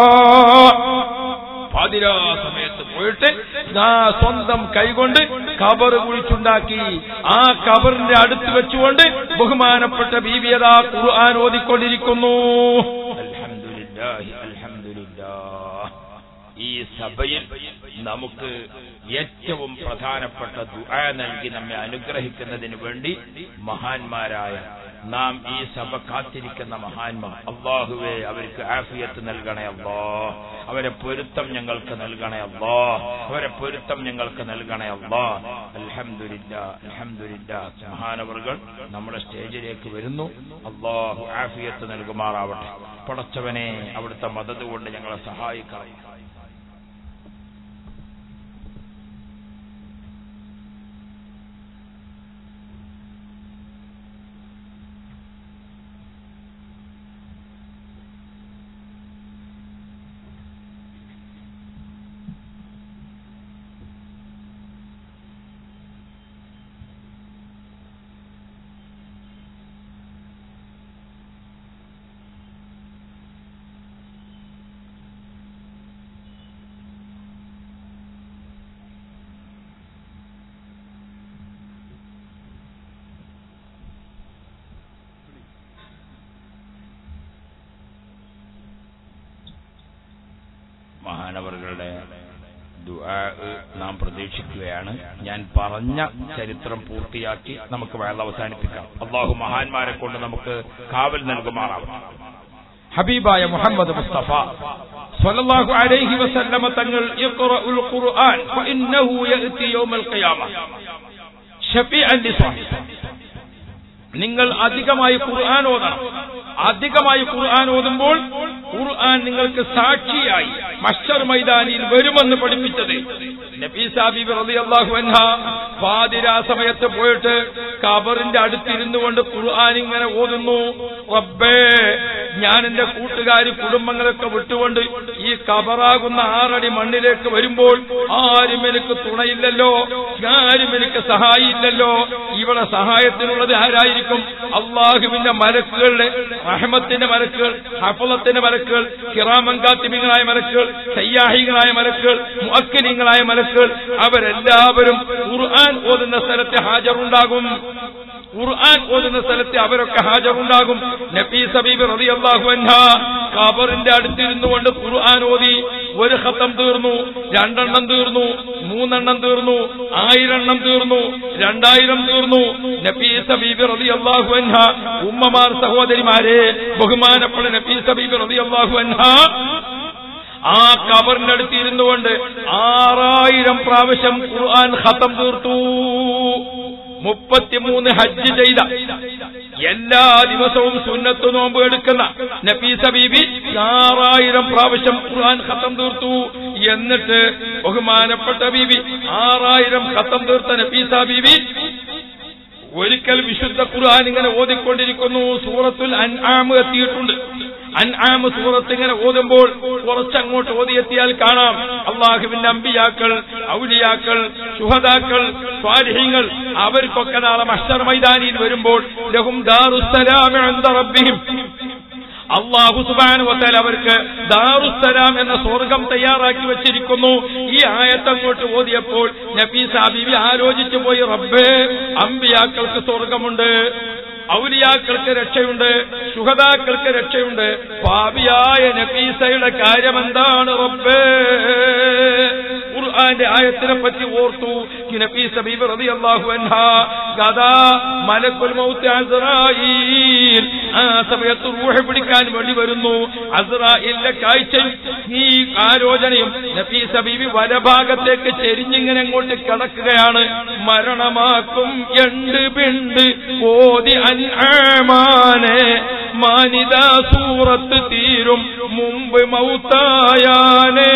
പാതിരാ സമയത്ത് പോയിട്ട് ആ സ്വന്തം കൈകൊണ്ട് കബർ കുഴിച്ചുണ്ടാക്കി ആ കബറിന്റെ അടുത്ത് വെച്ചുകൊണ്ട് ബഹുമാനപ്പെട്ട ബീവിയതാ ഖുർആൻ ഓതിക്കൊണ്ടിരിക്കുന്നു അൽഹംദുലില്ലാഹി അൽഹംദുലില്ലാഹ് ഈ സഭയിൽ നമുക്ക് ഏറ്റവും പ്രധാനപ്പെട്ട ദുആ നൽകി നമ്മെ അനുഗ്രഹിക്കുന്നതിന് വേണ്ടി മഹാന്മാരായ നാം ഈ സഭ കാത്തിരിക്കുന്ന മഹാന്മാർ അള്ളാഹുവെ അവർക്ക് ആഫിയത്ത് നൽകണേ അല്ലോ അവരെ പൊരുത്തം ഞങ്ങൾക്ക് നൽകണേ അല്ലോ അവരെ പൊരുത്തം ഞങ്ങൾക്ക് നൽകണേ അല്ലോ അൽഹംദുലില്ല അൽഹംദുലില്ല മഹാനവറുകൾ നമ്മുടെ സ്റ്റേജിലേക്ക് വരുന്നു അള്ളാഹു ആഫിയത്ത് നൽകുമാറാവട്ടെ പടച്ചവനെ അവിടുത്തെ മദത് കൊണ്ട് ഞങ്ങളെ സഹായിക്കണം മഹാനവറുകളുടെ ദുആ നാം പ്രതീക്ഷിക്കുകയാണ് ഞാൻ പറഞ്ഞ ചരിത്രം പൂർത്തിയാക്കി നമുക്ക് വേള അവസാനിപ്പിക്കാം അള്ളാഹു മഹാന്മാരെ കൊണ്ട് നമുക്ക് കാവൽ നൽകുമാറാവട്ടെ ഹബീബായ മുഹമ്മദ് മുസ്തഫ സ്വല്ലല്ലാഹു അലൈഹി വസല്ലമ തങ്ങൾ ഇഖ്റഉൽ ഖുർആൻ ഫഇന്നഹു യഅതി യൗമൽ ഖിയാമ ഷഫീഅൻ ലിസ്വാഹിബ് നിങ്ങൾ അധികമായി ഖുർആൻ ഓതണം അധികമായി ഖുർആൻ ഓതുമ്പോൾ ഖുർആൻ നിങ്ങൾക്ക് സാക്ഷിയായി മഷർ മൈതാനിയിൽ വരുമെന്ന് പഠിപ്പിച്ചത് നബീ സാബിബ് റളിയല്ലാഹു അൻഹ പാതിരാ സമയത്ത് പോയിട്ട് കബറിന്റെ അടുത്തിരുന്നു കൊണ്ട് ഖുർആൻ ഇങ്ങനെ ഓതുന്നു റബ്ബേ ഞാൻ എന്റെ കൂട്ടുകാരി കുടുംബങ്ങളൊക്കെ വിട്ടുകൊണ്ട് ഈ കബറാകുന്ന ആറടി മണ്ണിലേക്ക് വരുമ്പോൾ ആരും എനിക്ക് തുണയില്ലല്ലോ ആരും എനിക്ക് സഹായില്ലല്ലോ ഇവിടെ സഹായത്തിനുള്ളത് ആരായിരിക്കും അള്ളാഹുവിന്റെ മലക്കുകളുടെ റഹ്മത്തിന്റെ മലക്കുകൾ ഹഫലത്തിന്റെ മലക്കുകൾ കിറാമങ്കാത്തിമികളായ മലക്കുകൾ സയ്യാഹികളായ മലക്കുകൾ മുഅക്കലിങ്ങളായ മലക്കുകൾ അവരെല്ലാവരും ഖുർആൻ ഓതുന്ന സ്ഥലത്ത് ഹാജറുണ്ടാകും ഖുർആൻ ഓതുന്ന സ്ഥലത്ത് അവരൊക്കെ ഹാജറുണ്ടാകും നബീ സബീബ് റളിയല്ലാഹു അൻഹ ഖബറിന്റെ അടുത്തിരുന്നു കൊണ്ട് ഖുർആൻ ഓതി ഒരു ഖത്തം തീർന്നു രണ്ടെണ്ണം തീർന്നു മൂന്നെണ്ണം തീർന്നു ആയിരെണ്ണം തീർന്നു രണ്ടായിരം തീർന്നു നബീ സബീബ് റളിയല്ലാഹു അൻഹ ഉമ്മമാർ സഹോദരിമാരെ ബഹുമാനപ്പെട്ട നബീ സബീബ് റളിയല്ലാഹു അൻഹ ആ കബറിന്റെ അടുത്ത് ഇരുന്നു കൊണ്ട് ആറായിരം പ്രാവശ്യം ഖുർആൻ ഖത്തം തീർത്തു മുപ്പത്തിമൂന്ന് ഹജ്ജ് ചെയ്ത എല്ലാ ദിവസവും സുന്നത്ത് നോമ്പ് എടുക്കുന്ന നഫീസ ബീബി ആറായിരം പ്രാവശ്യം ഖുർആൻ ഖത്തം തീർത്തു എന്നിട്ട് ബഹുമാനപ്പെട്ട ബീബി ആറായിരം ഖത്തം തീർത്ത നഫീസ ബീബി ഒരിക്കൽ വിശുദ്ധ ഖുർആൻ ഇങ്ങനെ ഓതിക്കൊണ്ടിരിക്കുന്നു സൂറത്തുൽ അൻആം എത്തിയിട്ടുണ്ട് അൻആം സൂറത്ത് ഇങ്ങനെ ഓതുമ്പോൾ കുറച്ചങ്ങോട്ട് ഓതിയെത്തിയാൽ കാണാം അള്ളാഹുവിന്റെ അമ്പിയാക്കൾ ഔലിയാക്കൾ ശുഹദാക്കൾ സ്വാലിഹ്യങ്ങൾ അവർക്കൊക്കെ നാളെ മഷർ മൈതാനിയിൽ വരുമ്പോൾ ലഹും ദാറുസ്സലാം ഇൻദ റബ്ബിഹിം അള്ളാഹു സുബാനുവത്താൽ അവർക്ക് ദാറുസ്സലാം എന്ന സ്വർഗം തയ്യാറാക്കി വെച്ചിരിക്കുന്നു ഈ ആയത്തങ്ങോട്ട് ഓതിയപ്പോൾ നബീ സാബിബി ആലോചിച്ചു പോയി റബ്ബേ അമ്പിയാക്കൾക്ക് സ്വർഗമുണ്ട് ഔലിയാക്കൾക്ക് രക്ഷയുണ്ട് സുഹതാക്കൾക്ക് രക്ഷയുണ്ട് പാപിയായ നഫീസയുടെ കാര്യമെന്താണ് റബ്ബേ ഖുർആന്റെ ആയത്തിനെ പറ്റി ഓർത്തു നഫീസ ബീബി റളിയല്ലാഹു അൻഹ ഗദാ മലക്കുൽ മൗത്ത് അസ്റായീൽ ആ സമയത്ത് റൂഹ് പിടിക്കാൻ വേണ്ടി വരുന്നു അസ്റായിലിന്റെ കാഴ്ചയും ഈ ആലോചനയും നഫീസ ബീബി വലഭാഗത്തേക്ക് ചെരിഞ്ഞിങ്ങനെ അങ്ങോട്ട് കിടക്കുകയാണ് മരണമാക്കും എണ്ട് പിണ്ട് ഓതി അൻആമാനെ മാനിത സൂറത്ത് തീരും മുമ്പ് മൗത്തായാനേ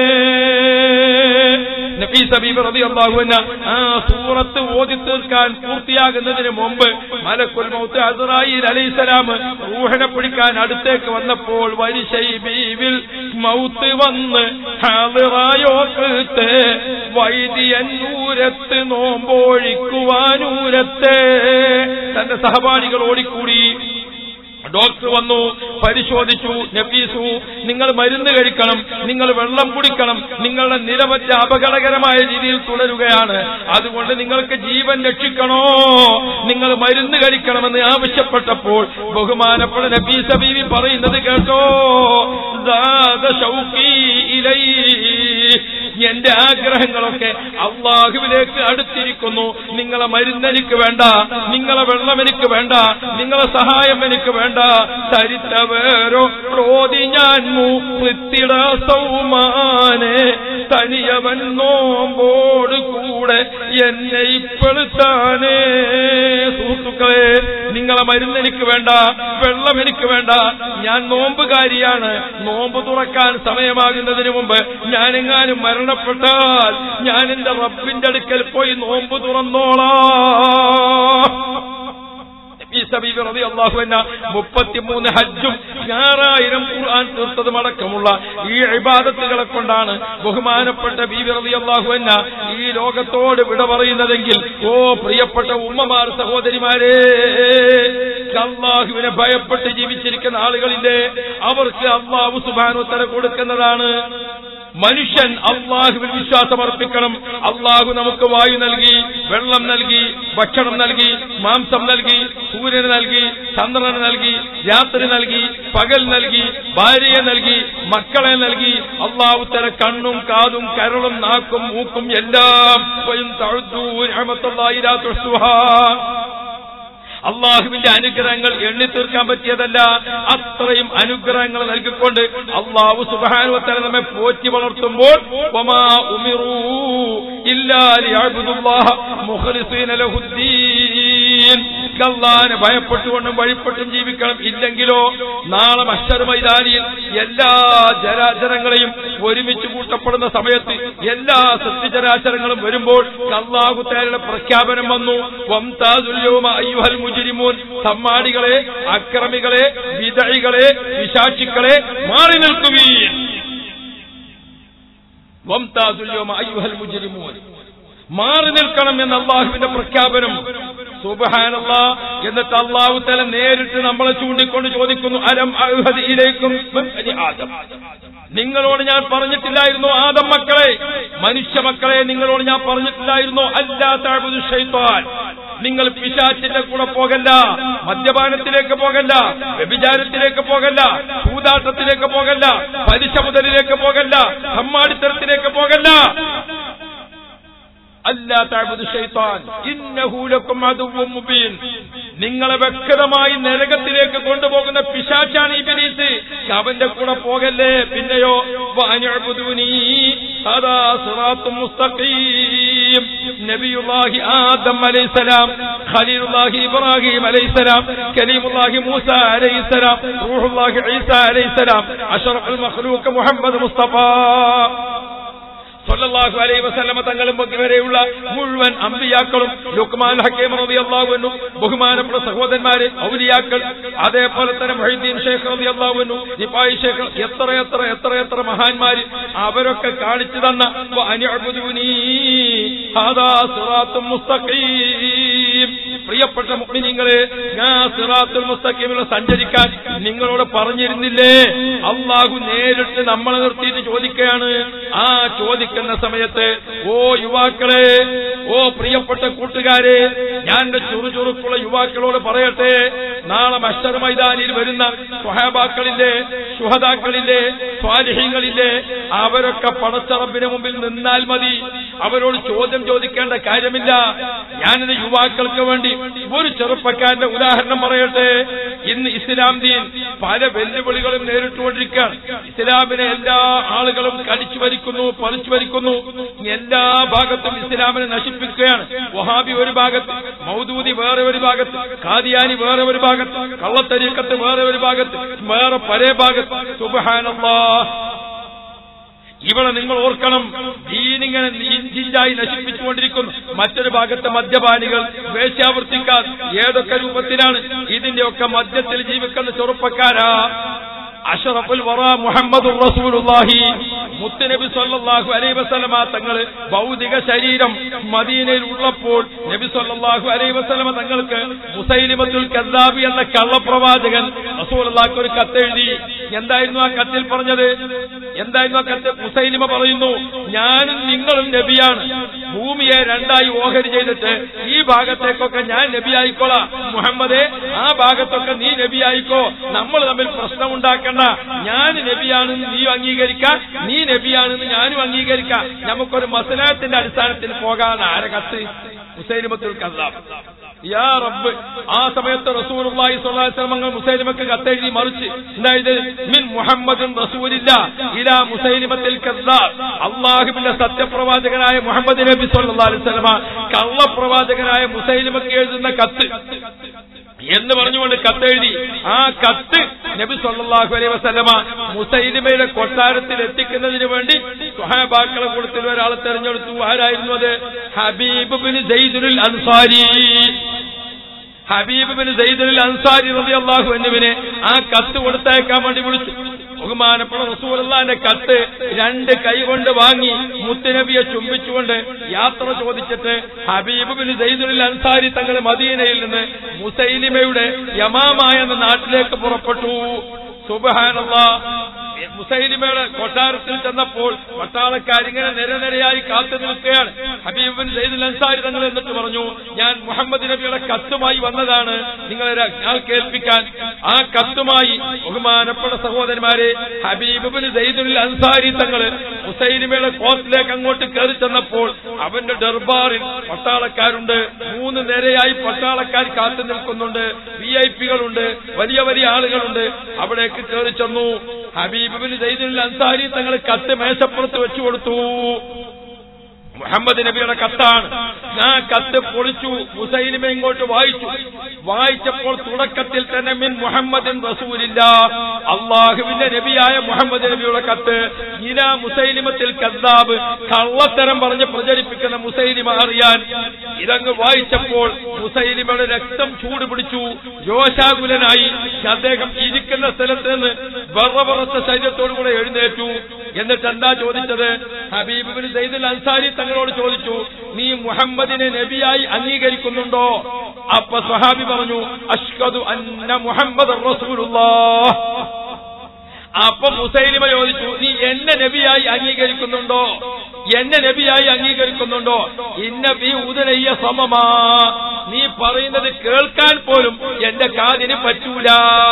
നബീ സബീബ് റളിയല്ലാഹു അൻഹ ആ സൂറത്ത് ഓതി തീർക്കാൻ പൂർത്തിയാകുന്നതിന് മുമ്പ് മലക്കുൽ മൗത്ത് അസ്റായീൽ അലൈഹിസ്സലാം റൂഹിനെ പിടിക്കാൻ അടുത്തേക്ക് വന്നപ്പോൾ വരിശൈ ബീവിൽ മൗത്ത് വന്ന് ഹാദിറായോക്കത്തെ വൈദിയന്നൂരത്ത് നോമ്പോഴിക്കുവാനൂരത്ത് തന്റെ സഹപാഠികൾ ഓടിക്കൂടി ഡോക്ടർ വന്നു പരിശോധിച്ചു നഫീസു നിങ്ങൾ മരുന്ന് കഴിക്കണം നിങ്ങൾ വെള്ളം കുടിക്കണം നിങ്ങളുടെ നിരവധി അപകടകരമായ രീതിയിൽ തുടരുകയാണ് അതുകൊണ്ട് നിങ്ങൾക്ക് ജീവൻ രക്ഷിക്കണോ നിങ്ങൾ മരുന്ന് കഴിക്കണമെന്ന് ആവശ്യപ്പെട്ടപ്പോൾ ബഹുമാനപ്പെട്ട നബീസ ബീവി പറയുന്നത് കേട്ടോ ദാദ ശൗഖി ഇലൈ. എന്റെ ആഗ്രഹങ്ങളൊക്കെ അള്ളാഹുവിലേക്ക് അടുത്തിരിക്കുന്നു നിങ്ങളെ മരുന്ന് എനിക്ക് വേണ്ട നിങ്ങളെ വെള്ളം എനിക്ക് വേണ്ട നിങ്ങളെ സഹായം എനിക്ക് വേണ്ട തരിത്തവേരോ റോതി ഞാൻ മൂത്തിട സൗമാനെ തനിയവൻ നോമ്പോട് കൂടെ എന്നെ ഇപ്പെടുത്താനേ സുഹൃത്തുക്കളെ നിങ്ങളെ മരുന്ന് എനിക്ക് വേണ്ട വെള്ളം എനിക്ക് വേണ്ട ഞാൻ നോമ്പുകാരിയാണ് നോമ്പ് തുറക്കാൻ സമയമാകുന്നതിന് മുമ്പ് ഞാനെങ്ങാനും മരണപ്പെട്ടാൽ ഞാൻ എന്റെ റബ്ബിന്റെ അടുക്കൽ പോയി നോമ്പ് തുറന്നോളാം മുപ്പത്തിമൂന്ന് ഹജ്ജും ഞാറായിരം ഖുർആൻ തീർത്തതും അടക്കമുള്ള ഈ ഇബാദത്തുകളെ കൊണ്ടാണ് ബഹുമാനപ്പെട്ട ബീവി റതി അള്ളാഹുവന്ന ഈ ലോകത്തോട് വിട പറയുന്നതെങ്കിൽ ഓ പ്രിയപ്പെട്ട ഉമ്മമാർ സഹോദരിമാരെ അള്ളാഹുവിനെ ഭയപ്പെട്ട് ജീവിച്ചിരിക്കുന്ന ആളുകളില്ലേ അവർക്ക് അള്ളാഹു സുബാനുത്തര കൊടുക്കുന്നതാണ് മനുഷ്യൻ അള്ളാഹുവിൽ വിശ്വാസം അർപ്പിക്കണം അള്ളാഹു നമുക്ക് വായു നൽകി വെള്ളം നൽകി ഭക്ഷണം നൽകി മാംസം നൽകി സൂര്യന് നൽകി ചന്ദ്രന് നൽകി രാത്രി നൽകി പകൽ നൽകി ഭാര്യയെ നൽകി മക്കളെ നൽകി അള്ളാഹു തര കണ്ണും കാതും കരളും നാക്കും മൂക്കും എല്ലാം അള്ളാഹുവിന്റെ അനുഗ്രഹങ്ങൾ എണ്ണി തീർക്കാൻ പറ്റിയതല്ല അത്രയും അനുഗ്രഹങ്ങൾ നൽകിക്കൊണ്ട് അള്ളാഹു സുബാനുവത്തല നമ്മെ പോറ്റി വളർത്തുമ്പോൾ വമാ ഉമിറൂ ഇല്ലാ ലിയഅ്ബുദുല്ലാഹ മുഖ്ലിസീന ലഹുദ്ദീൻ അള്ളാഹിനെ ഭയപ്പെട്ടുകൊണ്ടും വഴിപ്പെട്ടും ജീവിക്കണം ഇല്ലെങ്കിലോ നാളെ മഷർ മൈതാനിയിൽ എല്ലാ ജരാചരങ്ങളെയും ഒരുമിച്ച് കൂട്ടപ്പെടുന്ന സമയത്ത് എല്ലാ സത്യചരാചരങ്ങളും വരുമ്പോൾ അള്ളാഹു തേരുടെ പ്രഖ്യാപനം വന്നു വംതാസുല്യവുമ അയ്യുഹൽ മുജിരിമൂൻ സമ്മാടികളെ അക്രമികളെ വിതഴികളെ വിശാക്ഷികളെ മാറി നിൽക്കുകയും വംതാസുല്യവുമ അയ്യുഹൽ മുജിരിമൂൻ മാറി നിൽക്കണം എന്ന അള്ളാഹുവിന്റെ പ്രഖ്യാപനം സുബഹാനല്ല എന്നിട്ട് അള്ളാഹു തല നേരിട്ട് നമ്മളെ ചൂണ്ടിക്കൊണ്ട് ചോദിക്കുന്നു അരം അഹദിയിലേക്കും ആദം നിങ്ങളോട് ഞാൻ പറഞ്ഞിട്ടില്ലായിരുന്നു ആദം മക്കളെ മനുഷ്യ മക്കളെ നിങ്ങളോട് ഞാൻ പറഞ്ഞിട്ടില്ലായിരുന്നു അല്ലാത്ത ഷൈത്താൻ നിങ്ങൾ പിശാച്ചിന്റെ കൂടെ പോകല്ല മദ്യപാനത്തിലേക്ക് പോകല്ല വ്യഭിചാരത്തിലേക്ക് പോകല്ല ചൂതാട്ടത്തിലേക്ക് പോകല്ല പലിശ മുതലിലേക്ക് പോകല്ല സമ്മാടിത്തരത്തിലേക്ക് പോകല്ല നിങ്ങളെ വ്യക്തമായി നരകത്തിലേക്ക് കൊണ്ടുപോകുന്ന പിശാച്ചാണ് ഈ ബിലീസ് അവന്റെ കൂടെ പോകല്ലേ പിന്നെയോ നബിയുല്ലാഹി ആദം അലൈഹിസ്സലാം ഖലീലുല്ലാഹി ഇബ്രാഹിം അലൈഹിസ്സലാം കലീമുല്ലാഹി മൂസ അലൈഹിസ്സലാം റൂഹുല്ലാഹി ഈസ അലൈഹിസ്സലാം അഷറഫുൽ മഖ്ലൂഖ് മുഹമ്മദ് മുസ്തഫ സല്ലല്ലാഹു അലൈഹി വസല്ലമ തങ്ങളും വരെയുള്ള മുഴുവൻ അമ്പിയാക്കളും ലുക്മാൻ ഹക്കീം റളിയല്ലാഹു ബഹുമാനപ്പെട്ട സഹോദരന്മാരെ ഔലിയാക്കൾ അതേപോലെ തന്നെ മൊഹീദ്ദീൻ ഷേഖ് റളിയല്ലാഹു നിപ്പായി ഷേഖ് എത്ര എത്ര എത്ര എത്ര മഹാന്മാര് അവരൊക്കെ കാണിച്ചു തന്ന അനിഅബുദൂനി ഹാദാ സിറാത്തും മുസ്തഖീം പ്രിയപ്പെട്ട മുഅ്മിനീങ്ങളെ ഞാൻ സിറാത്തുൽ മുസ്തഖീമിൽ സഞ്ചരിക്കാൻ നിങ്ങളോട് പറഞ്ഞിരുന്നില്ലേ അള്ളാഹു നേരിട്ട് നമ്മളെ നിർത്തിയിട്ട് ചോദിക്കുകയാണ് ആ ചോദിക്കുന്ന സമയത്ത് ഓ യുവാക്കളെ ഓ പ്രിയപ്പെട്ട കൂട്ടുകാരെ ഞാൻ എന്റെ ചുറുചുറുക്കുള്ള യുവാക്കളോട് പറയട്ടെ നാളെ മഷർ മൈതാനിയിൽ വരുന്ന സ്വഹാബാക്കളില്ലേ സുഹതാക്കളില്ലേ സ്വാലിഹ്യങ്ങളില്ലേ അവരൊക്കെ പടച്ചറബിന് മുമ്പിൽ നിന്നാൽ മതി അവരോട് ചോദ്യം ചോദിക്കേണ്ട കാര്യമില്ല ഞാനിത് യുവാക്കൾക്ക് വേണ്ടി ഒരു ചെറുപ്പക്കാരന്റെ ഉദാഹരണം പറയട്ടെ ഇന്ന് ഇസ്ലാം ദീൻ പല വെല്ലുവിളികളും നേരിട്ടുകൊണ്ടിരിക്കുകയാണ് ഇസ്ലാമിനെ എല്ലാ ആളുകളും കടിച്ചു വരിക്കുന്നു പറിച്ചു വരിക്കുന്നു എല്ലാ ഭാഗത്തും ഇസ്ലാമിനെ നശിപ്പിക്കുകയാണ് വഹാബി ഒരു ഭാഗത്ത് മൗദൂദി വേറെ ഒരു ഭാഗത്ത് ഖാദിയാനി വേറെ ഒരു ഭാഗത്ത് കള്ളത്തരീക്കത്ത് വേറെ ഒരു ഭാഗത്ത് വേറെ പരേ ഭാഗത്ത് സുബഹാനല്ലാ ഇവിടെ നിങ്ങൾ ഓർക്കണം ദീനിങ്ങനെ ഇഞ്ചിഞ്ചായി നശിപ്പിച്ചുകൊണ്ടിരിക്കുന്നു മറ്റൊരു ഭാഗത്തെ മദ്യപാനികൾ വേശ്യാവൃത്തിക്കാർ ഏതൊക്കെ രൂപത്തിലാണ് ഇതിന്റെയൊക്കെ മദ്യത്തിൽ ജീവിക്കുന്ന ചെറുപ്പക്കാരാ അഷറഫുൽ വറ മുഹമ്മദ് റസൂലുള്ളാഹി മുത്തുനബി സല്ലല്ലാഹു അലൈഹി വസല്ലമ തങ്ങള് ഭൗതിക ശരീരം മദീനയിൽ ഉള്ളപ്പോൾ നബി സല്ലല്ലാഹു അലൈഹി വസല്ലമ തങ്ങൾക്ക് മുസൈലിമത്തുൽ കദ്ദാബി എന്ന കള്ളപ്രവാചകൻ റസൂലുള്ളാഹിക്ക് ഒരു കത്തെഴുതി എന്തായിരുന്നു ആ കത്തിൽ പറഞ്ഞത് എന്തായിരുന്നു ആ കത്ത് മുസൈലിമ പറയുന്നു ഞാനും നിങ്ങളും നബിയാണ് ഭൂമിയെ രണ്ടായി ഓഹരി ചെയ്തിട്ട് ഈ ഭാഗത്തേക്കൊക്കെ ഞാൻ നബിയായിക്കോളാം മുഹമ്മദേ ആ ഭാഗത്തൊക്കെ നീ നബിയായിക്കോ നമ്മൾ തമ്മിൽ പ്രശ്നമുണ്ടാക്കണ്ട ഞാൻ നബിയാണെന്ന് നീ അംഗീകരിക്കാം നീ നബിയാണെന്ന് ഞാനും അംഗീകരിക്കാം നമുക്കൊരു മസലാത്തിന്റെ അടിസ്ഥാനത്തിൽ പോകാൻ ആരെ കത്ത് മുസൈലിമത്തുൽ കസാബ് യാ റബ്ബ് ആ സമയത്ത് റസൂലുള്ളാഹി സ്വല്ലല്ലാഹു അലൈഹി വസല്ലം മുസൈലിമക്ക് കത്തെഴുതി മറിച്ച് എന്തായത് മിൻ മുഹമ്മദുൻ റസൂലില്ല ഇലാ മുസൈലിമത്തിൽ കദ്ദാബ് അള്ളാഹുവിന്റെ സത്യപ്രവാചകനായ മുഹമ്മദ് നബി സ്വല്ലല്ലാഹു അലൈഹി വസല്ലമ കള്ളപ്രവാചകനായ മുസൈലിമക്ക് എഴുതുന്ന കത്ത് എന്ന് പറഞ്ഞുകൊണ്ട് കത്തെഴുതി ആ കത്ത് നബി സല്ലല്ലാഹു അലൈഹി വസല്ലമ മുസൈലിമയുടെ കൊട്ടാരത്തിൽ എത്തിക്കുന്നതിന് വേണ്ടി സുഹാബാക്കളെ കൂട്ടത്തിൽ ഒരാളെ തെരഞ്ഞെടുത്തു ആരായിരുന്നു അത് ഹബീബ് ബിൻ സൈദുൽ അൻസാരി ഹബീബ് ബിൻ സൈദുൽ അൻസാരി റളിയല്ലാഹു അൻഹുവിനെ ആ കത്ത് കൊടുത്തയക്കാൻ വേണ്ടി വിളിച്ചു ബഹുമാനപ്പെട്ട റസൂലുള്ളാന്റെ കത്ത് രണ്ട് കൈകൊണ്ട് വാങ്ങി മുത്തുനബിയെ ചുംബിച്ചുകൊണ്ട് യാത്ര ചോദിച്ചിട്ട് ഹബീബ് ബിൻ സൈദുൽ അൻസാരി തങ്ങൾ മദീനയിൽ നിന്ന് മുസൈലിമയുടെ യമാമ എന്ന നാട്ടിലേക്ക് പുറപ്പെട്ടു സുബഹാനല്ലാ മുസൈലിമയുടെ കൊട്ടാരത്തിൽ ചെന്നപ്പോൾ പട്ടാളക്കാരിങ്ങനെ നിരനിരയായി കാത്തു നിൽക്കുകയാണ് ഹബീബിൻ സൈദുൽ അൻസാരി തങ്ങൾ എന്നിട്ട് പറഞ്ഞു ഞാൻ മുഹമ്മദ് നബിയുടെ കത്തുമായി വന്നതാണ് നിങ്ങളെ ഞാൻ കേൾപ്പിക്കാൻ ആ കത്തുമായി ബഹുമാനപ്പെട്ട സഹോദരന്മാരെ ഹബീബിൻ സൈദുൽ അൻസാരി തങ്ങൾ മുസൈലിമയുടെ കോർട്ടിലേക്ക് അങ്ങോട്ട് കയറി ചെന്നപ്പോൾ അവന്റെ ദർബാറിൽ പട്ടാളക്കാരുണ്ട് മൂന്ന് നിരയായി പട്ടാളക്കാർ കാത്തു നിൽക്കുന്നുണ്ട് വി ഐ പികളുണ്ട് വലിയ വലിയ ആളുകളുണ്ട് അവിടേക്ക് കയറി ചെന്നു ഹബീബിന് സൈദുൽ അൻസാരി തങ്ങൾ കത്ത് മേശപ്പുറത്ത് വെച്ചു കൊടുത്തു മുഹമ്മദ് നബിയുടെ കത്താണ് ഞാൻ കത്ത് പൊളിച്ചു മുസൈലിമ ഇങ്ങോട്ട് വായിച്ചു വായിച്ചപ്പോൾ തുടക്കത്തിൽ തന്നെ മിൻ മുഹമ്മദിൻ റസൂലില്ല അള്ളാഹുവിന്റെ നബിയായ മുഹമ്മദ് നബിയുടെ കത്ത് ഇല മുസൈലിമത്തിൽ കദ്ദാബ് കള്ളത്തരം പറഞ്ഞ് പ്രചരിപ്പിക്കുന്ന മുസൈലിമ അറിയാൻ ഇതങ്ങ് വായിച്ചപ്പോൾ മുസൈലിമയുടെ രക്തം ചൂട് പിടിച്ചു രോഷാകുലനായി അദ്ദേഹം ഇരിക്കുന്ന സ്ഥലത്ത് നിന്ന് വെറവറച്ച ശരീരത്തോടുകൂടെ എഴുന്നേറ്റു എന്നിട്ട് എന്താ ചോദിച്ചത് ഹബീബിന് സൈദുൽ അൻസാരി തങ്ങളോട് ചോദിച്ചു നീ മുഹമ്മദിനെ നബിയായി അംഗീകരിക്കുന്നുണ്ടോ അപ്പൊ സ്വഹാബി പറഞ്ഞു അഷ്കദു അന്ന മുഹമ്മദ് റസൂലുള്ളാഹ് അപ്പൊ മുസൈലിമ ചോദിച്ചു നീ എന്നെ നബിയായി അംഗീകരിക്കുന്നുണ്ടോ എന്നെ നബിയായി അംഗീകരിക്കുന്നുണ്ടോ ഇന്ന ബി ഉദരയ്യ സമമാ നീ പറയുന്നത് കേൾക്കാൻ പോലും എന്റെ കാതിന് പറ്റൂല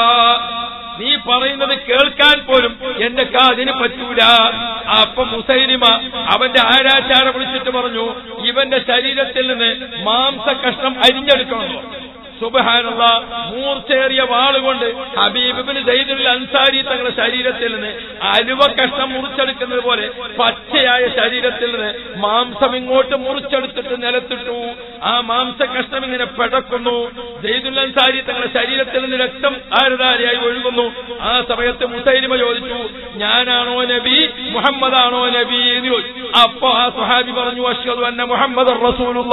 നീ പറയുന്നത് കേൾക്കാൻ പോലും എന്റെ കാതിന് പറ്റൂല അപ്പൊ മുസൈലിമ അവന്റെ ആരാച്ചാരെ വിളിച്ചിട്ട് പറഞ്ഞു ഇവന്റെ ശരീരത്തിൽ നിന്ന് മാംസ കഷ്ണം അരിഞ്ഞെടുക്കണമെന്നോ സുബഹാനുള്ള മൂർച്ചേറിയ വാളുകൊണ്ട് ഹബീബിന് സൈദുൽ അൻസാരി തങ്ങളുടെ ശരീരത്തിൽ നിന്ന് അലുവ കഷ്ണം മുറിച്ചെടുക്കുന്നത് പോലെ പച്ചയായ ശരീരത്തിൽ നിന്ന് മാംസം ഇങ്ങോട്ട് മുറിച്ചെടുത്തിട്ട് നിലത്തിട്ടു ആ മാംസ കഷ്ണം ഇങ്ങനെ പിടക്കുന്നു സൈദുൽ അൻസാരി തങ്ങളുടെ ശരീരത്തിൽ നിന്ന് രക്തം ആരധാരയായി ഒഴുകുന്നു ആ സമയത്ത് മുസൈലിമ ചോദിച്ചു ഞാനാണോ നബി മുഹമ്മദാണോ നബി എന്ന് ചോദിച്ചു അപ്പൊ ആ സുഹാബി പറഞ്ഞു അഷ്ഹദു അന്ന മുഹമ്മദ് റസൂലുള്ള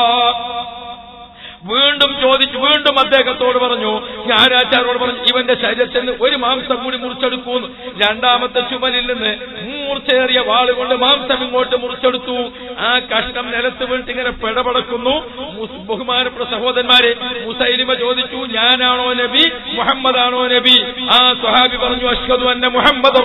വീണ്ടും ചോദിച്ചു വീണ്ടും അദ്ദേഹത്തോട് പറഞ്ഞു ഞാനാച്ചാരോട് പറഞ്ഞു ഇവന്റെ ശരീരത്തിൽ നിന്ന് ഒരു മാംസം കൂടി മുറിച്ചെടുക്കൂന്ന് രണ്ടാമത്തെ ചുമലിൽ നിന്ന് മൂർച്ചയേറിയ വാളുകൊണ്ട് മാംസം ഇങ്ങോട്ട് മുറിച്ചെടുത്തു ആ കഷ്ണം നിലത്ത് വീണിട്ട് ഇങ്ങനെ പിടപെടക്കുന്നു മുസ്- ബഹുമാനപ്പെട്ട സഹോദരന്മാരെ മുസൈലിമ ചോദിച്ചു ഞാനാണോ നബി മുഹമ്മദാണോ നബി ആ സ്വഹാബി പറഞ്ഞു അഷ്ഹദു അന്ന മുഹമ്മദ്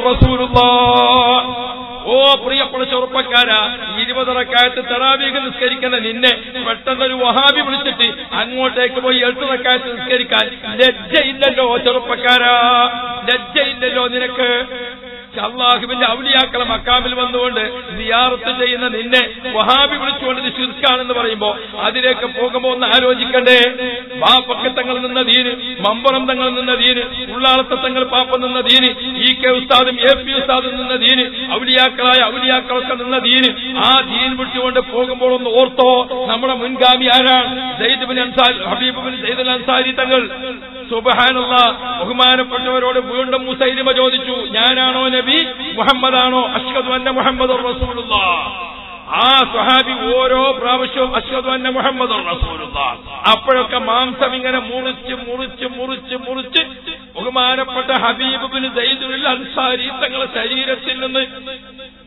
ഓ പ്രിയപ്പെട്ട ചെറുപ്പക്കാരാ ഇരുപതറക്കാലത്ത് തറാവീഖ് നിസ്കരിക്കുന്ന നിന്നെ പെട്ടെന്നൊരു വഹാബി വിളിച്ചിട്ട് അങ്ങോട്ടേക്ക് പോയി എട്ടുറക്കാലത്ത് നിസ്കരിക്കാൻ ലജ്ജയില്ലല്ലോ ചെറുപ്പക്കാരാ ലജ്ജയില്ലല്ലോ നിനക്ക് അള്ളാഹുവിന്റെ ഔലിയാക്കളെ മക്കാമിൽ വന്നുകൊണ്ട് സിയാറത്ത് ചെയ്യുന്ന നിന്നെ വഹാബി വിളിച്ചുകൊണ്ട് ഇത് ശിർക്കാണെന്ന് പറയുമ്പോ അതിലേക്ക് പോകുമ്പോ ഒന്ന് ആലോചിക്കണ്ടേ ബാപ്പക്കത്തങ്ങൾ നിന്ന ദീന് മമ്പറം തങ്ങൾ നിന്ന ദീന് ഉള്ളാളത്തെ തങ്ങൾ പാപ്പ നിന്ന ദീന് ഇ കെ ഉസ്താദും എ പി ഉസ്താദും നിന്ന ദീന് ഔലിയാക്കളായ ഔലിയാക്കളൊക്കെ നിന്ന ദീന് ആ ദീൻ വിട്ടുകൊണ്ട് പോകുമ്പോൾ ഒന്ന് ഓർത്തോ നമ്മുടെ മുൻഗാമി ആരാണ് സയ്യിദ് ബിൻ അൻസാരി ഹബീബ് ബിൻ സയ്യിദ് അൻസാരി തങ്ങൾ സുബഹാനുള്ള ബഹുമാനപ്പെട്ടവരോട് വീണ്ടും മുസൈലിമ ചോദിച്ചു ഞാനാണോ നബി മുഹമ്മദാണോ അഷ്ഹദു അന്ന മുഹമ്മദ് റസൂലുള്ള ആ സ്വഹാബി ഓരോ പ്രാവശ്യവും അഷ്ഹദു അന്ന മുഹമ്മദ് റസൂലുള്ള അപ്പോഴൊക്കെ മാംസം ഇങ്ങനെ മുറിച്ച് മുറിച്ച് മുറിച്ച് മുറിച്ച് ബഹുമാനപ്പെട്ട ഹബീബ് ബിൻ സയ്യിദുൽ അൻസാരി തങ്ങളുടെ ശരീരത്തിൽ നിന്ന്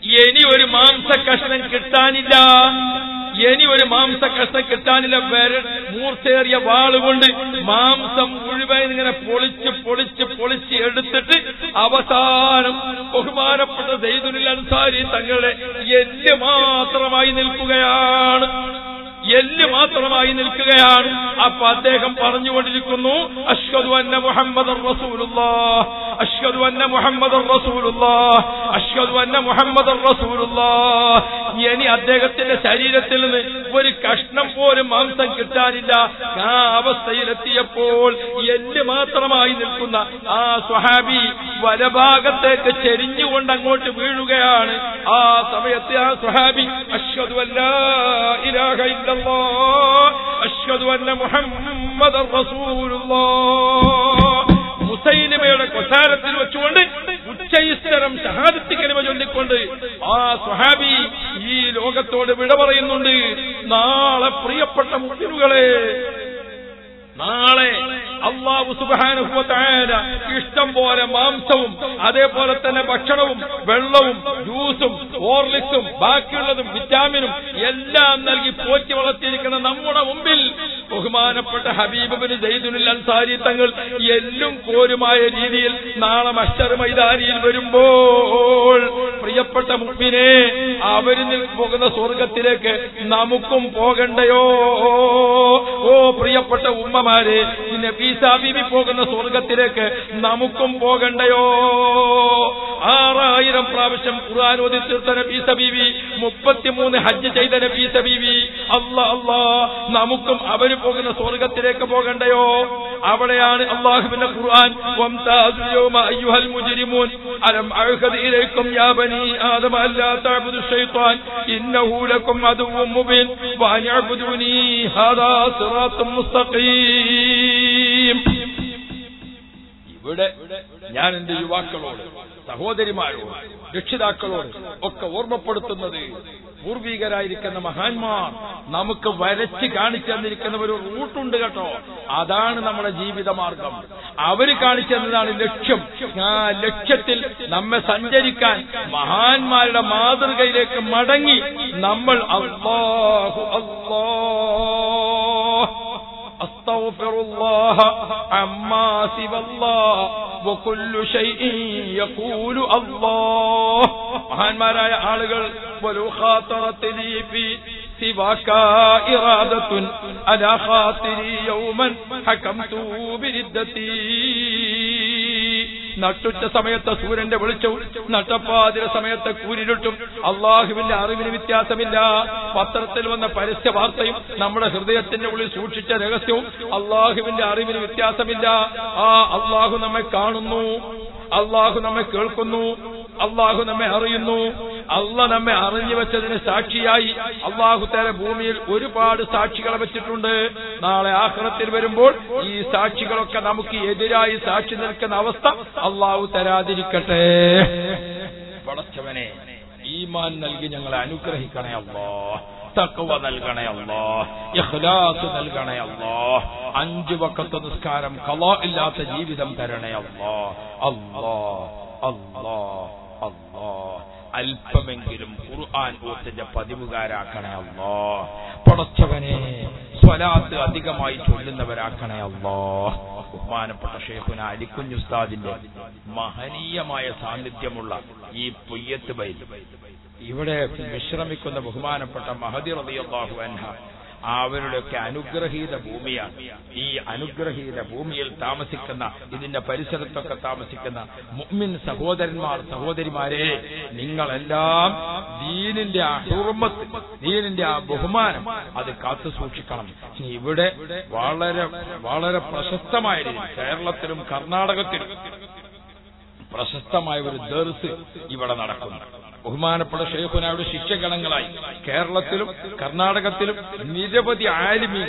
ഇനി ഒരു മാംസ കഷ്ണം കിട്ടാനില്ല ഇനി ഒരു മാംസ കഷ്ണം കിട്ടാനില്ല വര മൂർച്ചേറിയ വാളുകൊണ്ട് മാംസം മുഴുവൻ ഇങ്ങനെ പൊളിച്ച് പൊളിച്ച് പൊളിച്ച് എടുത്തിട്ട് അവസാനം ബഹുമാനപ്പെട്ട ദൈതുൽ അൻസാരി തങ്ങളുടെ എല്ല് മാത്രമായി നിൽക്കുകയാണ് എല്ല് മാത്രമായി നിൽക്കുകയാണ് അപ്പൊ അദ്ദേഹം പറഞ്ഞുകൊണ്ടിരിക്കുന്നു അഷ്ഹദു അന്ന മുഹമ്മദ് റസൂലുള്ളാ അഷ്ഹദു അന്ന മുഹമ്മദ് റസൂലുള്ളാ അഷ്ഹദു അന്ന മുഹമ്മദ് റസൂലുള്ളാ ഇനി അദ്ദേഹത്തിന്റെ ശരീരത്തിൽ നിന്ന് ഒരു കഷ്ണം പോലും മാംസം കിട്ടാനില്ല ആ അവസ്ഥയിലെത്തിയപ്പോൾ എല്ല് മാത്രമായി നിൽക്കുന്ന ആ സ്വഹാബി വലഭാഗത്തേക്ക് ചെരിഞ്ഞുകൊണ്ട് അങ്ങോട്ട് വീഴുകയാണ് ആ സമയത്ത് ആ സ്വഹാബി അഷ്ഹദു അല്ലാ ഇലാഹ ഇല്ലല്ലാഹ് അഷ്ഹദു അന്ന മുഹമ്മദർ റസൂലുള്ളാഹ് മുസൈലിമയുടെ കൊട്ടാരത്തിൽ വെച്ചുകൊണ്ട് ഉച്ചയിസ്തരം ഷഹാദത്തി കലിമ ചൊല്ലിക്കൊണ്ട് ആ സ്വഹാബി ഈ ലോകത്തോട് വിട പറയുന്നുണ്ട് നാളെ പ്രിയപ്പെട്ട മുസ്ലിമുകളെ നാളെ അള്ളാഹു സുബാനുഭവത്തായ ഇഷ്ടം പോലെ മാംസവും അതേപോലെ തന്നെ ഭക്ഷണവും വെള്ളവും ജ്യൂസും ഹോർലിക്സും ബാക്കിയുള്ളതും വിറ്റാമിനും എല്ലാം നൽകി പോറ്റി വളർത്തിയിരിക്കുന്ന നമ്മുടെ മുമ്പിൽ ബഹുമാനപ്പെട്ട ഹബീബിന് ജയ്ദുൽ അൻസാരി തങ്ങൾ എല്ലും കോരുമായ രീതിയിൽ നാളെ മഷർ മൈതാനിയിൽ വരുമ്പോൾ പ്രിയപ്പെട്ട മുമ്പിനെ അവരിൽ പോകുന്ന സ്വർഗത്തിലേക്ക് നമുക്കും പോകണ്ടയോ ഓ പ്രിയപ്പെട്ട ഉമ്മമാരെ നബീസാ ബീബി പോകുന്ന സ്വർഗത്തിലേക്ക് നമുക്കും പോകണ്ടയോ ആറായിരം പ്രാവശ്യം ഖുർആൻ ഓതി തീർത്ത നബീസ ബീവി മുപ്പത്തിമൂന്ന് ഹജ്ജ് ചെയ്ത നബീസ ബീവി അല്ല അല്ലാ നമുക്കും അവര് പോകുന്ന സ്വർഗത്തിലേക്ക് പോകണ്ടയോ അവിടെയാണ് അള്ളാഹുവിന്റെ ഖുർആൻ വംതാസുൽ യൗമ അയ്യുഹൽ മുജ്രിമൂൻ അലം അഅ്ഹദ് ഇലൈക്കും യാ ബനി ആദമ അല്ലാ തഅബുദു ശൈത്താൻ ഇന്നഹു ലക്കും അദുവ്വുൻ മുബീൻ വഅൻ അഅ്ബുദൂനി ഹാദാ സിറാത്തും മുസ്തഖീം ഇവിടെ ഞാൻ എന്റെ യുവാക്കളോട് സഹോദരിമാരോട് രക്ഷിതാക്കളോട് ഒക്കെ ഓർമ്മപ്പെടുത്തുന്നത് പൂർവികരായിരിക്കുന്ന മഹാന്മാർ നമുക്ക് വരച്ച് കാണിച്ചു തന്നിരിക്കുന്ന ഒരു റൂട്ടുണ്ട് കേട്ടോ അതാണ് നമ്മുടെ ജീവിതമാർഗം അവര് കാണിച്ചു തന്നതാണ് ലക്ഷ്യം ആ ലക്ഷ്യത്തിൽ നമ്മെ സഞ്ചരിക്കാൻ മഹാന്മാരുടെ മാതൃകയിലേക്ക് മടങ്ങി നമ്മൾ അള്ളാഹു അള്ളാഹ് أستغفر الله عما سوى الله وكل شيء يقول الله മഹാന്മാരായ ആളുകൾ ولو خاطرت لي في سواك إرادة على خاطري يوما حكمت بردتي നട്ടുച്ച സമയത്ത് സൂര്യന്റെ വെളിച്ചവും നട്ടപ്പാതിര സമയത്ത് കൂരിരുട്ടും അള്ളാഹുവിന്റെ അറിവിന് വ്യത്യാസമില്ല പത്രത്തിൽ വന്ന പരസ്യ വാർത്തയും നമ്മുടെ ഹൃദയത്തിന്റെ ഉള്ളിൽ സൂക്ഷിച്ച രഹസ്യവും അള്ളാഹുവിന്റെ അറിവിന് വ്യത്യാസമില്ല ആ അള്ളാഹു നമ്മെ കാണുന്നു അള്ളാഹു നമ്മെ കേൾക്കുന്നു അള്ളാഹു നമ്മെ അറിയുന്നു അല്ല നമ്മെ അറിഞ്ഞു വെച്ചതിന് സാക്ഷിയായി അള്ളാഹു തേരെ ഭൂമിയിൽ ഒരുപാട് സാക്ഷികളെ വെച്ചിട്ടുണ്ട് നാളെ ആഹ്റത്തിൽ വരുമ്പോൾ ഈ സാക്ഷികളൊക്കെ നമുക്ക് എതിരായി സാക്ഷി നിൽക്കുന്ന അവസ്ഥ അള്ളാഹു തരാതിരിക്കട്ടെ പടച്ചവനെ ഈമാൻ നൽകി ഞങ്ങളെ അനുഗ്രഹിക്കണേ അല്ലോ തക്കവ നൽകണേ അല്ലോ ഇഖ്ലാസ് നൽകണേ അല്ലോ അഞ്ചു വക്കത്ത് നിസ്കാരം കലാ ഇല്ലാത്ത ജീവിതം തരണേ അല്ലോ അല്ലോ അല്ലോ അല്ലോ അല്പമെങ്കിലും ഖുർആൻ ഓത്തിന്റെ പതിവുകാരാക്കണേ അല്ലോ പടച്ചവനെ സ്വലാത്ത് അധികമായി ചൊല്ലുന്നവരാക്കണേ അല്ലോ ബഹുമാനപ്പെട്ട ഷേഖുന അലിക്കുഞ്ഞുസ്താദിന്റെ മഹനീയമായ സാന്നിധ്യമുള്ള ഈ പൊയ്യത്ത് ബൈൽ ഇവിടെ വിശ്രമിക്കുന്ന ബഹുമാനപ്പെട്ട മഹദി റളിയല്ലാഹു അൻഹ അവരുടെയൊക്കെ അനുഗ്രഹീത ഭൂമിയാണ് ഈ അനുഗ്രഹീത ഭൂമിയിൽ താമസിക്കുന്ന ഇതിന്റെ പരിസരത്തൊക്കെ താമസിക്കുന്ന മുഅ്മിൻ സഹോദരന്മാർ സഹോദരിമാരെ നിങ്ങളെല്ലാം ദീനിന്റെ ആ ഹുർമത്ത് ദീനിന്റെ ആ ബഹുമാനം അത് കാത്തു സൂക്ഷിക്കണം ഇവിടെ വളരെ വളരെ പ്രശസ്തമായ രീതിയിൽ കേരളത്തിലും കർണാടകത്തിലും പ്രശസ്തമായ ഒരു ദർസ് ഇവിടെ നടക്കുന്നു ബഹുമാനപ്പെട്ട ഷെയ്ഖുനായുടെ ശിക്ഷഗണങ്ങളായി കേരളത്തിലും കർണാടകത്തിലും നിരവധി ആലിമീകൾ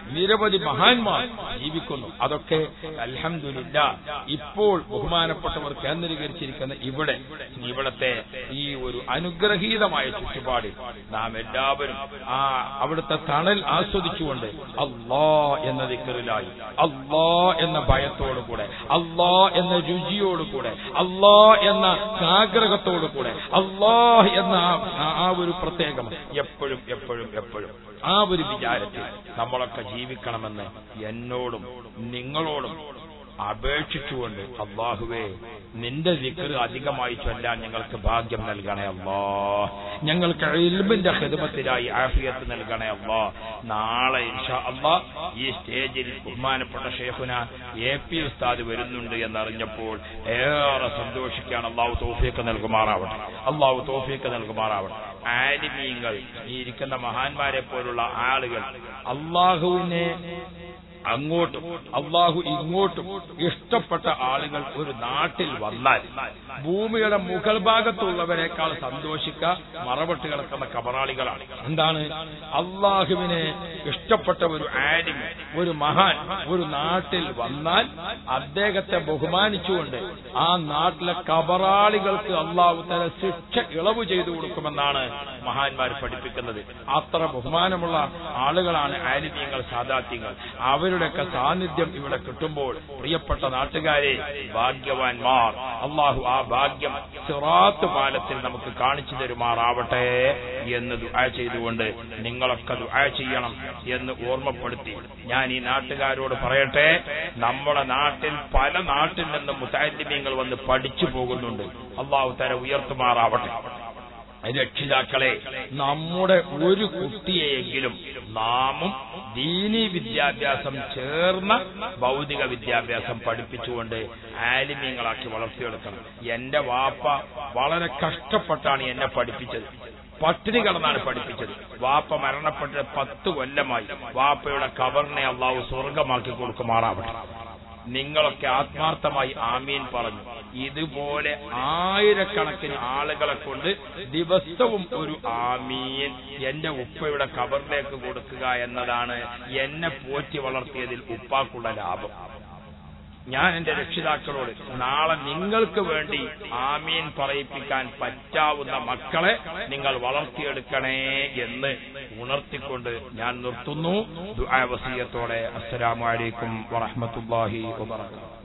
നിരവധി മഹാന്മാർ ജീവിക്കുന്നു അതൊക്കെ അൽഹംദുലില്ല ഇപ്പോൾ ബഹുമാനപ്പെട്ടവർ കേന്ദ്രീകരിച്ചിരിക്കുന്ന ഇവിടെ ഇവിടത്തെ ഈ ഒരു അനുഗ്രഹീതമായ ചുറ്റുപാടിൽ നാം എല്ലാവരും ആ അവിടുത്തെ തണൽ ആസ്വദിച്ചുകൊണ്ട് അള്ളാ എന്ന ദിക്കറിലായി അള്ളാ എന്ന ഭയത്തോടുകൂടെ അള്ളാ എന്ന രുചിയോടുകൂടെ അള്ളാ എന്ന ആഗ്രഹത്തോടുകൂടെ അള്ളാ എന്ന ആ- ആ ഒരു പ്രത്യേകം എപ്പോഴും എപ്പോഴും എപ്പോഴും ആ ഒരു വിചാരത്തിൽ നമ്മളൊക്കെ ജീവിക്കണമെന്ന് എന്നോടും നിങ്ങളോടും അപേക്ഷിച്ചുകൊണ്ട് അള്ളാഹുവേ നിന്റെ ദിക്കറ് അധികമായി ചൊല്ലാൻ ഞങ്ങൾക്ക് ഭാഗ്യം നൽകണേ അള്ളാ ഞങ്ങൾക്ക് ഇൽമിന്റെ ഹിദമത്തിലായി ആഫിയത്ത് നൽകണേ അള്ളാ നാളെ ഇൻഷാ അള്ളാ ഈ സ്റ്റേജിൽ ബഹുമാനപ്പെട്ട ഷേഖുന എ പി ഉസ്താദ് വരുന്നുണ്ട് എന്നറിഞ്ഞപ്പോൾ ഏറെ സന്തോഷിക്കുകയാണ് അള്ളാഹു തോഫിയൊക്കെ നൽകുമാറാവട്ടെ അള്ളാഹു തോഫിയൊക്കെ നൽകുമാറാവട്ടെ ആലിമീങ്ങൾ ഈ ഇരിക്കുന്ന മഹാന്മാരെ പോലുള്ള ആളുകൾ അള്ളാഹുവിനെ അങ്ങോട്ടും അള്ളാഹു ഇങ്ങോട്ടും ഇഷ്ടപ്പെട്ട ആളുകൾ ഒരു നാട്ടിൽ വന്നാൽ ഭൂമിയുടെ മുകൾ ഭാഗത്തുള്ളവരെക്കാൾ സന്തോഷിക്ക മറവട്ട് കിടക്കുന്ന കബറാളികളാണ് എന്താണ് അള്ളാഹുവിനെ ഇഷ്ടപ്പെട്ട ഒരു ആലിം ഒരു മഹാൻ ഒരു നാട്ടിൽ വന്നാൽ അദ്ദേഹത്തെ ബഹുമാനിച്ചുകൊണ്ട് ആ നാട്ടിലെ കബറാളികൾക്ക് അള്ളാഹു തല ശിക്ഷ ഇളവ് ചെയ്തു കൊടുക്കുമെന്നാണ് മഹാന്മാർ പഠിപ്പിക്കുന്നത് അത്ര ബഹുമാനമുള്ള ആളുകളാണ് ആലിമീങ്ങൾ സാദാത്യങ്ങൾ അവരുടെയൊക്കെ സാന്നിധ്യം ഇവിടെ കിട്ടുമ്പോൾ പ്രിയപ്പെട്ട നാട്ടുകാരെ ഭാഗ്യവാന്മാർ അള്ളാഹു ആ ഭാഗ്യം സിറാത്ത് പാലത്തിൽ നമുക്ക് കാണിച്ചു തരുമാറാവട്ടെ എന്ന് ദുആ ചെയ്തുകൊണ്ട് നിങ്ങളൊക്കെ ദുആ ചെയ്യണം എന്ന് ഓർമ്മപ്പെടുത്തി ഞാൻ ഈ നാട്ടുകാരോട് പറയട്ടെ നമ്മുടെ നാട്ടിൽ പല നാട്ടിൽ നിന്നും മുത്താലിമ്യങ്ങൾ വന്ന് പഠിച്ചു പോകുന്നുണ്ട് അള്ളാഹു തര ഉയർത്തുമാറാവട്ടെ രക്ഷിതാക്കളെ നമ്മുടെ ഒരു കുട്ടിയെയെങ്കിലും നാമും ദീനി വിദ്യാഭ്യാസം ചേർന്ന ഭൗതിക വിദ്യാഭ്യാസം പഠിപ്പിച്ചുകൊണ്ട് ആലിമ്യങ്ങളാക്കി വളർത്തിയെടുക്കണം എന്റെ വാപ്പ വളരെ കഷ്ടപ്പെട്ടാണ് എന്നെ പഠിപ്പിച്ചത് പട്ടിണി കടന്നാണ് പഠിപ്പിച്ചത് വാപ്പ മരണപ്പെട്ട് പത്ത് കൊല്ലമായി വാപ്പയുടെ കബറിനെ അള്ളാഹു സ്വർഗമാക്കി കൊടുക്കുമാറാവട്ടെ നിങ്ങളൊക്കെ ആത്മാർത്ഥമായി ആമീൻ പറഞ്ഞു ഇതുപോലെ ആയിരക്കണക്കിന് ആളുകളെ കൊണ്ട് ദിവസവും ഒരു ആമീൻ എന്റെ ഉപ്പയുടെ കബറിലേക്ക് കൊടുക്കുക എന്നതാണ് എന്നെ പോറ്റി വളർത്തിയതിൽ ഉപ്പാക്കുള്ള ലാഭം ഞാൻ എന്റെ രക്ഷിതാക്കളോട് നാളെ നിങ്ങൾക്ക് വേണ്ടി ആമീൻ പറയിപ്പിക്കാൻ പറ്റാവുന്ന മക്കളെ നിങ്ങൾ വളർത്തിയെടുക്കണേ എന്ന് ഉണർത്തിക്കൊണ്ട് ഞാൻ നിർത്തുന്നു ദുആ വസിയത്തോടെ അസ്സലാമു അലൈക്കും വറഹ്മത്തുള്ളാഹി വബറകാതുഹു